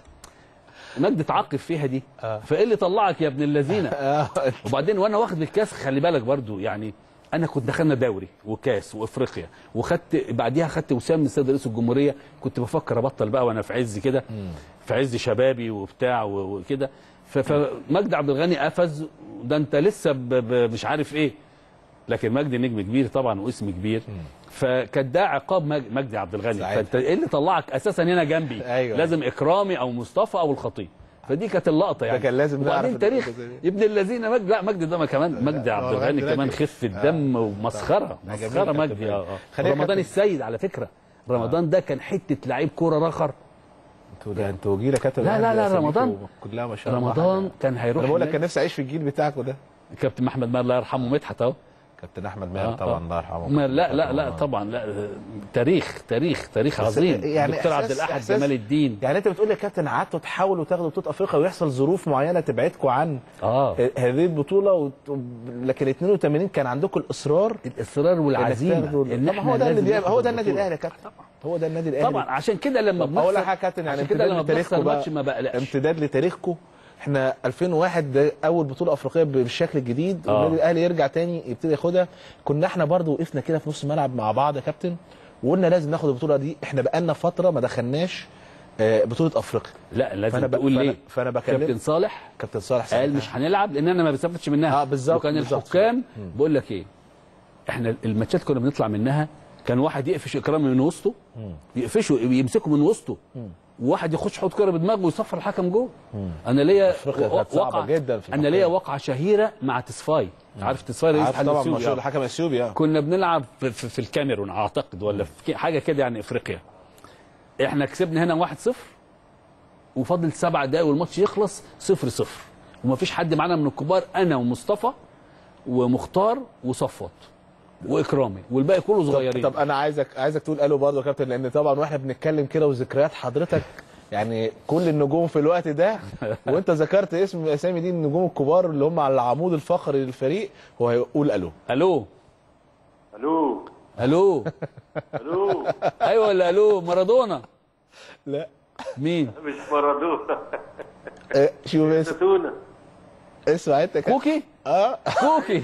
مجدي اتعاقب فيها دي فايه اللي طلعك يا ابن اللذينه وبعدين وانا واخد الكاس خلي بالك برضو يعني انا كنت دخلنا دوري وكاس وافريقيا وخدت بعديها خدت وسام من السيد رئيس الجمهوريه كنت بفكر ابطل بقى وانا في عز كده في عز شبابي وبتاع و- وكده ف- فمجدي عبد الغني قفز ده انت لسه ب- ب- مش عارف ايه لكن مجدي نجم كبير طبعا واسم كبير فكان ده عقاب مج- مجدي عبد الغني ساعتها. فانت ايه اللي طلعك اساسا هنا جنبي أيوة. لازم اكرامي او مصطفى او الخطيب فدي كانت اللقطه يعني كان لازم نعرف وبعدين إن تاريخ الجزء دي. ابن الذين مجدي لا مجدي ده كمان مجدي عبد هو الغني مجدي كمان راجل. خفه دم ومسخره ده جميل مسخره كابتن مجدي مجدي. اه اه خلينا رمضان كابتن- السيد على فكره رمضان ده كان حته لعيب كوره رخر انتوا ده انتوا جيل يا كابتن لا، لا، لا، أساميكم رمضان. كلها ما شاء الله رمضان حاجة. كان هيروح انا بقول لك هناك. كان نفسي اعيش في الجيل بتاعكم ده كابتن محمد ماهر الله يرحمه مدحت اهو كابتن احمد ماهر آه، طبعا آه. الله يرحمه ما لا لا لا طبعا لا تاريخ تاريخ تاريخ بس عظيم يعني دكتور إحساس- عبد الاحد إحساس- جمال الدين يعني انت بتقول يا كابتن قعدتوا تحاولوا تاخدوا بطوله افريقيا ويحصل ظروف معينه تبعدكم عن اه هذه البطوله وت... لكن 82 كان عندكم الاصرار الاصرار إنك والعزيمه تاخدوا- ان طب احنا هو ده اللي لازم بيعمل ناخد هو ده النادي البطولة. الاهلي يا كابتن هو ده النادي الاهلي طبعا عشان كده لما طب اقول لك بنخسر حاجه يا كابتن يعني عشان كده لما امتداد بنخسر لتاريخكم ماتش ما بقلقش امتداد لتاريخكم احنا 2001 ده اول بطوله افريقيه بالشكل الجديد آه. والنادي الاهلي يرجع تاني يبتدي ياخدها كنا احنا برضو وقفنا كده في نص الملعب مع بعض يا كابتن وقلنا لازم ناخد البطوله دي احنا بقالنا فتره ما دخلناش آه، بطوله افريقيا لا لازم فأنا ب- تقول فأنا- ليه فأنا بكلم- كابتن صالح كابتن صالح قال مش هنلعب لان انا ما بستفدش منها اه بالظبط وكان بالظبط. الحكام بقول لك ايه احنا الماتشات كنا بنطلع منها كان واحد يقفش اكرامي من وسطه يقفشه يمسكه من وسطه وواحد يخش يحط كره بدماغه ويصفر الحكم جوه انا ليا أفريقيا كانت صعبة جدا في انا الحكام. ليا واقعه شهيره مع تسفاي عارف تسفاي رئيس عارف الاتحاد طبعا السوري مشهور آه. الحكم الاثيوبي اه كنا بنلعب في, في, في الكاميرون اعتقد ولا في كي- حاجه كده يعني افريقيا احنا كسبنا هنا 1-0 وفاضل سبع دقايق والماتش يخلص 0-0 ومفيش حد معانا من الكبار انا ومصطفى ومختار وصفوت واكرامي والباقي كله صغيرين طب انا عايزك عايزك تقول الو برضه يا كابتن لان طبعا واحنا بنتكلم كده وذكريات حضرتك يعني كل النجوم في الوقت ده وانت ذكرت اسم اسامي دي النجوم الكبار اللي هم على العمود الفقري للفريق هو هيقول الو الو الو الو الو ايوه ولا الو مارادونا لا مين مش مارادونا آه، شوف اسم زيتونه اسمع انت كده كوكي اه كوكي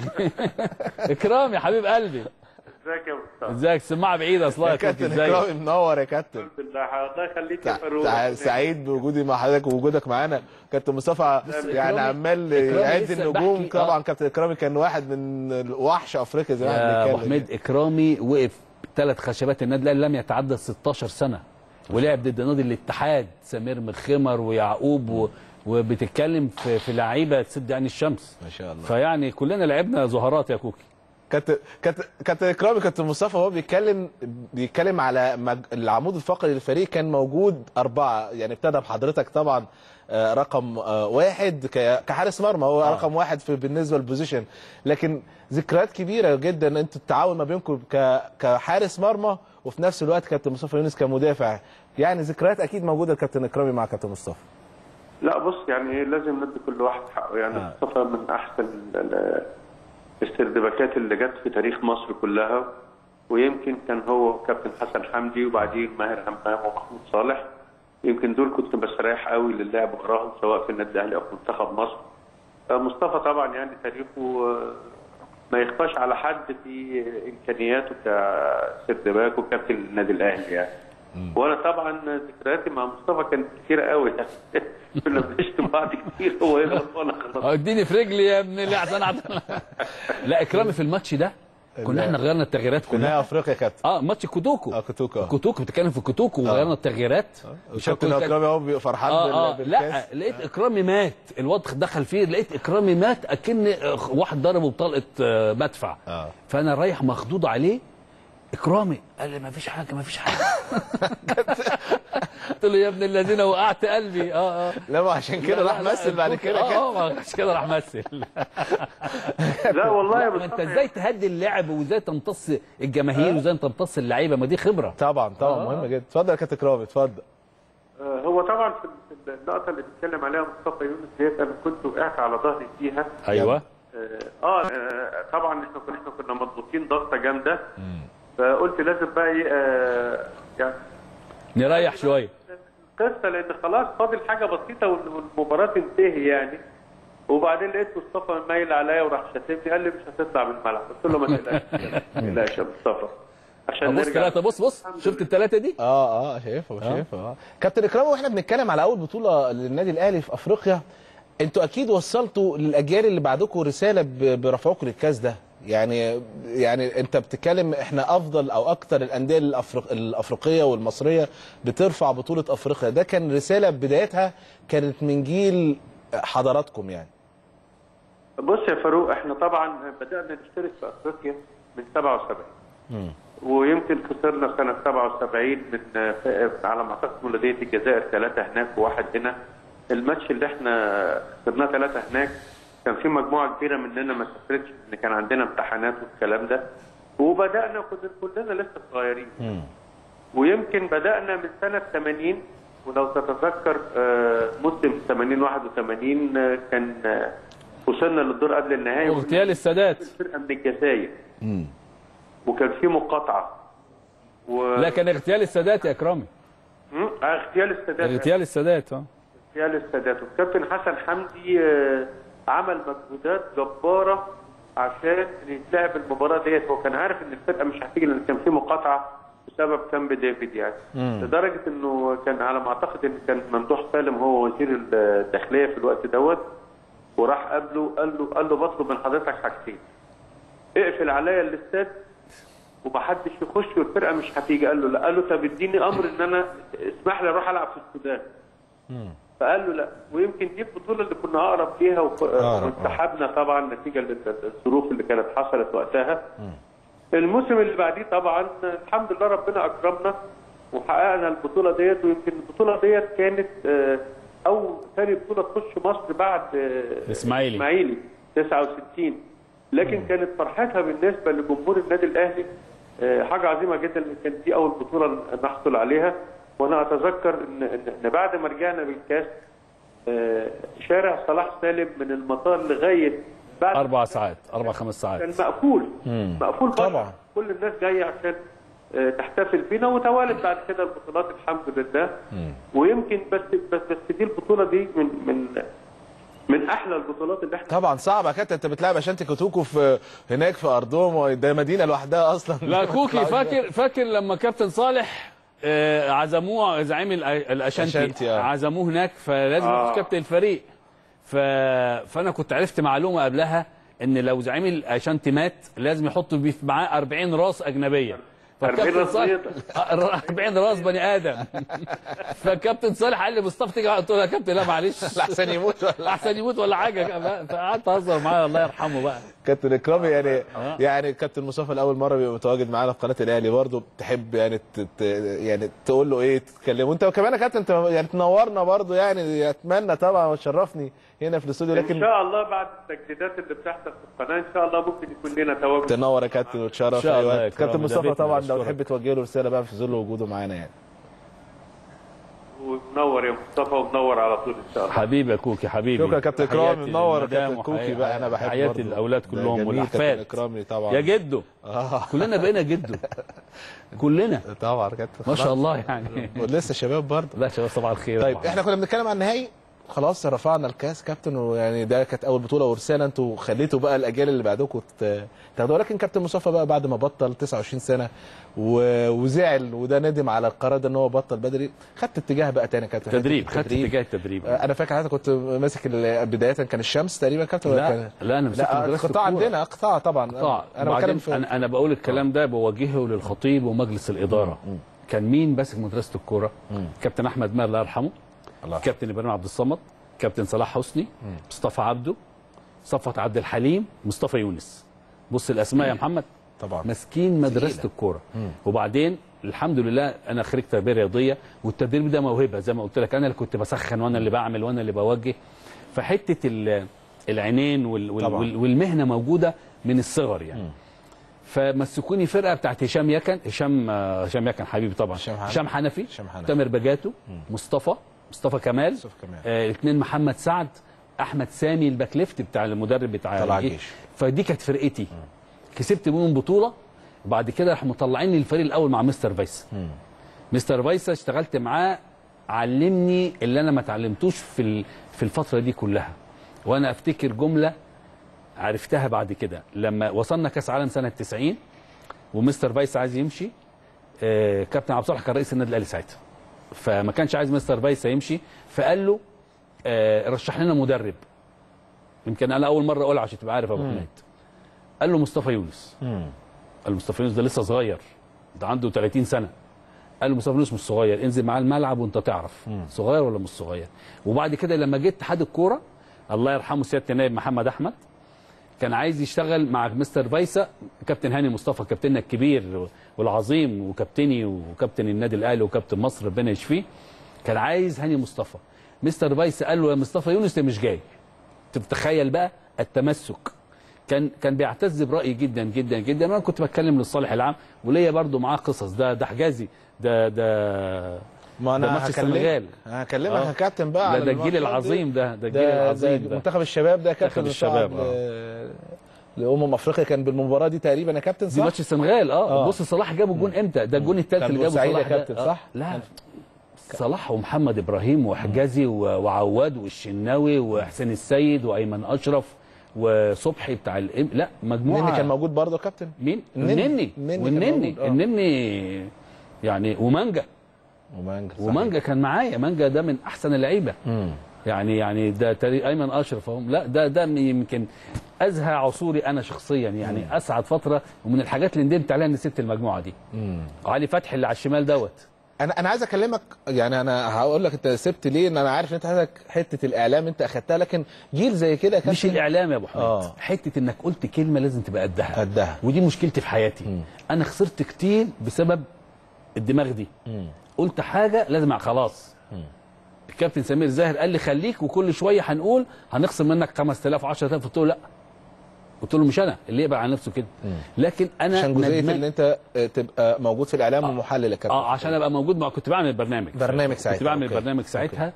اكرامي حبيب قلبي ازيك يا مصطفى ازيك سماعه بعيده اصلا يا يا كوكي كابتن ازيك اكرامي منور يا كابتن الحمد لله الله يخليك يا تع- فاروق تع- سعيد بوجودي مع حضرتك ووجودك معانا كابتن مصطفى يعني إكرامي- عمال إكرامي يعد لسه النجوم بحكي- طبعا آه. كابتن اكرامي كان واحد من وحش افريقيا زي ما يا احنا ابو بنتكلم حميد اكرامي وقف ثلاث خشبات النادي الاهلي لم يتعدى 16 سنه ولعب ضد نادي الاتحاد سمير مخمر ويعقوب و... وبتتكلم في, في لعيبه تسد عين الشمس ما شاء الله فيعني كلنا لعبنا زهرات يا كوكي كابتن كابتن كابتن اكرامي كابتن مصطفى وهو بيتكلم بيتكلم على مج... العمود الفقري للفريق كان موجود اربعه يعني ابتدى بحضرتك طبعا آه، رقم آه، واحد ك- كحارس مرمى هو آه. رقم واحد في بالنسبه للبوزيشن لكن ذكريات كبيره جدا انتوا التعاون ما بينكم ك... كحارس مرمى وفي نفس الوقت كابتن مصطفى يونس كمدافع يعني ذكريات اكيد موجوده لكابتن اكرامي مع كابتن مصطفى لا بص يعني لازم ندي كل واحد حقه يعني آه. مصطفى من احسن ال- ال- السردباكات اللي جت في تاريخ مصر كلها ويمكن كان هو كابتن حسن حمدي وبعدين ماهر همام ومحمود صالح يمكن دول كنت بستريح قوي للعب وراهم سواء في النادي الاهلي او في منتخب مصر آه، مصطفى طبعا يعني تاريخه آه، ما يخفاش على حد في امكانياته كسردباك وكابتن النادي الاهلي يعني وانا طبعا ذكرياتي مع مصطفى كانت كتيره قوي يعني كنا بنشتم بعض كتير هو يغلط وانا اغلط اديني في رجلي يا ابن اللي عشان أعطل. لا اكرامي في الماتش ده كنا احنا غيرنا التغييرات في نهايه كلها افريقيا كابتن اه ماتش كوتوكو اه كوتوكا آه. كوتوكو بتتكلم في كوتوكو وغيرنا التغييرات وكابتن كان- اكرامي هو بيبقى فرحان اه بال- اه بالكاس لا لقيت اكرامي مات الواد دخل فيه لقيت اكرامي مات اكن واحد ضربه بطلقه آه، مدفع آه. فانا رايح مخضوض عليه اكرامي قال لي ما فيش حاجه ما فيش حاجه قلت له يا ابن الذين وقعت قلبي اه اه لا ما عشان كده لا، راح لا، مثل بعد اه كده كده اه ما عشان كده راح مثل لا والله يا ما انت مصطفى ازاي تهدي اللعب وازاي تمتص الجماهير وازاي تمتص اللعيبه ما دي خبره طبعا طبعا آه. مهم جدا اتفضل يا كابتن اكرامي اتفضل آه، هو طبعا في في النقطه اللي بيتكلم عليها مصطفى يونس ديت انا كنت وقعت على ظهري فيها ايوه اه آه، طبعا احنا كنا احنا كنا مضغوطين ضغطه جامده فقلت لازم بقى ايه آه، يعني نريح شويه قصه لان خلاص فاضل حاجه بسيطه وال- والمباراه تنتهي يعني وبعدين لقيت مصطفى مايل عليا وراح شاتمني قال لي مش هتطلع من الملعب قلت له ما تقلقش ما تقلقش يا مصطفى عشان بص نرجع ثلاثه بص بص شفت الثلاثه دي اه اه شايفها شايفها اه كابتن اكرام واحنا بنتكلم على اول بطوله للنادي الاهلي في افريقيا انتوا اكيد وصلتوا للاجيال اللي بعدكم رساله ب- برفعكم للكاس ده يعني يعني انت بتتكلم احنا افضل او اكتر الانديه الأفريق الافريقيه والمصريه بترفع بطوله افريقيا ده كان رساله بدايتها كانت من جيل حضراتكم يعني بص يا فاروق احنا طبعا بدانا نشترك في افريقيا من 77 ويمكن خسرنا سنه 77 من آه، على ما اعتقد ولديه الجزائر ثلاثه هناك وواحد هنا الماتش اللي احنا خسرناه ثلاثه هناك كان في مجموعه كبيره مننا ما سافرتش ان كان عندنا امتحانات والكلام ده وبدانا كنا كلنا لسه صغيرين ويمكن بدانا من سنه 80 ولو تتذكر آه، موسم 80 81 آه، كان آه، وصلنا للدور قبل النهائي اغتيال السادات فرقه من الجزائر وكان في مقاطعه و... لا كان اغتيال السادات يا اكرامي مم، آه، اغتيال السادات اغتيال السادات اه اغتيال السادات والكابتن حسن حمدي آه، عمل مجهودات جباره عشان يتلعب المباراه ديت هو كان عارف ان الفرقه مش هتيجي لان كان في مقاطعه بسبب كامب ديفيد يعني لدرجه انه كان على ما اعتقد ان كان ممدوح سالم هو وزير الداخليه في الوقت دوت وراح قابله قال له قال له بطلب من حضرتك حاجتين اقفل عليا الاستاد ومحدش يخش والفرقه مش هتيجي قال له لا قال له طب اديني امر ان انا اسمح لي اروح العب في السودان فقال له لا ويمكن دي البطوله اللي كنا اقرب ليها وك- أقرب، وانسحبنا طبعا نتيجه للظروف اللي كانت حصلت وقتها الموسم اللي بعديه طبعا الحمد لله ربنا اكرمنا وحققنا البطوله ديت ويمكن البطوله ديت كانت آه، اول ثاني بطوله تخش مصر بعد آه، الإسماعيلي. الاسماعيلي 69 لكن كانت فرحتها بالنسبه لجمهور النادي الاهلي آه، حاجه عظيمه جدا ان كانت دي اول بطوله نحصل عليها وانا اتذكر ان إن- إن بعد ما رجعنا بالكاس آه، شارع صلاح سالم من المطار لغايه بعد اربع ساعات اربع خمس ساعات كان مقفول مقفول بره. طبعا. كل الناس جايه عشان آه، تحتفل بينا وتوالت بعد كده البطولات الحمد لله ويمكن بس بس بس دي البطوله دي من من من احلى البطولات اللي احنا طبعا صعب يا كابتن انت بتلعب اشانتي كوتوكو في هناك في ارضهم ده مدينه لوحدها اصلا لا كوكي فاكر فاكر لما كابتن صالح آه، عزموه زعيم الأ- الاشانتي أشانتي، آه. عزموه هناك فلازم آه. يكون كابتن الفريق ف... فانا كنت عرفت معلومه قبلها ان لو زعيم الاشانتي مات لازم يحطوا بيه معاه 40 راس اجنبيه 40 فكابتن راس صالح بيضة. آه، 40 راس بني ادم فكابتن صالح قال لي مصطفى تيجي قلت له يا كابتن لا معلش احسن يموت ولا احسن يموت ولا حاجه فقعدت اهزر معاه الله يرحمه بقى كابتن اكرامي يعني يعني كابتن مصطفى لاول مره بيبقى متواجد معانا في قناه الاهلي برضه تحب يعني ت... ت... يعني تقول له ايه تتكلمه وانت كمان يا كابتن انت يعني تنورنا برضه يعني اتمنى طبعا وتشرفني هنا في الاستوديو ان لكن شاء الله بعد التجديدات اللي بتحصل في القناه ان شاء الله ممكن يكون لنا تواجد تنور يا كابتن وتشرف إن شاء الله أيوة. يا إكرامي، كابتن ده مصطفى بيتنا، طبعا لو بشكرك. تحب توجه له رساله بقى في ظل وجوده معانا يعني ومنور يا مصطفى ومنور على طول ان شاء الله حبيبي يا كوكي حبيبي شكرا يا كابتن إكرامي، تحياتي منور يا للمدام كابتن كوكي وحياتي- بقى، أنا بحب حياتي برضه. الاولاد ده كلهم جميل، والاحفاد كابتن إكرامي طبعا. يا جدو اه كلنا بقينا جدو كلنا طبعا يا كابتن ما شاء خلاص. الله يعني ولسه شباب برضه لا شباب صباح الخير طيب طبعاً. احنا كنا بنتكلم عن النهائي خلاص رفعنا الكاس كابتن ويعني ده كانت اول بطوله ورساله انتوا خليتوا بقى الاجيال اللي بعدكم ت- تاخدوها ولكن كابتن مصطفى بقى بعد ما بطل 29 سنه و... وزعل وده ندم على القرار ده ان هو بطل بدري خدت اتجاه بقى تاني كابتن تدريب حتة خدت اتجاه التدريب آه، انا فاكر حضرتك كنت ماسك ال- بدايه كان الشمس تقريبا كابتن ولا لا كان- لا انا مسكت لا مدرسة قطاع الكورة. عندنا قطاع طبعا قطاع انا وبعدين بتكلم في انا انا بقول الكلام ده بوجهه للخطيب ومجلس الاداره كان مين ماسك مدرسه الكوره كابتن احمد ماهر الله يرحمه الله. كابتن ابراهيم عبد الصمد كابتن صلاح حسني مصطفى عبده صفوت عبد الحليم مصطفى يونس بص الاسماء يا محمد طبعا ماسكين مدرسه الكوره وبعدين الحمد لله انا خريج تربيه رياضيه والتدريب ده موهبه زي ما قلت لك انا اللي كنت بسخن وانا اللي بعمل وانا اللي بوجه فحته ال- العينين وال وال طبعا. وال والمهنه موجوده من الصغر يعني فمسكوني فرقه بتاعت هشام يكن هشام آه، هشام يكن حبيبي طبعا هشام حنفي. هشام حنفي هشام حنفي. تامر بجاتو مصطفى مصطفى كمال مصطفى كمال. آه الاثنين محمد سعد احمد سامي الباك ليفت بتاع المدرب بتاع طلع الجيش. الجيش. فدي كانت فرقتي كسبت منهم بطوله وبعد كده راحوا مطلعيني الفريق الاول مع مستر فايسا مستر فايسا اشتغلت معاه علمني اللي انا ما اتعلمتوش في ال- في الفتره دي كلها وانا افتكر جمله عرفتها بعد كده لما وصلنا كاس عالم سنه 90 ومستر فايس عايز يمشي آه، كابتن عبد الصالح كان رئيس النادي الاهلي ساعتها فما كانش عايز مستر فايس يمشي فقال له آه، رشح لنا مدرب يمكن انا اول مره اقولها عشان تبقى عارف يا ابو حميد قال له مصطفى يونس قال له مصطفى يونس ده لسه صغير ده عنده 30 سنه قال له مصطفى يونس مش صغير انزل معاه الملعب وانت تعرف صغير ولا مش صغير وبعد كده لما جه اتحاد الكوره الله يرحمه سياده النائب محمد احمد كان عايز يشتغل مع مستر فايسا كابتن هاني مصطفى كابتننا الكبير والعظيم وكابتني وكابتن النادي الاهلي وكابتن مصر ربنا يشفيه كان عايز هاني مصطفى مستر فايسا قال له يا مصطفى يونس ده مش جاي تتخيل بقى التمسك كان كان بيعتز برايي جدا جدا جدا وانا كنت بتكلم للصالح العام وليا برضو معاه قصص ده ده حجازي ده ده ما ده انا ماتش السنغال. هكلمك هكلمك آه. يا كابتن بقى ده على ده الجيل الماتشات دي. العظيم ده ده الجيل ده, العظيم ده ده منتخب الشباب ده كابتن منتخب الشباب، صعد ل- لامم افريقيا كان بالمباراه دي تقريبا يا كابتن دي صح؟ ماتش السنغال اه, آه. بص صلاح جاب الجون امتى ده الجون الثالث كان اللي جابه بورسعيد يا صلاح ده. كابتن، آه. صح؟ لا صلاح ومحمد ابراهيم وحجازي و- وعواد والشناوي وحسين السيد وايمن اشرف وصبحي بتاع الام لا مجموعه مين كان موجود برضه يا كابتن؟ مين النني. النني النني كان والنني موجود، آه. النني يعني ومانجا ومانجا صحيح. ومانجا كان معايا مانجا ده من احسن اللعيبه يعني يعني ده تاريخ ايمن اشرف اهو لا ده ده يمكن ازهى عصوري انا شخصيا يعني اسعد فتره ومن الحاجات اللي ندمت عليها ان سبت المجموعه دي علي فتحي اللي على الشمال دوت انا انا عايز اكلمك يعني انا هقول لك انت سبت ليه ان انا عارف ان انت عندك حته الاعلام انت اخدتها لكن جيل زي كده يا كابتن مش الاعلام يا ابو حميد آه. حته انك قلت كلمه لازم تبقى قدها قدها. ودي مشكلتي في حياتي انا خسرت كتير بسبب الدماغ دي قلت حاجه لازم أع- خلاص الكابتن سمير زاهر قال لي خليك وكل شويه هنقول هنخصم منك 5000 10000 قلت له لا قلت له مش انا اللي يقبل على نفسه كده لكن انا عشان جزئيه ندمان- ان انت آه، تبقى موجود في الاعلام ومحلل يا كابتن اه عشان ابقى موجود مع كنت بعمل برنامج برنامج ساعتها، كنت بعمل أوكي. برنامج ساعتها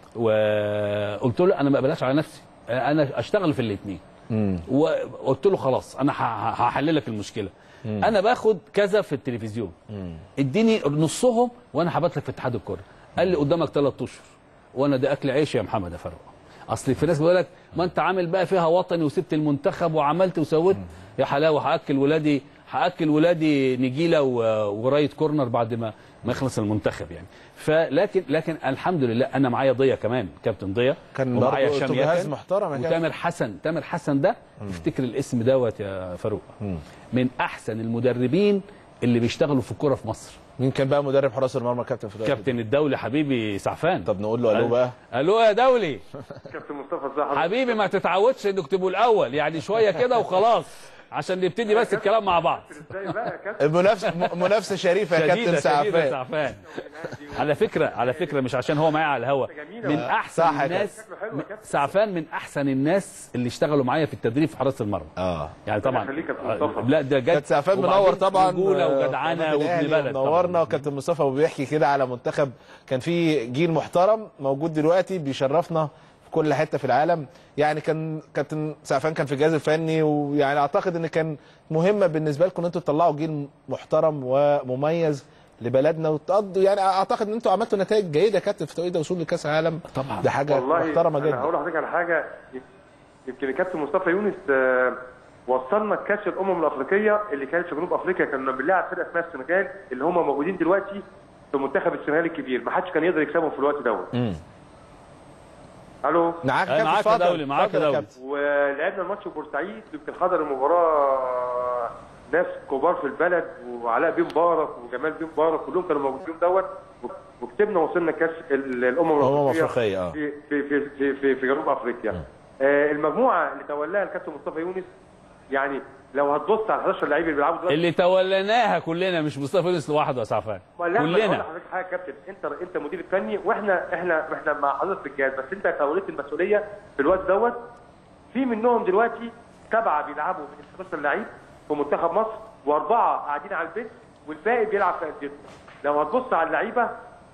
وقلت له انا ما بقبلهاش على نفسي انا اشتغل في الاثنين وقلت له خلاص انا ه- هحل لك المشكله انا باخد كذا في التلفزيون اديني نصهم وانا هبات لك في اتحاد الكوره قال لي قدامك ثلاث اشهر وانا ده اكل عيش يا محمد يا فاروق اصل في ناس بيقول لك ما انت عامل بقى فيها وطني وسبت المنتخب وعملت وسويت يا حلاوه هاكل ولادي هاكل ولادي نجيله و- ورايه كورنر بعد ما ما يخلص المنتخب يعني فلكن لكن الحمد لله انا معايا ضيا كمان كابتن ضيا كان ومعايا برضه هشام جهاز ياسر محترم يا كابتن. وتامر حسن تامر حسن ده افتكر الاسم دوت يا فاروق من احسن المدربين اللي بيشتغلوا في الكوره في مصر مين كان بقى مدرب حراس المرمى يا كابتن في الوقت ده؟ كابتن الدولي حبيبي سعفان طب نقول له الو بقى الو يا دولي كابتن مصطفى ازي حضرتك؟ حبيبي ما تتعودش انك تبقوا الاول يعني شويه كده وخلاص عشان نبتدي بس الكلام مع بعض ازاي بقى يا كابتن المنافسه م- منافسه شريفه يا شديدة كابتن شديدة سعفان سعفان على فكره على فكره مش عشان هو معايا على الهوا من احسن صح يا الناس شكله حلو يا كابتن. سعفان من احسن الناس اللي اشتغلوا معايا في التدريب في حراسه المرمى اه يعني طبعا يخليك يا كابتن مصطفى. لا ده جد كابتن سعفان وبعدين منور طبعا رجوله آه، وجدعنه قناة وابن الأهلي بلد منورنا طبعا وكابتن مصطفى وبيحكي كده على منتخب كان في جيل محترم موجود دلوقتي بيشرفنا في كل حته في العالم يعني كان كابتن سعفان كان في الجهاز الفني ويعني اعتقد ان كان مهمه بالنسبه لكم ان انتوا تطلعوا جيل محترم ومميز لبلدنا وتقضوا يعني اعتقد ان انتوا عملتوا نتائج جيده يا كابتن في توقيت وصول لكاس العالم طبعا. ده حاجه والله محترمه انا جدا هقول لحضرتك على حاجه يمكن الكابتن مصطفى يونس آه، وصلنا كاس الامم الافريقيه اللي كانت في جنوب افريقيا كنا بنلاعب فرقه اسمها السنغال اللي هم موجودين دلوقتي في منتخب السنغال الكبير ما حدش كان يقدر يكسبهم في الوقت دوت الو معاك يا أنا كابتن معاك يا اتفضل، دولي، معاك يا اتفضل دولي. كابتن. ولعبنا الماتش في بورسعيد يمكن حضر المباراه ناس كبار في البلد وعلاء بيه مبارك وجمال بيه مبارك كلهم كانوا موجودين دوت وكسبنا وصلنا كاس ال- الامم الأمم الافريقيه الأفريقية، آه. في في في في, في, في جنوب افريقيا آه المجموعه اللي تولاها الكابتن مصطفى يونس يعني لو هتبص على 11 لعيب اللي بيلعبوا دلوقتي اللي توليناها كلنا مش مصطفى يونس لوحده يا سعفان لا ما أنا هقول كلنا لحضرتك حاجه يا كابتن انت انت مدير الفني واحنا احنا احنا مع حضرتك في الجهاز بس انت توليت المسؤوليه في الوقت دوت في منهم دلوقتي سبعه بيلعبوا من 11 لعيب في منتخب مصر واربعه قاعدين على البيت والباقي بيلعب في انديته لو هتبص على اللعيبه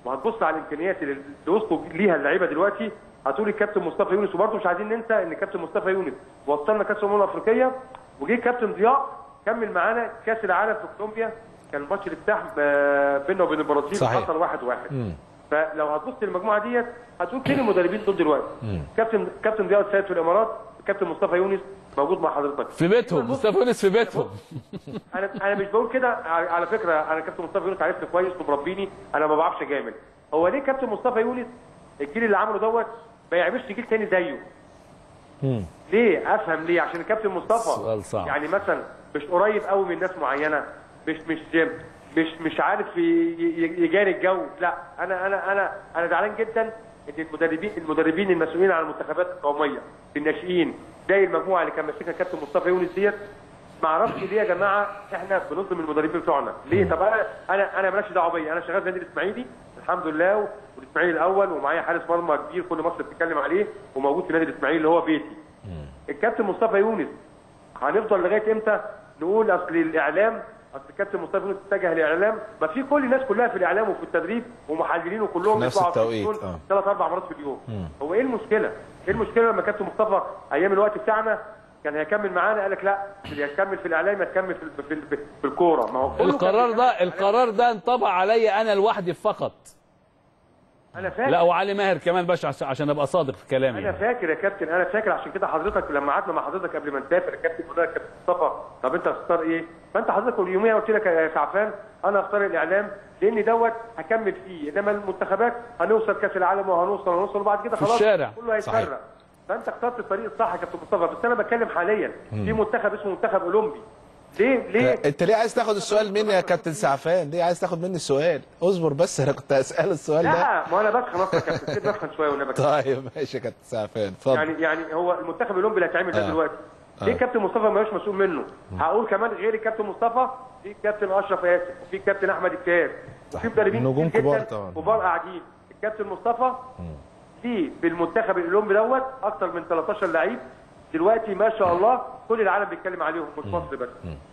وهتبص على الامكانيات اللي اللي وصلوا ليها اللعيبه دلوقتي هتقول الكابتن مصطفى يونس وبرضه مش عايزين ننسى ان الكابتن مصطفى يونس وصلنا كاس الامم الافريقيه وجه الكابتن ضياء كمل معانا كاس العالم في كولومبيا كان ماتش الافتتاح ب- بيننا وبين البرازيل صحيح. حصل واحد واحد مم. فلو هتبص للمجموعه ديت هتقول فين المدربين دول دلوقتي كابتن كابتن ضياء السيد في الامارات كابتن مصطفى يونس موجود مع حضرتك في بيتهم مصطفى يونس في بيتهم انا انا مش بقول كده على على فكره انا كابتن مصطفى يونس عرفني كويس ومربيني انا ما بعرفش جامد هو ليه كابتن مصطفى يونس الجيل اللي عمله دوت ما يعملش جيل تاني زيه مم. ليه افهم ليه عشان الكابتن مصطفى سؤال صعب. يعني مثلا مش قريب قوي من ناس معينه مش مش مش مش عارف ي- ي- يجاري الجو لا انا انا انا انا زعلان جدا ان المدربين المدربين المسؤولين عن المنتخبات القوميه الناشئين زي المجموعه اللي كان ماسكها كابتن مصطفى يونس ديت ما اعرفش ليه يا جماعه احنا بنظلم المدربين بتوعنا ليه طب انا انا انا مالكش دعوه بيا انا شغال في النادي الاسماعيلي الحمد لله والاسماعيلي الاول ومعايا حارس مرمى كبير كل مصر بتتكلم عليه وموجود في النادي الاسماعيلي اللي هو بيتي الكابتن مصطفى يونس هنفضل لغايه امتى نقول اصل الاعلام اصل الكابتن مصطفى يونس اتجه للاعلام ما في كل الناس كلها في الاعلام وفي التدريب ومحللين وكلهم في نفس بيطلعوا على التوقيت، التلفزيون آه. ثلاث اربع مرات في اليوم هو ايه المشكله؟ ايه المشكله لما كابتن مصطفى ايام الوقت بتاعنا كان هيكمل معانا قال لك لا اللي هيكمل في الاعلام هتكمل في في, في, في الكوره ما هو كله القرار كان ده القرار ده انطبق علي انا لوحدي فقط انا فاكر لا وعلي ماهر كمان باش عش- عشان ابقى صادق في كلامي انا يعني. فاكر يا كابتن انا فاكر عشان كده حضرتك لما قعدنا مع حضرتك قبل ما نسافر يا كابتن قلنا لك كابتن مصطفى طب انت هتختار ايه؟ فانت حضرتك يوميها قلت لك يا سعفان انا هختار الاعلام لان دوت هكمل فيه انما المنتخبات هنوصل كاس العالم وهنوصل وهنوصل وبعد كده في خلاص الشارع. كله صحيح. هيتفرق فانت اخترت الطريق الصح يا كابتن مصطفى بس انا بتكلم حاليا في منتخب اسمه منتخب اولمبي ليه ليه انت ليه عايز تاخد السؤال مني يا كابتن سعفان ليه عايز تاخد مني السؤال اصبر بس انا كنت هسأل السؤال ده لا ما انا بسخن اصلا يا كابتن سيبني اسخن شويه والنبي طيب ماشي يا كابتن سعفان اتفضل يعني يعني هو المنتخب الاولمبي اللي هيتعمل ده آه. دلوقتي ليه كابتن مصطفى ما مسؤول منه؟ هقول كمان غير الكابتن مصطفى في كابتن اشرف ياسر وفي كابتن احمد الكاس وفي مدربين نجوم كتير كبار جداً طبعاً. كبار قاعدين الكابتن مصطفى في في المنتخب الاولمبي دوت اكثر من 13 لعيب دلوقتي ما شاء الله كل العالم بيتكلم عليهم مش مصر بس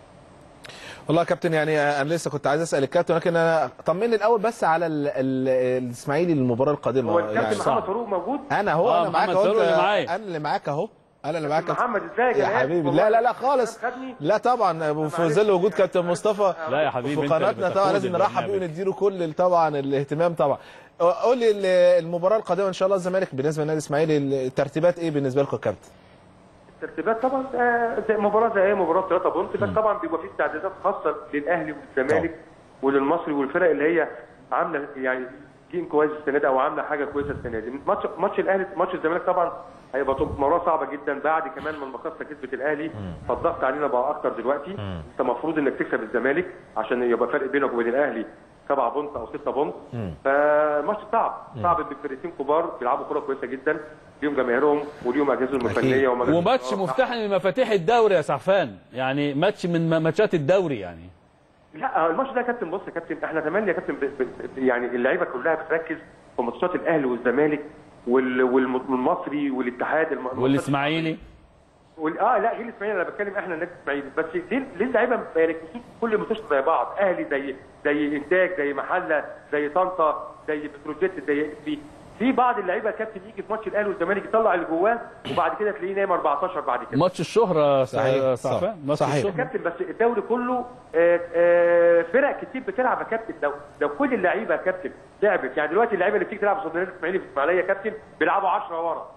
والله يا كابتن يعني انا لسه كنت عايز اسال الكابتن لكن انا طمني الاول بس على ال- ال- الاسماعيلي للمباراه القادمه هو الكابتن يعني محمد فاروق موجود انا اهو آه، انا معاك محمد اهو فاروق أنت- اللي معايا. انا اللي معاك اهو انا اللي معاك محمد ازيك يا أنا آسف حبيبي والله. لا لا لا خالص خدني. لا طبعا وفي ظل وجود كابتن مصطفى لا يا حبيبي في انت اللي قناتنا طبعا بتقود لازم نرحب بيه البرنامج. ونديله كل ال- طبعا الاهتمام طبعا قول لي ال- المباراه القادمه ان شاء الله الزمالك بالنسبه للنادي الاسماعيلي الترتيبات ايه بالنسبه لكم يا كابتن؟ الترتيبات طبعا آه، زي مباراه زي اي مباراه 3 بونت بس طبعا بيبقى في استعدادات خاصه للاهلي والزمالك وللمصري والفرق اللي هي عامله يعني جيم كويس السنه دي او عامله حاجه كويسه السنه دي ماتش ماتش الاهلي ماتش الزمالك طبعا هيبقى طب- مباراه صعبه جدا بعد كمان ما المقصه كسبت الاهلي فالضغط علينا بقى اكتر دلوقتي انت المفروض انك تكسب الزمالك عشان يبقى فرق بينك وبين الاهلي 7 بونت او 6 بونت فماتش صعب صعب بفرقتين كبار بيلعبوا كوره كويسه جدا ليهم جماهيرهم وليهم اجهزتهم الفنيه ومجالس- وماتش آه، مفتاح من مفاتيح الدوري يا سعفان يعني ماتش من م- ماتشات الدوري يعني لا الماتش ده يا كابتن بص يا كابتن احنا تملي يا كابتن ب... ب... يعني اللعيبه كلها بتركز في ماتشات الاهلي والزمالك وال... والم- والمصري والاتحاد الم... والاسماعيلي وال... اه لا غير الاسماعيلي انا بتكلم احنا النادي الاسماعيلي بس ليه ليه اللعيبه ما يركزوش في كل ماتش زي بعض اهلي زي زي انتاج زي محله زي طنطا زي بتروجيت زي في في بعض اللعيبه يا كابتن يجي في ماتش الاهلي والزمالك يطلع اللي جواه وبعد كده تلاقيه نايم 14 بعد كده ماتش الشهرة صحيح، صحيح صح. سعفان ماتش صحيح. يا الشهرة كابتن بس الدوري كله آه، آه، فرق كتير بتلعب يا كابتن لو لو كل اللعيبه يا كابتن لعبت يعني دلوقتي اللعيبه اللي بتيجي تلعب قصاد النادي الاسماعيلي في الاسماعيليه يا كابتن بيلعبوا 10 ورا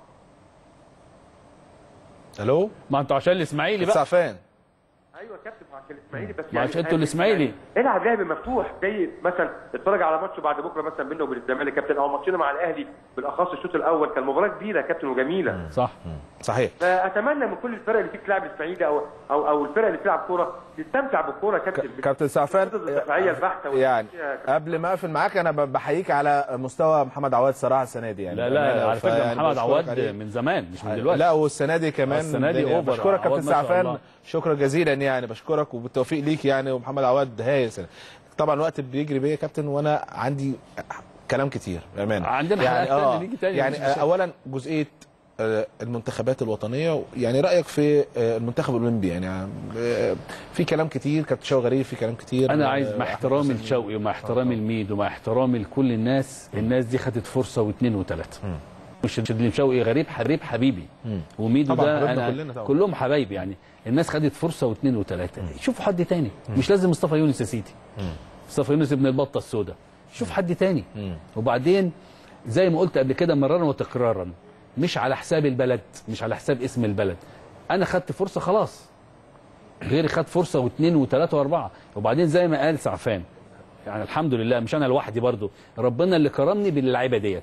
الو ما انتوا عشان الاسماعيلي بقى سعفان ايوه يا كابتن عشان الاسماعيلي بس ما عشان انتوا الإسماعيلي. يعني العب لعب مفتوح زي مثلا اتفرج على ماتش بعد بكره مثلا بينه وبين الزمالك يا كابتن او ماتشنا مع الاهلي بالاخص الشوط الاول كان مباراه كبيره يا كابتن وجميله صح صحيح فاتمنى من كل الفرق اللي فيك تلعب الاسماعيلي او او او الفرق اللي بتلعب كوره تستمتع بالكوره يا كابتن كابتن سعفان الدفاعيه البحته يعني والتكتيكية يا كابتن. قبل ما اقفل معاك انا ب- بحييك على مستوى محمد عواد صراحه السنه دي يعني لا لا بأمانة. على فكره فيعني محمد بشكرك عواد عليه. من زمان مش من دلوقتي لا والسنه دي كمان السنة دي الدنيا. أوفر. بشكرك عواد كابتن ما شاء سعفان الله. شكرا جزيلا يعني بشكرك وبالتوفيق ليك يعني ومحمد عواد هايل سنة. طبعا الوقت بيجري بيا يا كابتن وانا عندي كلام كتير بامانه عندنا يعني حلقات تانية اه نيجي تاني، يعني مفيش مشاكل. اولا جزئيه آه، المنتخبات الوطنيه يعني رايك في آه، المنتخب الاولمبي يعني آه، في كلام كتير كابتن شوقي غريب في كلام كتير انا آه، عايز مع أحمد احترامي حسن. لشوقي ومع احترامي لميدو ومع احترامي لكل الناس الناس دي خدت فرصه واثنين وثلاثه مش اللي شوقي غريب حبيب حبيبي مم. وميدو طبعاً ده حبيبنا انا كلنا طبعاً. كلهم حبايبي يعني الناس خدت فرصه واثنين وثلاثه شوفوا حد تاني مش لازم مصطفى يونس يا سيدي مصطفى يونس ابن البطه السوداء شوف حد تاني وبعدين زي ما قلت قبل كده مرارا وتكرارا مش على حساب البلد مش على حساب اسم البلد انا خدت فرصه خلاص غيري خد فرصه واثنين وثلاثه واربعه وبعدين زي ما قال سعفان يعني الحمد لله مش انا لوحدي برضو ربنا اللي كرمني باللعيبه ديت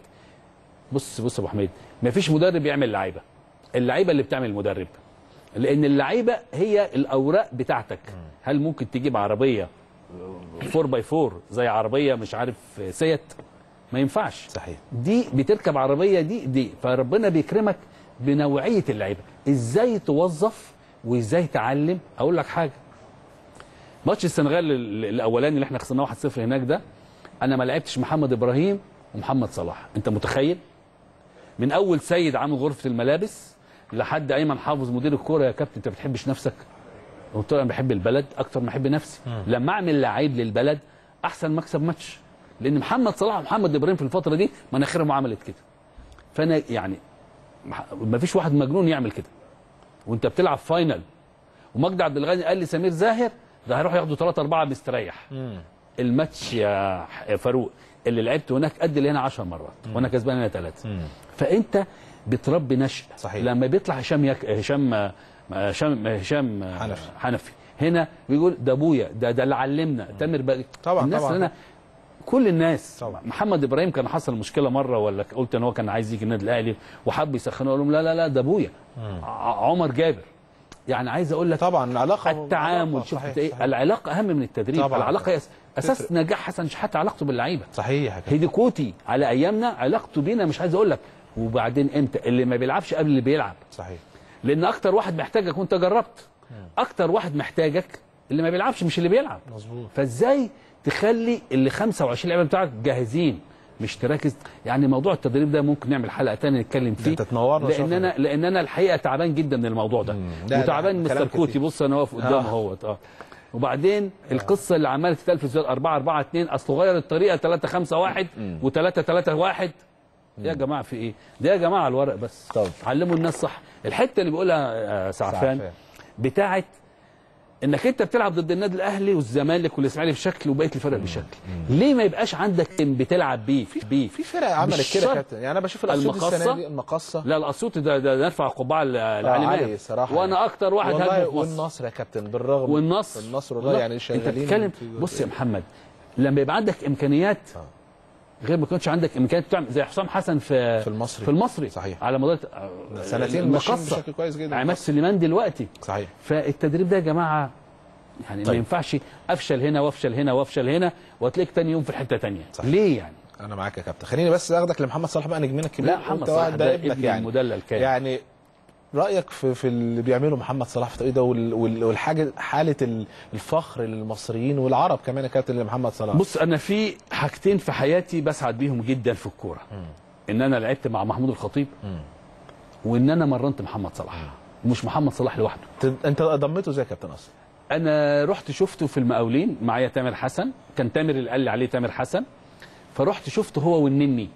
بص بص يا ابو حميد مفيش مدرب يعمل لعيبه اللعيبه اللي بتعمل المدرب لان اللعيبه هي الاوراق بتاعتك هل ممكن تجيب عربيه 4 باي 4 زي عربيه مش عارف سيت ما ينفعش صحيح دي بتركب عربيه دي دي فربنا بيكرمك بنوعيه اللعيبه ازاي توظف وازاي تعلم اقول لك حاجه ماتش السنغال ال- الاولاني اللي احنا خسرناه 1-0 هناك ده انا ما لعبتش محمد ابراهيم ومحمد صلاح انت متخيل من اول سيد عامل غرفه الملابس لحد ايمن حافظ مدير الكوره يا كابتن انت ما بتحبش نفسك قلت له انا بحب البلد اكتر ما بحب نفسي لما اعمل لعيب للبلد احسن ما اكسب ماتش لان محمد صلاح ومحمد ابراهيم في الفتره دي مناخيرهم عملت كده فانا يعني ما فيش واحد مجنون يعمل كده وانت بتلعب فاينل ومجدي عبد الغني قال لي سمير زاهر ده هيروح ياخدوا 3 4 مستريح الماتش يا يا فاروق اللي لعبته هناك قد اللي هنا 10 مرات وانا كسبان هنا ثلاثه فانت بتربي نشء صحيح. لما بيطلع هشام يك... هشام هشام هشام حنفي. حنفي هنا بيقول ده ابويا ده ده اللي علمنا تامر بقى طبعاً، الناس طبعاً. هنا كل الناس طبعاً. محمد ابراهيم كان حصل مشكله مره ولا قلت ان هو كان عايز يجي النادي الاهلي وحب يسخنه اقول لهم لا لا لا ده ابويا ع- عمر جابر يعني عايز اقول لك طبعا العلاقه التعامل علاقة، شوف صحيح، ايه صحيح. العلاقه اهم من التدريب طبعاً. العلاقه هي أس- اساس تفرق. نجاح حسن شحاته علاقته باللعيبه صحيح يا كابتن. هيدي كوتي على ايامنا علاقته بينا مش عايز اقول لك وبعدين امتى اللي ما بيلعبش قبل اللي بيلعب صحيح لان اكتر واحد محتاجك وانت جربت اكتر واحد محتاجك اللي ما بيلعبش مش اللي بيلعب مظبوط فازاي تخلي اللي 25 لعيبه بتاعك جاهزين مش تركز يعني موضوع التدريب ده ممكن نعمل حلقه تانية نتكلم فيه انت تنورنا لان وشرفنا. انا لان انا الحقيقه تعبان جدا من الموضوع ده لا، وتعبان لا، مستر كلام كوتي كتير. بص انا واقف قدام آه. اهوت اه وبعدين القصه اللي عماله تتقال في الزيادة 4 4 2 اصل غير الطريقه 3 5 1 و3 3 1 يا جماعه في ايه؟ ده يا جماعه على الورق بس طب. علموا الناس صح الحته اللي بيقولها آه، سعفان سعفان. بتاعت انك انت بتلعب ضد النادي الاهلي والزمالك والاسماعيلي بشكل وبقيه الفرق بشكل ليه ما يبقاش عندك تيم بتلعب بيه في بيه في فرق عملت مش كده يا شرط. كابتن يعني انا بشوف الاسيوط السنه المقصة؟ دي المقصه لا الاسيوطي ده, ده نرفع القبعه ل- عليه لعلي صراحة وانا يعني. اكتر واحد والله هجمه في مصر والنصر يا كابتن بالرغم والنصر النصر والله والله يعني شغالين انت بتتكلم في- بص يا محمد لما يبقى عندك امكانيات غير ما يكونش عندك امكانيات تعمل زي حسام حسن في في المصري. في المصري صحيح. على مدار سنتين ماشيين المقصة. بشكل كويس جدا. عماد سليمان دلوقتي صحيح فالتدريب ده يا جماعه يعني ما طيب. ينفعش افشل هنا وافشل هنا وافشل هنا وتلاقيك تاني يوم في حته تانية صحيح. ليه يعني انا معاك يا كابتن خليني بس اخدك لمحمد صلاح بقى نجمنا الكبير لا، محمد وأنت صلاح واحد ده ابنك ابني يعني المدلل كان. يعني رايك في في اللي بيعمله محمد صلاح في الطريق ده وال- وال- والحاجه حاله ال- الفخر للمصريين والعرب كمان يا كابتن لمحمد صلاح بص انا في حاجتين في حياتي بسعد بيهم جدا في الكوره ان انا لعبت مع محمود الخطيب وان انا مرنت محمد صلاح ومش محمد صلاح لوحده انت- انت ضمته ازاي يا كابتن اصلا انا رحت شفته في المقاولين معايا تامر حسن كان تامر اللي قال لي عليه تامر حسن فرحت شفته هو والنني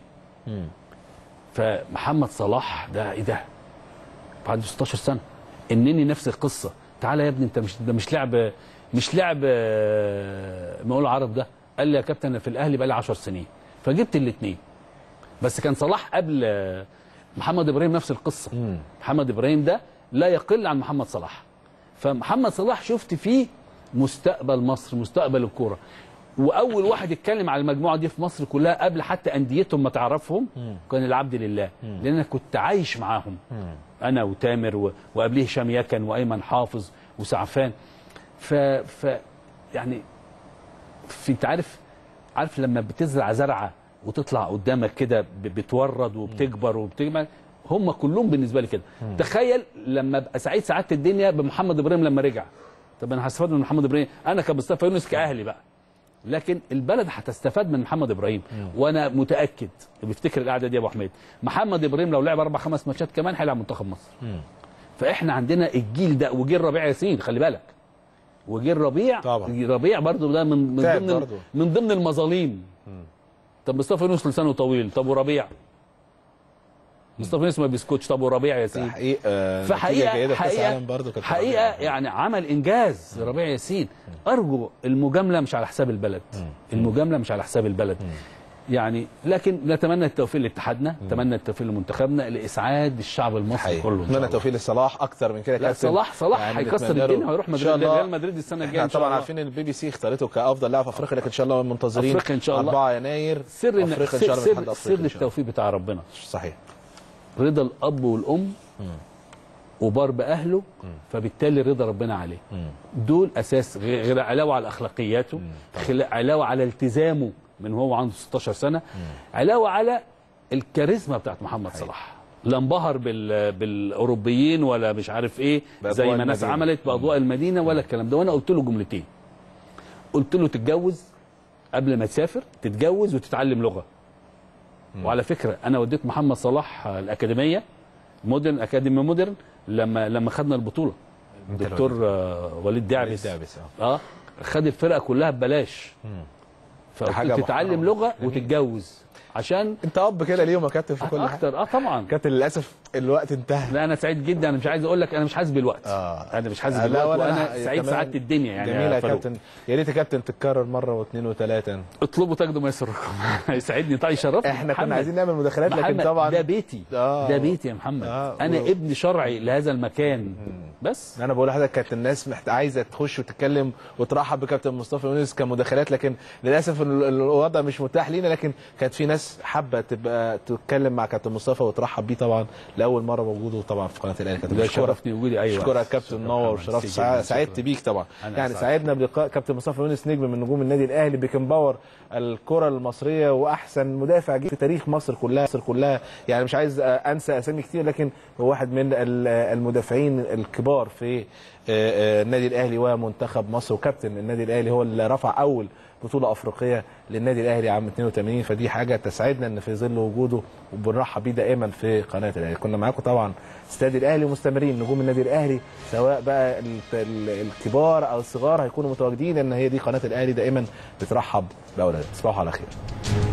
فمحمد صلاح ده ايه ده بعد 16 سنه النني نفس القصه تعالى يا ابني انت مش ده مش لعب مش لعب آه، مقاول عرب ده قال لي يا كابتن انا في الاهلي بقالي 10 سنين فجبت الاثنين بس كان صلاح قبل آه، محمد ابراهيم نفس القصه محمد ابراهيم ده لا يقل عن محمد صلاح فمحمد صلاح شفت فيه مستقبل مصر مستقبل الكوره واول واحد اتكلم على المجموعه دي في مصر كلها قبل حتى انديتهم ما تعرفهم كان العبد لله لان انا كنت عايش معاهم انا وتامر و... وقبليه هشام يكن وايمن حافظ وسعفان ف... ف يعني في انت عارف عارف لما بتزرع زرعه وتطلع قدامك كده ب- بتورد وبتكبر وبتجمع هم كلهم بالنسبه لي كده تخيل لما ابقى سعيد سعاده الدنيا بمحمد ابراهيم لما رجع طب انا هستفاد من محمد ابراهيم انا كمصطفى يونس كاهلي بقى لكن البلد هتستفاد من محمد ابراهيم وانا متاكد بيفتكر القعده دي يا ابو حميد محمد ابراهيم لو لعب اربع خمس ماتشات كمان هيلعب منتخب مصر فاحنا عندنا الجيل ده وجيل ربيع ياسين خلي بالك وجيل ربيع طبعا. ربيع برضو ده من من تعب ضمن برضو. من ضمن المظاليم طب مصطفى يونس لسانه طويل طب وربيع مصطفى يونس ما بيسكتش طب وربيع ياسين تحقيق آه، نتيجة فحقيقه جيدة في كأس حقيقه العالم برضه كانت حقيقه ربيع. يعني عمل انجاز ربيع ياسين ارجو المجامله مش على حساب البلد المجامله مش على حساب البلد يعني لكن نتمنى التوفيق لاتحادنا نتمنى التوفيق لمنتخبنا لاسعاد الشعب المصري حقيقي. كله إن شاء اتمنى الله. التوفيق لصلاح اكتر من كده لا كابتن. صلاح صلاح يعني هيكسر نتمنى له الدنيا وهيروح إن مدريد شاء الله. ريال مدريد السنه الجايه احنا ان شاء طبعا الله عارفين ان البي بي سي اختارته كافضل لاعب في افريقيا لكن ان شاء الله منتظرين أفريقيا إن شاء الله. 4 يناير سر إن- افريقيا ان شاء الله سر, الاتحاد سر, الافريقي سر إن شاء الله. التوفيق بتاع ربنا صحيح رضا الاب والام وبار باهله فبالتالي رضا ربنا عليه دول اساس غير غير علاوه على اخلاقياته خلا- علاوه على التزامه من هو عنده 16 سنه علاوه على الكاريزما بتاعت محمد صلاح لا انبهر بال... بالاوروبيين ولا مش عارف ايه بأضواء زي ما ناس المدينة. عملت باضواء المدينه ولا الكلام ده وانا قلت له جملتين قلت له تتجوز قبل ما تسافر تتجوز وتتعلم لغه وعلى فكره انا وديت محمد صلاح الاكاديميه مودرن اكاديمي مودرن لما لما خدنا البطوله أنت اللي دكتور آه، وليد دعبس دعبس، آه. اه خد الفرقه كلها ببلاش ده حاجة فقلت تتعلم محترمة. لغه وتتجوز عشان انت اب كده ليهم يا كابتن في كل حاجه اكتر اه طبعا كابتن للاسف الوقت انتهى لا انا سعيد جدا انا مش عايز اقول لك انا مش حاسس بالوقت آه. انا مش حاسس لا، بالوقت ولا وانا أنا سعيد كمان سعاده الدنيا يعني جميله يا فاروق. كابتن يا ريت يا كابتن تتكرر مره واثنين وثلاثه اطلبوا تاخدوا ما يسركم هيسعدني طيب يشرفني احنا كنا محمد. عايزين نعمل مداخلات لكن محمد، طبعا ده بيتي آه. ده بيتي يا محمد آه. انا و- ابن شرعي لهذا المكان بس انا بقول لحضرتك كانت الناس محت... عايزه تخش وتتكلم وترحب بكابتن مصطفى يونس كمداخلات لكن للاسف ال- ال- الوضع مش متاح لينا لكن كانت في ناس حابه تبقى تتكلم مع كابتن مصطفى وترحب بيه طبعا لاول مره موجوده طبعا في قناه الاهلي كابتن ده بشكرك. شرفني وجودي ايوه اشكرك كابتن نور وشرفت ميرسي سع- جداً، سعدت شكراً. بيك طبعا أنا يعني أسعد. سعدنا بلقاء كابتن مصطفى يونس نجم من نجوم النادي الاهلي بيكن باور الكره المصريه واحسن مدافع جه في تاريخ مصر كلها مصر كلها يعني مش عايز انسى اسامي كتير لكن هو واحد من ال- المدافعين الكبار في آه، آه، النادي الاهلي ومنتخب مصر وكابتن النادي الاهلي هو اللي رفع اول بطوله افريقيه للنادي الاهلي عام 82 فدي حاجه تسعدنا ان في ظل وجوده وبنرحب بيه دائما في قناه الاهلي كنا معاكم طبعا استاد الاهلي ومستمرين نجوم النادي الاهلي سواء بقى ال- ال- الكبار او الصغار هيكونوا متواجدين لان هي دي قناه الاهلي دائما بترحب باولادها تصبحوا على خير